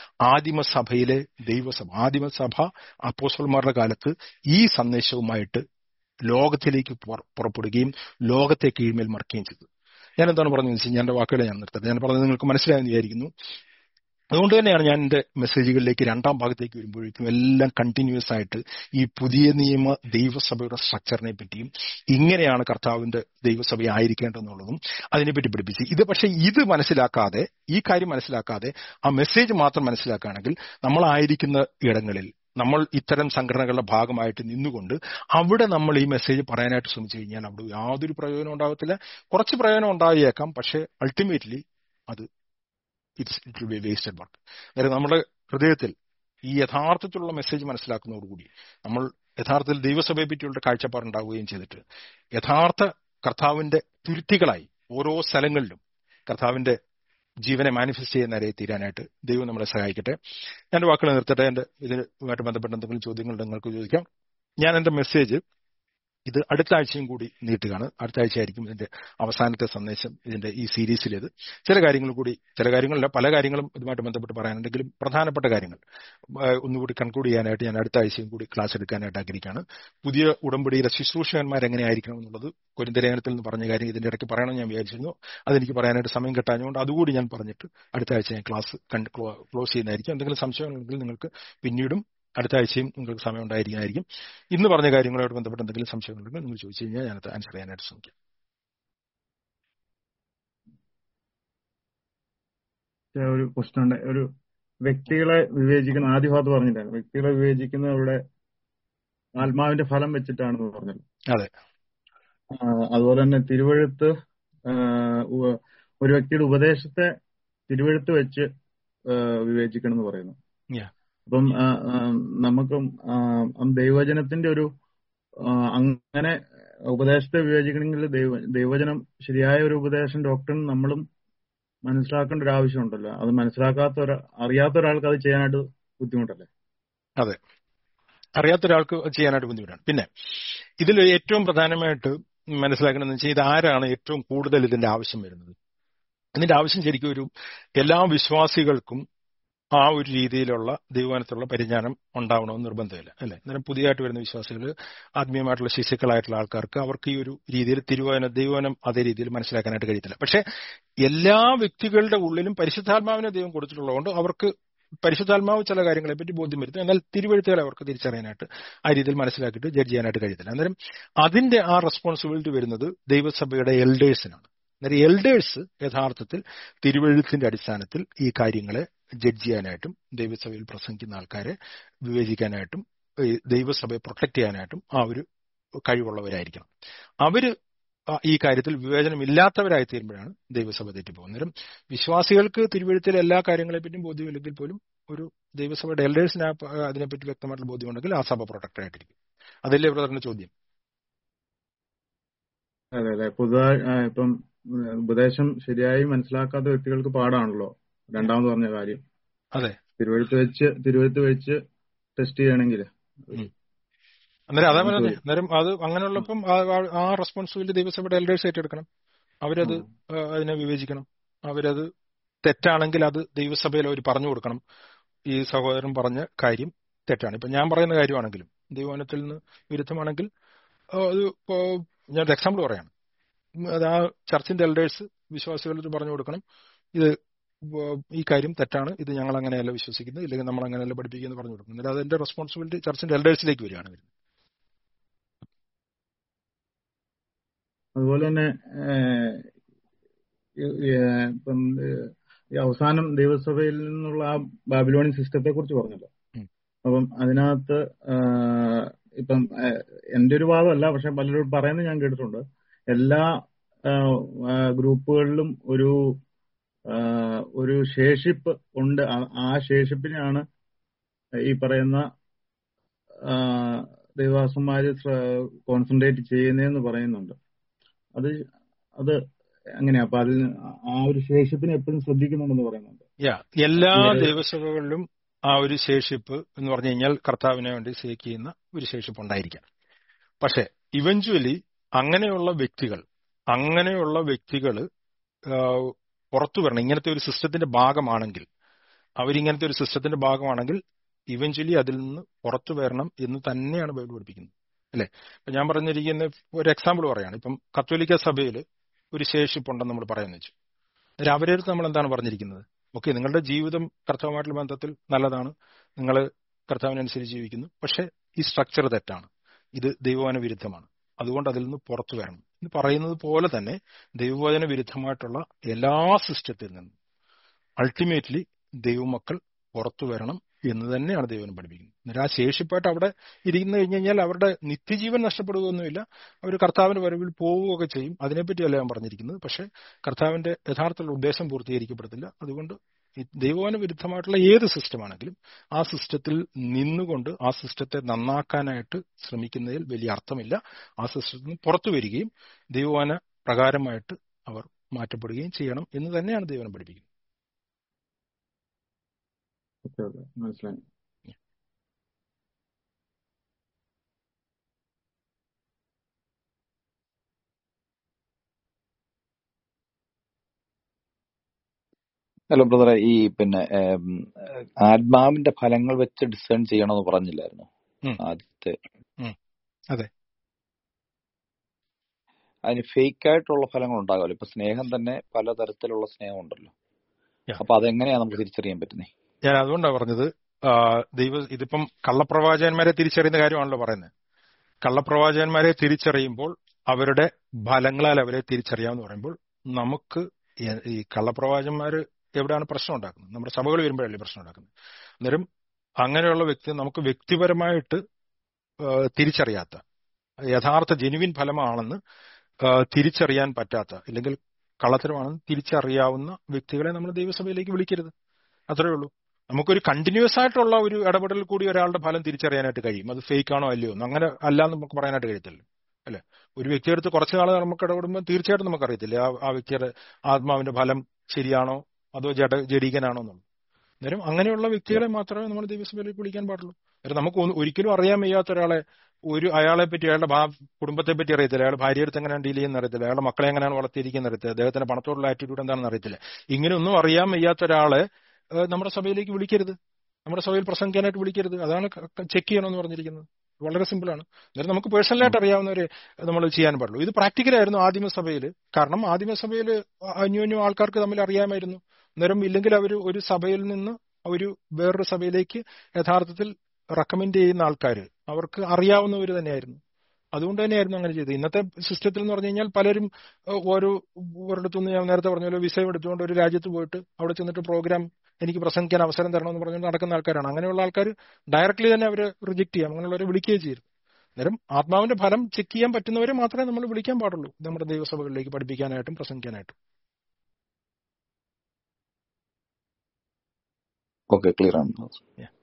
ആദിമസഭയിലെ ദൈവസഭ ആദിമസഭ അപ്പോസ്റ്റൽമാരുടെ കാലത്ത് ഈ സന്ദേശവുമായിട്ട് ലോകത്തിലേക്ക് പുറപ്പെടുകയും ലോകത്തെ കീഴ്മേൽ മറക്കുകയും ചെയ്തു ഞാൻ എന്താണ് പറഞ്ഞത് വെച്ചാൽ ഞാൻ വാക്കുകളെ ഞാൻ നിർത്തട്ടെ ഞാൻ പറഞ്ഞത് നിങ്ങൾക്ക് മനസ്സിലായെന്ന് വിചാരിക്കുന്നു അതുകൊണ്ട് തന്നെയാണ് ഞാൻ എൻ്റെ മെസ്സേജുകളിലേക്ക് രണ്ടാം ഭാഗത്തേക്ക് വരുമ്പോഴേക്കും എല്ലാം കണ്ടിന്യൂസ് ആയിട്ട് ഈ പുതിയ നിയമ ദൈവസഭയുടെ സ്ട്രക്ചറിനെ പറ്റിയും ഇങ്ങനെയാണ് കർത്താവിന്റെ ദൈവസഭ ആയിരിക്കേണ്ടതെന്നുള്ളതും അതിനെപ്പറ്റി പഠിപ്പിച്ച് ഇത് പക്ഷേ ഇത് മനസ്സിലാക്കാതെ ഈ കാര്യം മനസ്സിലാക്കാതെ ആ മെസ്സേജ് മാത്രം മനസ്സിലാക്കുകയാണെങ്കിൽ നമ്മളായിരിക്കുന്ന ഇടങ്ങളിൽ നമ്മൾ ഇത്തരം സംഘടനകളുടെ ഭാഗമായിട്ട് നിന്നുകൊണ്ട് അവിടെ നമ്മൾ ഈ മെസ്സേജ് പറയാനായിട്ട് ശ്രമിച്ചു കഴിഞ്ഞാൽ അവിടെ യാതൊരു പ്രയോജനം ഉണ്ടാകത്തില്ല കുറച്ച് പ്രയോജനം ഉണ്ടായേക്കാം പക്ഷേ അൾട്ടിമേറ്റ്ലി അത് it's it will be wasted work അതായത് നമ്മുടെ ഹൃദയത്തിൽ ഈ യഥാർത്ഥത്തിലുള്ള മെസ്സേജ് മനസ്സിലാക്കുന്നതോടുകൂടി നമ്മൾ യഥാർത്ഥത്തിൽ ദൈവസഭയെ പറ്റിയുള്ള കാഴ്ചപ്പാടുണ്ടാവുകയും ചെയ്തിട്ട് യഥാർത്ഥ കർത്താവിന്റെ തുരുത്തികളായി ഓരോ സ്ഥലങ്ങളിലും കർത്താവിന്റെ ജീവനെ മാനിഫെസ്റ്റ് ചെയ്യുന്നവരെ തീരാനായിട്ട് ദൈവം നമ്മളെ സഹായിക്കട്ടെ ഞാൻ വാക്കുകൾ നിർത്തട്ടെ എന്റെ ഇതിനുമായിട്ട് ബന്ധപ്പെട്ട എന്തെങ്കിലും ചോദ്യങ്ങൾ നിങ്ങൾക്ക് ചോദിക്കാം ഞാൻ എന്റെ മെസ്സേജ് ഇത് അടുത്ത ആഴ്ചയും കൂടി നീട്ടുകയാണ് അടുത്ത ആഴ്ചയായിരിക്കും ഇതിന്റെ അവസാനത്തെ സന്ദേശം ഇതിന്റെ ഈ സീരീസിലേത് ചില കാര്യങ്ങൾ കൂടി ചില കാര്യങ്ങളല്ല പല കാര്യങ്ങളും ഇതുമായിട്ട് ബന്ധപ്പെട്ട് പറയാനുണ്ടെങ്കിലും പ്രധാനപ്പെട്ട കാര്യങ്ങൾ ഒന്നുകൂടി കൺക്ലൂഡ് ചെയ്യാനായിട്ട് ഞാൻ അടുത്ത ആഴ്ചയും കൂടി ക്ലാസ് എടുക്കാനായിട്ട് ആഗ്രഹിക്കുകയാണ് പുതിയ ഉടമ്പടിയിലെ ശുശ്രൂഷകന്മാർ എങ്ങനെയായിരിക്കണം എന്നുള്ളത് കൊരിന്തലേഖനത്തിൽ നിന്ന് പറഞ്ഞ കാര്യം ഇതിന്റെ ഇടയ്ക്ക് പറയണം ഞാൻ വിചാരിച്ചിരുന്നു അതെനിക്ക് പറയാനായിട്ട് സമയം കിട്ടാഞ്ഞുകൊണ്ട് അതുകൂടി ഞാൻ പറഞ്ഞിട്ട് അടുത്ത ആഴ്ച ഞാൻ ക്ലാസ് ക്ലോസ് ചെയ്യുന്നതായിരിക്കും എന്തെങ്കിലും സംശയങ്ങളുണ്ടെങ്കിൽ നിങ്ങൾക്ക് പിന്നീടും അടുത്ത ആഴ്ചയും നിങ്ങൾക്ക് സമയം ഉണ്ടായിരിക്കുന്നതായിരിക്കും ഇന്ന് പറഞ്ഞ കാര്യങ്ങളോട് ബന്ധപ്പെട്ട് എന്തെങ്കിലും സംശയങ്ങളുണ്ടെങ്കിൽ നിങ്ങൾ ചോദിച്ചു കഴിഞ്ഞാൽ ഞാനത് ആൻസർ ചെയ്യാനായിട്ട് ശ്രമിക്കാം ഒരു ക്വസ്റ്റൻ ഉണ്ട് ഒരു വ്യക്തികളെ വിവേചിക്കുന്ന ആദ്യ ഭാഗത്ത് പറഞ്ഞിട്ടായിരുന്നു വ്യക്തികളെ വിവേചിക്കുന്നത് അവിടെ ആത്മാവിന്റെ ഫലം വെച്ചിട്ടാണെന്ന് പറഞ്ഞത് അതെ അതുപോലെ തന്നെ തിരുവഴുത്ത് ഒരു വ്യക്തിയുടെ ഉപദേശത്തെ തിരുവഴുത്ത് വെച്ച് വിവേചിക്കണം എന്ന് പറയുന്നു അപ്പം നമുക്കും ദൈവജനത്തിന്റെ ഒരു അങ്ങനെ ഉപദേശത്തെ വിവേചിക്കണമെങ്കിൽ ദൈവ ദൈവജനം ശരിയായ ഒരു ഉപദേശം ഡോക്ടറിന് നമ്മളും മനസ്സിലാക്കേണ്ട ഒരു ആവശ്യമുണ്ടല്ലോ അത് മനസ്സിലാക്കാത്ത ഒരു അറിയാത്ത ഒരാൾക്ക് അത് ചെയ്യാനായിട്ട് ബുദ്ധിമുട്ടല്ലേ അതെ അറിയാത്ത ഒരാൾക്ക് ചെയ്യാനായിട്ട് ബുദ്ധിമുട്ടാണ് പിന്നെ ഇതിൽ ഏറ്റവും പ്രധാനമായിട്ട് മനസ്സിലാക്കണമെന്ന് വെച്ചാൽ ഇത് ആരാണ് ഏറ്റവും കൂടുതൽ ഇതിന്റെ ആവശ്യം വരുന്നത് ഇതിന്റെ ആവശ്യം ശരിക്കും ഒരു എല്ലാ വിശ്വാസികൾക്കും ആ ഒരു രീതിയിലുള്ള ദൈവമാനത്തിലുള്ള പരിജ്ഞാനം ഉണ്ടാവണമെന്ന് നിർബന്ധമില്ല അല്ലെ അന്നേരം പുതിയതായിട്ട് വരുന്ന വിശ്വാസികൾ ആത്മീയമായിട്ടുള്ള ശിശുക്കളായിട്ടുള്ള ആൾക്കാർക്ക് അവർക്ക് ഈ ഒരു രീതിയിൽ തിരുവചന ദൈവനം അതേ രീതിയിൽ മനസ്സിലാക്കാനായിട്ട് കഴിയത്തില്ല പക്ഷെ എല്ലാ വ്യക്തികളുടെ ഉള്ളിലും പരിശുദ്ധാത്മാവിനെ ദൈവം കൊടുത്തിട്ടുള്ളതുകൊണ്ട് അവർക്ക് പരിശുദ്ധാത്മാവ് ചില കാര്യങ്ങളെ പറ്റി ബോധ്യം വരുത്തും എന്നാൽ തിരുവഴുത്തുകളെ അവർക്ക് തിരിച്ചറിയാനായിട്ട് ആ രീതിയിൽ മനസ്സിലാക്കിയിട്ട് ജഡ്ജ് ചെയ്യാനായിട്ട് കഴിയത്തില്ല അന്നേരം അതിന്റെ ആ റെസ്പോൺസിബിലിറ്റി വരുന്നത് ദൈവസഭയുടെ എൽഡേഴ്സിനാണ് അന്നേരം എൽഡേഴ്സ് യഥാർത്ഥത്തിൽ തിരുവഴുത്തിന്റെ അടിസ്ഥാനത്തിൽ ഈ കാര്യങ്ങളെ ജഡ്ജ് ചെയ്യാനായിട്ടും ദൈവസഭയിൽ പ്രസംഗിക്കുന്ന ആൾക്കാരെ വിവേചിക്കാനായിട്ടും ഈ ദൈവസഭയെ പ്രൊട്ടക്ട് ചെയ്യാനായിട്ടും ആ ഒരു കഴിവുള്ളവരായിരിക്കണം അവര് ആ ഈ കാര്യത്തിൽ വിവേചനമില്ലാത്തവരായി തീരുമ്പോഴാണ് ദൈവസഭ തെറ്റിപ്പോകുന്നത് അന്നേരം വിശ്വാസികൾക്ക് തിരുവഴുത്തിലെ എല്ലാ കാര്യങ്ങളെ പറ്റിയും ബോധ്യമില്ലെങ്കിൽ പോലും ഒരു ദൈവസഭയുടെ എൽഡേഴ്സിന് അതിനെപ്പറ്റി വ്യക്തമായിട്ടുള്ള ബോധ്യമുണ്ടെങ്കിൽ ആ സഭ പ്രൊട്ടക്ടർ ആയിട്ടിരിക്കും അതല്ലേ ബ്രദറിന്റെ ചോദ്യം അതെ അതെ പുതുതായി ആ, ഇപ്പം ഉം, ഉപദേശം ശരിയായി മനസ്സിലാക്കാത്ത വ്യക്തികൾക്ക് പാടാണല്ലോ രണ്ടാമത് പറഞ്ഞ കാര്യം അതെ തിരുവഴുത്ത് വെച്ച് തിരുവഴുത്ത് വെച്ച് ടെസ്റ്റ് ചെയ്യണമെങ്കിൽ ഉം. അന്നേരം അതാ നമുക്ക് പറഞ്ഞത് അന്നേരം അത് അങ്ങനെയുള്ളപ്പം ആ- ആ- ആ റെസ്പോൺസിബിലിറ്റി ദൈവസഭയുടെ എൽഡേഴ്സ് ഏറ്റെടുക്കണം അവരത് ഉം. ആ, അതിനെ വിവേചിക്കണം അവരത് തെറ്റാണെങ്കിൽ അത് ദൈവസഭയിൽ അവർ പറഞ്ഞു കൊടുക്കണം ഈ സഹോദരൻ പറഞ്ഞ കാര്യം തെറ്റാണ് ഇപ്പൊ ഞാൻ പറയുന്ന കാര്യമാണെങ്കിലും ദൈവവനത്തിൽ നിന്ന് വിരുദ്ധമാണെങ്കിൽ ആ, അത് ഇപ്പോ ഞാൻ എക്സാമ്പിൾ പറയാണ് ഉം, അത് ആ ചർച്ചിന്റെ എൽഡേഴ്സ് വിശ്വാസികളോട് പറഞ്ഞു കൊടുക്കണം ഇത് ഇപ്പോ ഈ കാര്യം തെറ്റാണ് ഇത് ഞങ്ങൾ അങ്ങനെയല്ല വിശ്വസിക്കുന്നത് ഇല്ലെങ്കിൽ നമ്മൾ അങ്ങനെയല്ല പഠിപ്പിക്കുന്നത് പറഞ്ഞു കൊടുക്കും എന്നിട്ട് അതിന്റെ റെസ്പോൺസിബിലിറ്റി ചർച്ചിന്റെ എൽഡേഴ്സിലേക്ക് വരികയാണ് വരുന്നത്. അതുപോലെ തന്നെ ഏഹ്, ഈ- ഈ, ഏഹ്, ഇപ്പം ഏഹ്, ഈ അവസാനം ദൈവസഭയിൽ നിന്നുള്ള ആ ബാബിലോണിയൻ സിസ്റ്റത്തെ കുറിച്ച് പറഞ്ഞല്ലോ ഉം. അപ്പം അതിനകത്ത് ആഹ്, ഇപ്പം ഏഹ്, എന്റെ ഒരു വാദമല്ല പക്ഷെ പലരും പറയുന്നത് ഞാൻ കേട്ടിട്ടുണ്ട് എല്ലാ ആഹ്, ആഹ്, ഗ്രൂപ്പുകളിലും ഒരു ആഹ്, ഒരു ശേഷിപ്പ് ഉണ്ട് ആ- ആ ശേഷിപ്പിനെയാണ് ഈ പറയുന്ന ആഹ്, ദൈവദാസന്മാര് കോൺസെൻട്രേറ്റ് ചെയ്യുന്നതെന്ന് പറയുന്നുണ്ട് അത് അത് എങ്ങനെയാ അപ്പൊ അതിൽ ആ ഒരു ശേഷിപ്പിനെ എപ്പോഴും ശ്രദ്ധിക്കുന്നുണ്ടെന്ന് പറയുന്നുണ്ട് യാ എല്ലാ നേരെ- ദൈവസഭകളിലും ആ ഒരു ശേഷിപ്പ് എന്ന് പറഞ്ഞു കഴിഞ്ഞാൽ കർത്താവിനെ വേണ്ടി സേക്ക് ചെയ്യുന്ന ഒരു ശേഷിപ്പ് ഉണ്ടായിരിക്കാം പക്ഷെ ഇവഞ്ച്വലി അങ്ങനെയുള്ള വ്യക്തികൾ അങ്ങനെയുള്ള വ്യക്തികൾ പുറത്തു വരണം ഇങ്ങനത്തെ ഒരു സിസ്റ്റത്തിന്റെ ഭാഗമാണെങ്കിൽ അവരിങ്ങനത്തെ ഒരു സിസ്റ്റത്തിന്റെ ഭാഗമാണെങ്കിൽ ഇവഞ്ച്വലി അതിൽ നിന്ന് പുറത്തു വരണം എന്ന് തന്നെയാണ് ബൈബിൾ പഠിപ്പിക്കുന്നത് അല്ലെ ഇപ്പൊ ഞാൻ പറഞ്ഞിരിക്കുന്ന ഒരു എക്സാമ്പിൾ പറയാണ് ഇപ്പം കത്തോലിക്ക സഭയിൽ ഒരു ശേഷിപ്പ് ഉണ്ടെന്ന് നമ്മൾ പറയാന്ന് വെച്ചു അന്നേരം അവരെ അടുത്ത് നമ്മൾ എന്താണ് പറഞ്ഞിരിക്കുന്നത് ഓക്കെ നിങ്ങളുടെ ജീവിതം കർത്താവുമായിട്ടുള്ള ബന്ധത്തിൽ നല്ലതാണ് നിങ്ങൾ കർത്താവിനനുസരിച്ച് ജീവിക്കുന്നു പക്ഷെ ഈ സ്ട്രക്ചർ തെറ്റാണ് ഇത് ദൈവവചന വിരുദ്ധമാണ് അതുകൊണ്ട് അതിൽ നിന്ന് പുറത്തു വരണം എന്ന് പറയുന്നത് പോലെ തന്നെ ദൈവവചന വിരുദ്ധമായിട്ടുള്ള എല്ലാ സിസ്റ്റത്തിൽ നിന്നും അൾട്ടിമേറ്റ്ലി ദൈവമക്കൾ പുറത്തു വരണം എന്ന് തന്നെയാണ് ദൈവം പഠിപ്പിക്കുന്നത് അന്നേരം ആ ശേഷിപ്പായിട്ട് അവിടെ ഇരിക്കുന്നു കഴിഞ്ഞ് കഴിഞ്ഞാൽ അവരുടെ നിത്യജീവൻ നഷ്ടപ്പെടുകയൊന്നുമില്ല അവർ കർത്താവിന്റെ വരവിൽ പോവുകയൊക്കെ ചെയ്യും അതിനെപ്പറ്റിയല്ല ഞാൻ പറഞ്ഞിരിക്കുന്നത് പക്ഷെ കർത്താവിന്റെ യഥാർത്ഥ ഉദ്ദേശം പൂർത്തീകരിക്കപ്പെടത്തില്ല അതുകൊണ്ട് ഈ ദൈവവന വിരുദ്ധമായിട്ടുള്ള ഏത് സിസ്റ്റമാണെങ്കിലും ആ സിസ്റ്റത്തിൽ നിന്നുകൊണ്ട് ആ സിസ്റ്റത്തെ നന്നാക്കാനായിട്ട് ശ്രമിക്കുന്നതിൽ വലിയ അർത്ഥമില്ല ആ സിസ്റ്റത്തിൽ നിന്ന് പുറത്തു വരികയും ദൈവവന പ്രകാരമായിട്ട് അവർ മാറ്റപ്പെടുകയും ചെയ്യണം എന്ന് തന്നെയാണ് ദൈവനം പഠിപ്പിക്കുന്നത് ഓക്കെ ഓക്കെ മനസ്സിലായി അല്ല ബ്രദറെ ഈ പിന്നെ ഏം, ആത്മാവിന്റെ ഫലങ്ങൾ വെച്ച് ഡിസേൺ ചെയ്യണമെന്ന് പറഞ്ഞില്ലായിരുന്നു ഉം, ആദ്യത്തെ ഉം. അതെ അതിന് ഫേക്ക് ആയിട്ടുള്ള ഫലങ്ങൾ ഉണ്ടാകുമല്ലോ ഇപ്പൊ സ്നേഹം തന്നെ പലതരത്തിലുള്ള സ്നേഹം ഉണ്ടല്ലോ Yeah. അപ്പൊ അതെങ്ങനെയാ നമുക്ക് തിരിച്ചറിയാൻ പറ്റുന്നത് ഞാൻ അതുകൊണ്ടാണ് പറഞ്ഞത് ആ, ദൈവ ഇതിപ്പം കള്ളപ്രവാചകന്മാരെ തിരിച്ചറിയുന്ന കാര്യമാണല്ലോ പറയുന്നത് കള്ളപ്രവാചകന്മാരെ തിരിച്ചറിയുമ്പോൾ അവരുടെ ഫലങ്ങളാൽ അവരെ തിരിച്ചറിയാമെന്ന് പറയുമ്പോൾ നമുക്ക് ഈ- ഈ കള്ളപ്രവാചകന്മാര് എവിടെയാണ് പ്രശ്നം ഉണ്ടാക്കുന്നത് നമ്മുടെ സഭകൾ വരുമ്പോഴല്ലേ പ്രശ്നം ഉണ്ടാക്കുന്നത് അന്നേരം അങ്ങനെയുള്ള വ്യക്തി നമുക്ക് വ്യക്തിപരമായിട്ട് ആ, തിരിച്ചറിയാത്ത യഥാർത്ഥ ജെനുവിൻ ഫലമാണെന്ന് ആ, തിരിച്ചറിയാൻ പറ്റാത്ത അല്ലെങ്കിൽ കള്ളത്തരമാണെന്ന് തിരിച്ചറിയാവുന്ന വ്യക്തികളെ നമ്മൾ ദൈവസഭയിലേക്ക് വിളിക്കരുത് അത്രേ ഉള്ളൂ നമുക്കൊരു കണ്ടിന്യൂസ് ആയിട്ടുള്ള ഒരു ഇടപെടൽ കൂടി ഒരാളുടെ ഫലം തിരിച്ചറിയാനായിട്ട് കഴിയും അത് ഫേക്ക് ആണോ അല്ലയോ എന്ന് അങ്ങനെ അല്ലാന്ന് നമുക്ക് പറയാനായിട്ട് കഴിയത്തില്ല അല്ലെ ഒരു വ്യക്തിയെടുത്ത് കുറച്ച് നാൾ നമുക്ക് ഇടപെടുമ്പോൾ തീർച്ചയായിട്ടും നമുക്കറിയത്തില്ല ആ ആ വ്യക്തിയുടെ ആത്മാവിന്റെ ഫലം ശരിയാണോ അതോ ജഡ ജഡീകനാണോ എന്നുള്ളത് അന്നേരം അങ്ങനെയുള്ള വ്യക്തികളെ മാത്രമേ നമ്മൾ ദൈവസഭയിലേക്ക് വിളിക്കാൻ പാടുള്ളൂ അന്നേരം നമുക്ക് ഒന്ന് ഒരിക്കലും അറിയാൻ വയ്യാത്ത ഒരാളെ ഒരു അയാളെ പറ്റി അയാളുടെ ഭാ കുടുംബത്തെ പറ്റി അറിയത്തില്ല അയാളുടെ ഭാര്യയെടുത്ത് എങ്ങനെയാണ് ഡീൽ ചെയ്യുന്ന അറിയത്തില്ല അയാളുടെ മക്കളെ എങ്ങനെയാണ് വളർത്തിയിരിക്കുന്നത് അറിയത്തില്ല അദ്ദേഹത്തിന്റെ പണത്തോടുള്ള ആറ്റിറ്റ്യൂഡ് എന്താണെന്ന് അറിയത്തില്ല ഇങ്ങനെയൊന്നും അറിയാൻ വയ്യാത്ത ഒരാളെ ഏഹ്, നമ്മുടെ സഭയിലേക്ക് വിളിക്കരുത് നമ്മുടെ സഭയിൽ പ്രസംഗിക്കാനായിട്ട് വിളിക്കരുത് അതാണ് ചെക്ക് ചെയ്യണമെന്ന് പറഞ്ഞിരിക്കുന്നത് വളരെ സിമ്പിളാണ് അന്നേരം നമുക്ക് പേഴ്സണലായിട്ട് അറിയാവുന്നവരെ നമ്മൾ ചെയ്യാൻ പാടുള്ളൂ ഇത് പ്രാക്ടിക്കലായിരുന്നു ആദിമസഭയിൽ കാരണം ആദിമസഭയിൽ അന്യോന്യം ആൾക്കാർക്ക് തമ്മിൽ അറിയാമായിരുന്നു അന്നേരം ഇല്ലെങ്കിൽ അവർ ഒരു സഭയിൽ നിന്ന് ഒരു വേറൊരു സഭയിലേക്ക് യഥാർത്ഥത്തിൽ റെക്കമെൻഡ് ചെയ്യുന്ന ആൾക്കാർ അവർക്ക് അറിയാവുന്നവർ തന്നെയായിരുന്നു അതുകൊണ്ട് തന്നെയായിരുന്നു അങ്ങനെ ചെയ്തത് ഇന്നത്തെ സിസ്റ്റത്തിൽ എന്ന് പറഞ്ഞു കഴിഞ്ഞാൽ പലരും ഏഹ്, ഓരോ ഒരിടത്തുനിന്ന് ഞാൻ നേരത്തെ പറഞ്ഞ പോലെ വിസ എടുത്തുകൊണ്ട് ഒരു രാജ്യത്ത് പോയിട്ട് അവിടെ ചെന്നിട്ട് പ്രോഗ്രാം എനിക്ക് പ്രസംഗിക്കാൻ അവസരം തരണമെന്ന് പറഞ്ഞുകൊണ്ട് നടക്കുന്ന ആൾക്കാരാണ് അങ്ങനെയുള്ള ആൾക്കാർ ഡയറക്ട്ലി തന്നെ അവരെ റിജക്ട് ചെയ്യാം അങ്ങനെയുള്ളവരെ വിളിക്കുകയും ചെയ്യും അന്നേരം ആത്മാവിന്റെ ഫലം ചെക്ക് ചെയ്യാൻ പറ്റുന്നവരെ മാത്രമേ നമ്മൾ വിളിക്കാൻ പാടുള്ളൂ നമ്മുടെ ദൈവസഭകളിലേക്ക് പഠിപ്പിക്കാനായിട്ടും പ്രസംഗിക്കാനായിട്ടും ഓക്കെ ക്ലിയർ ആണ് Yeah.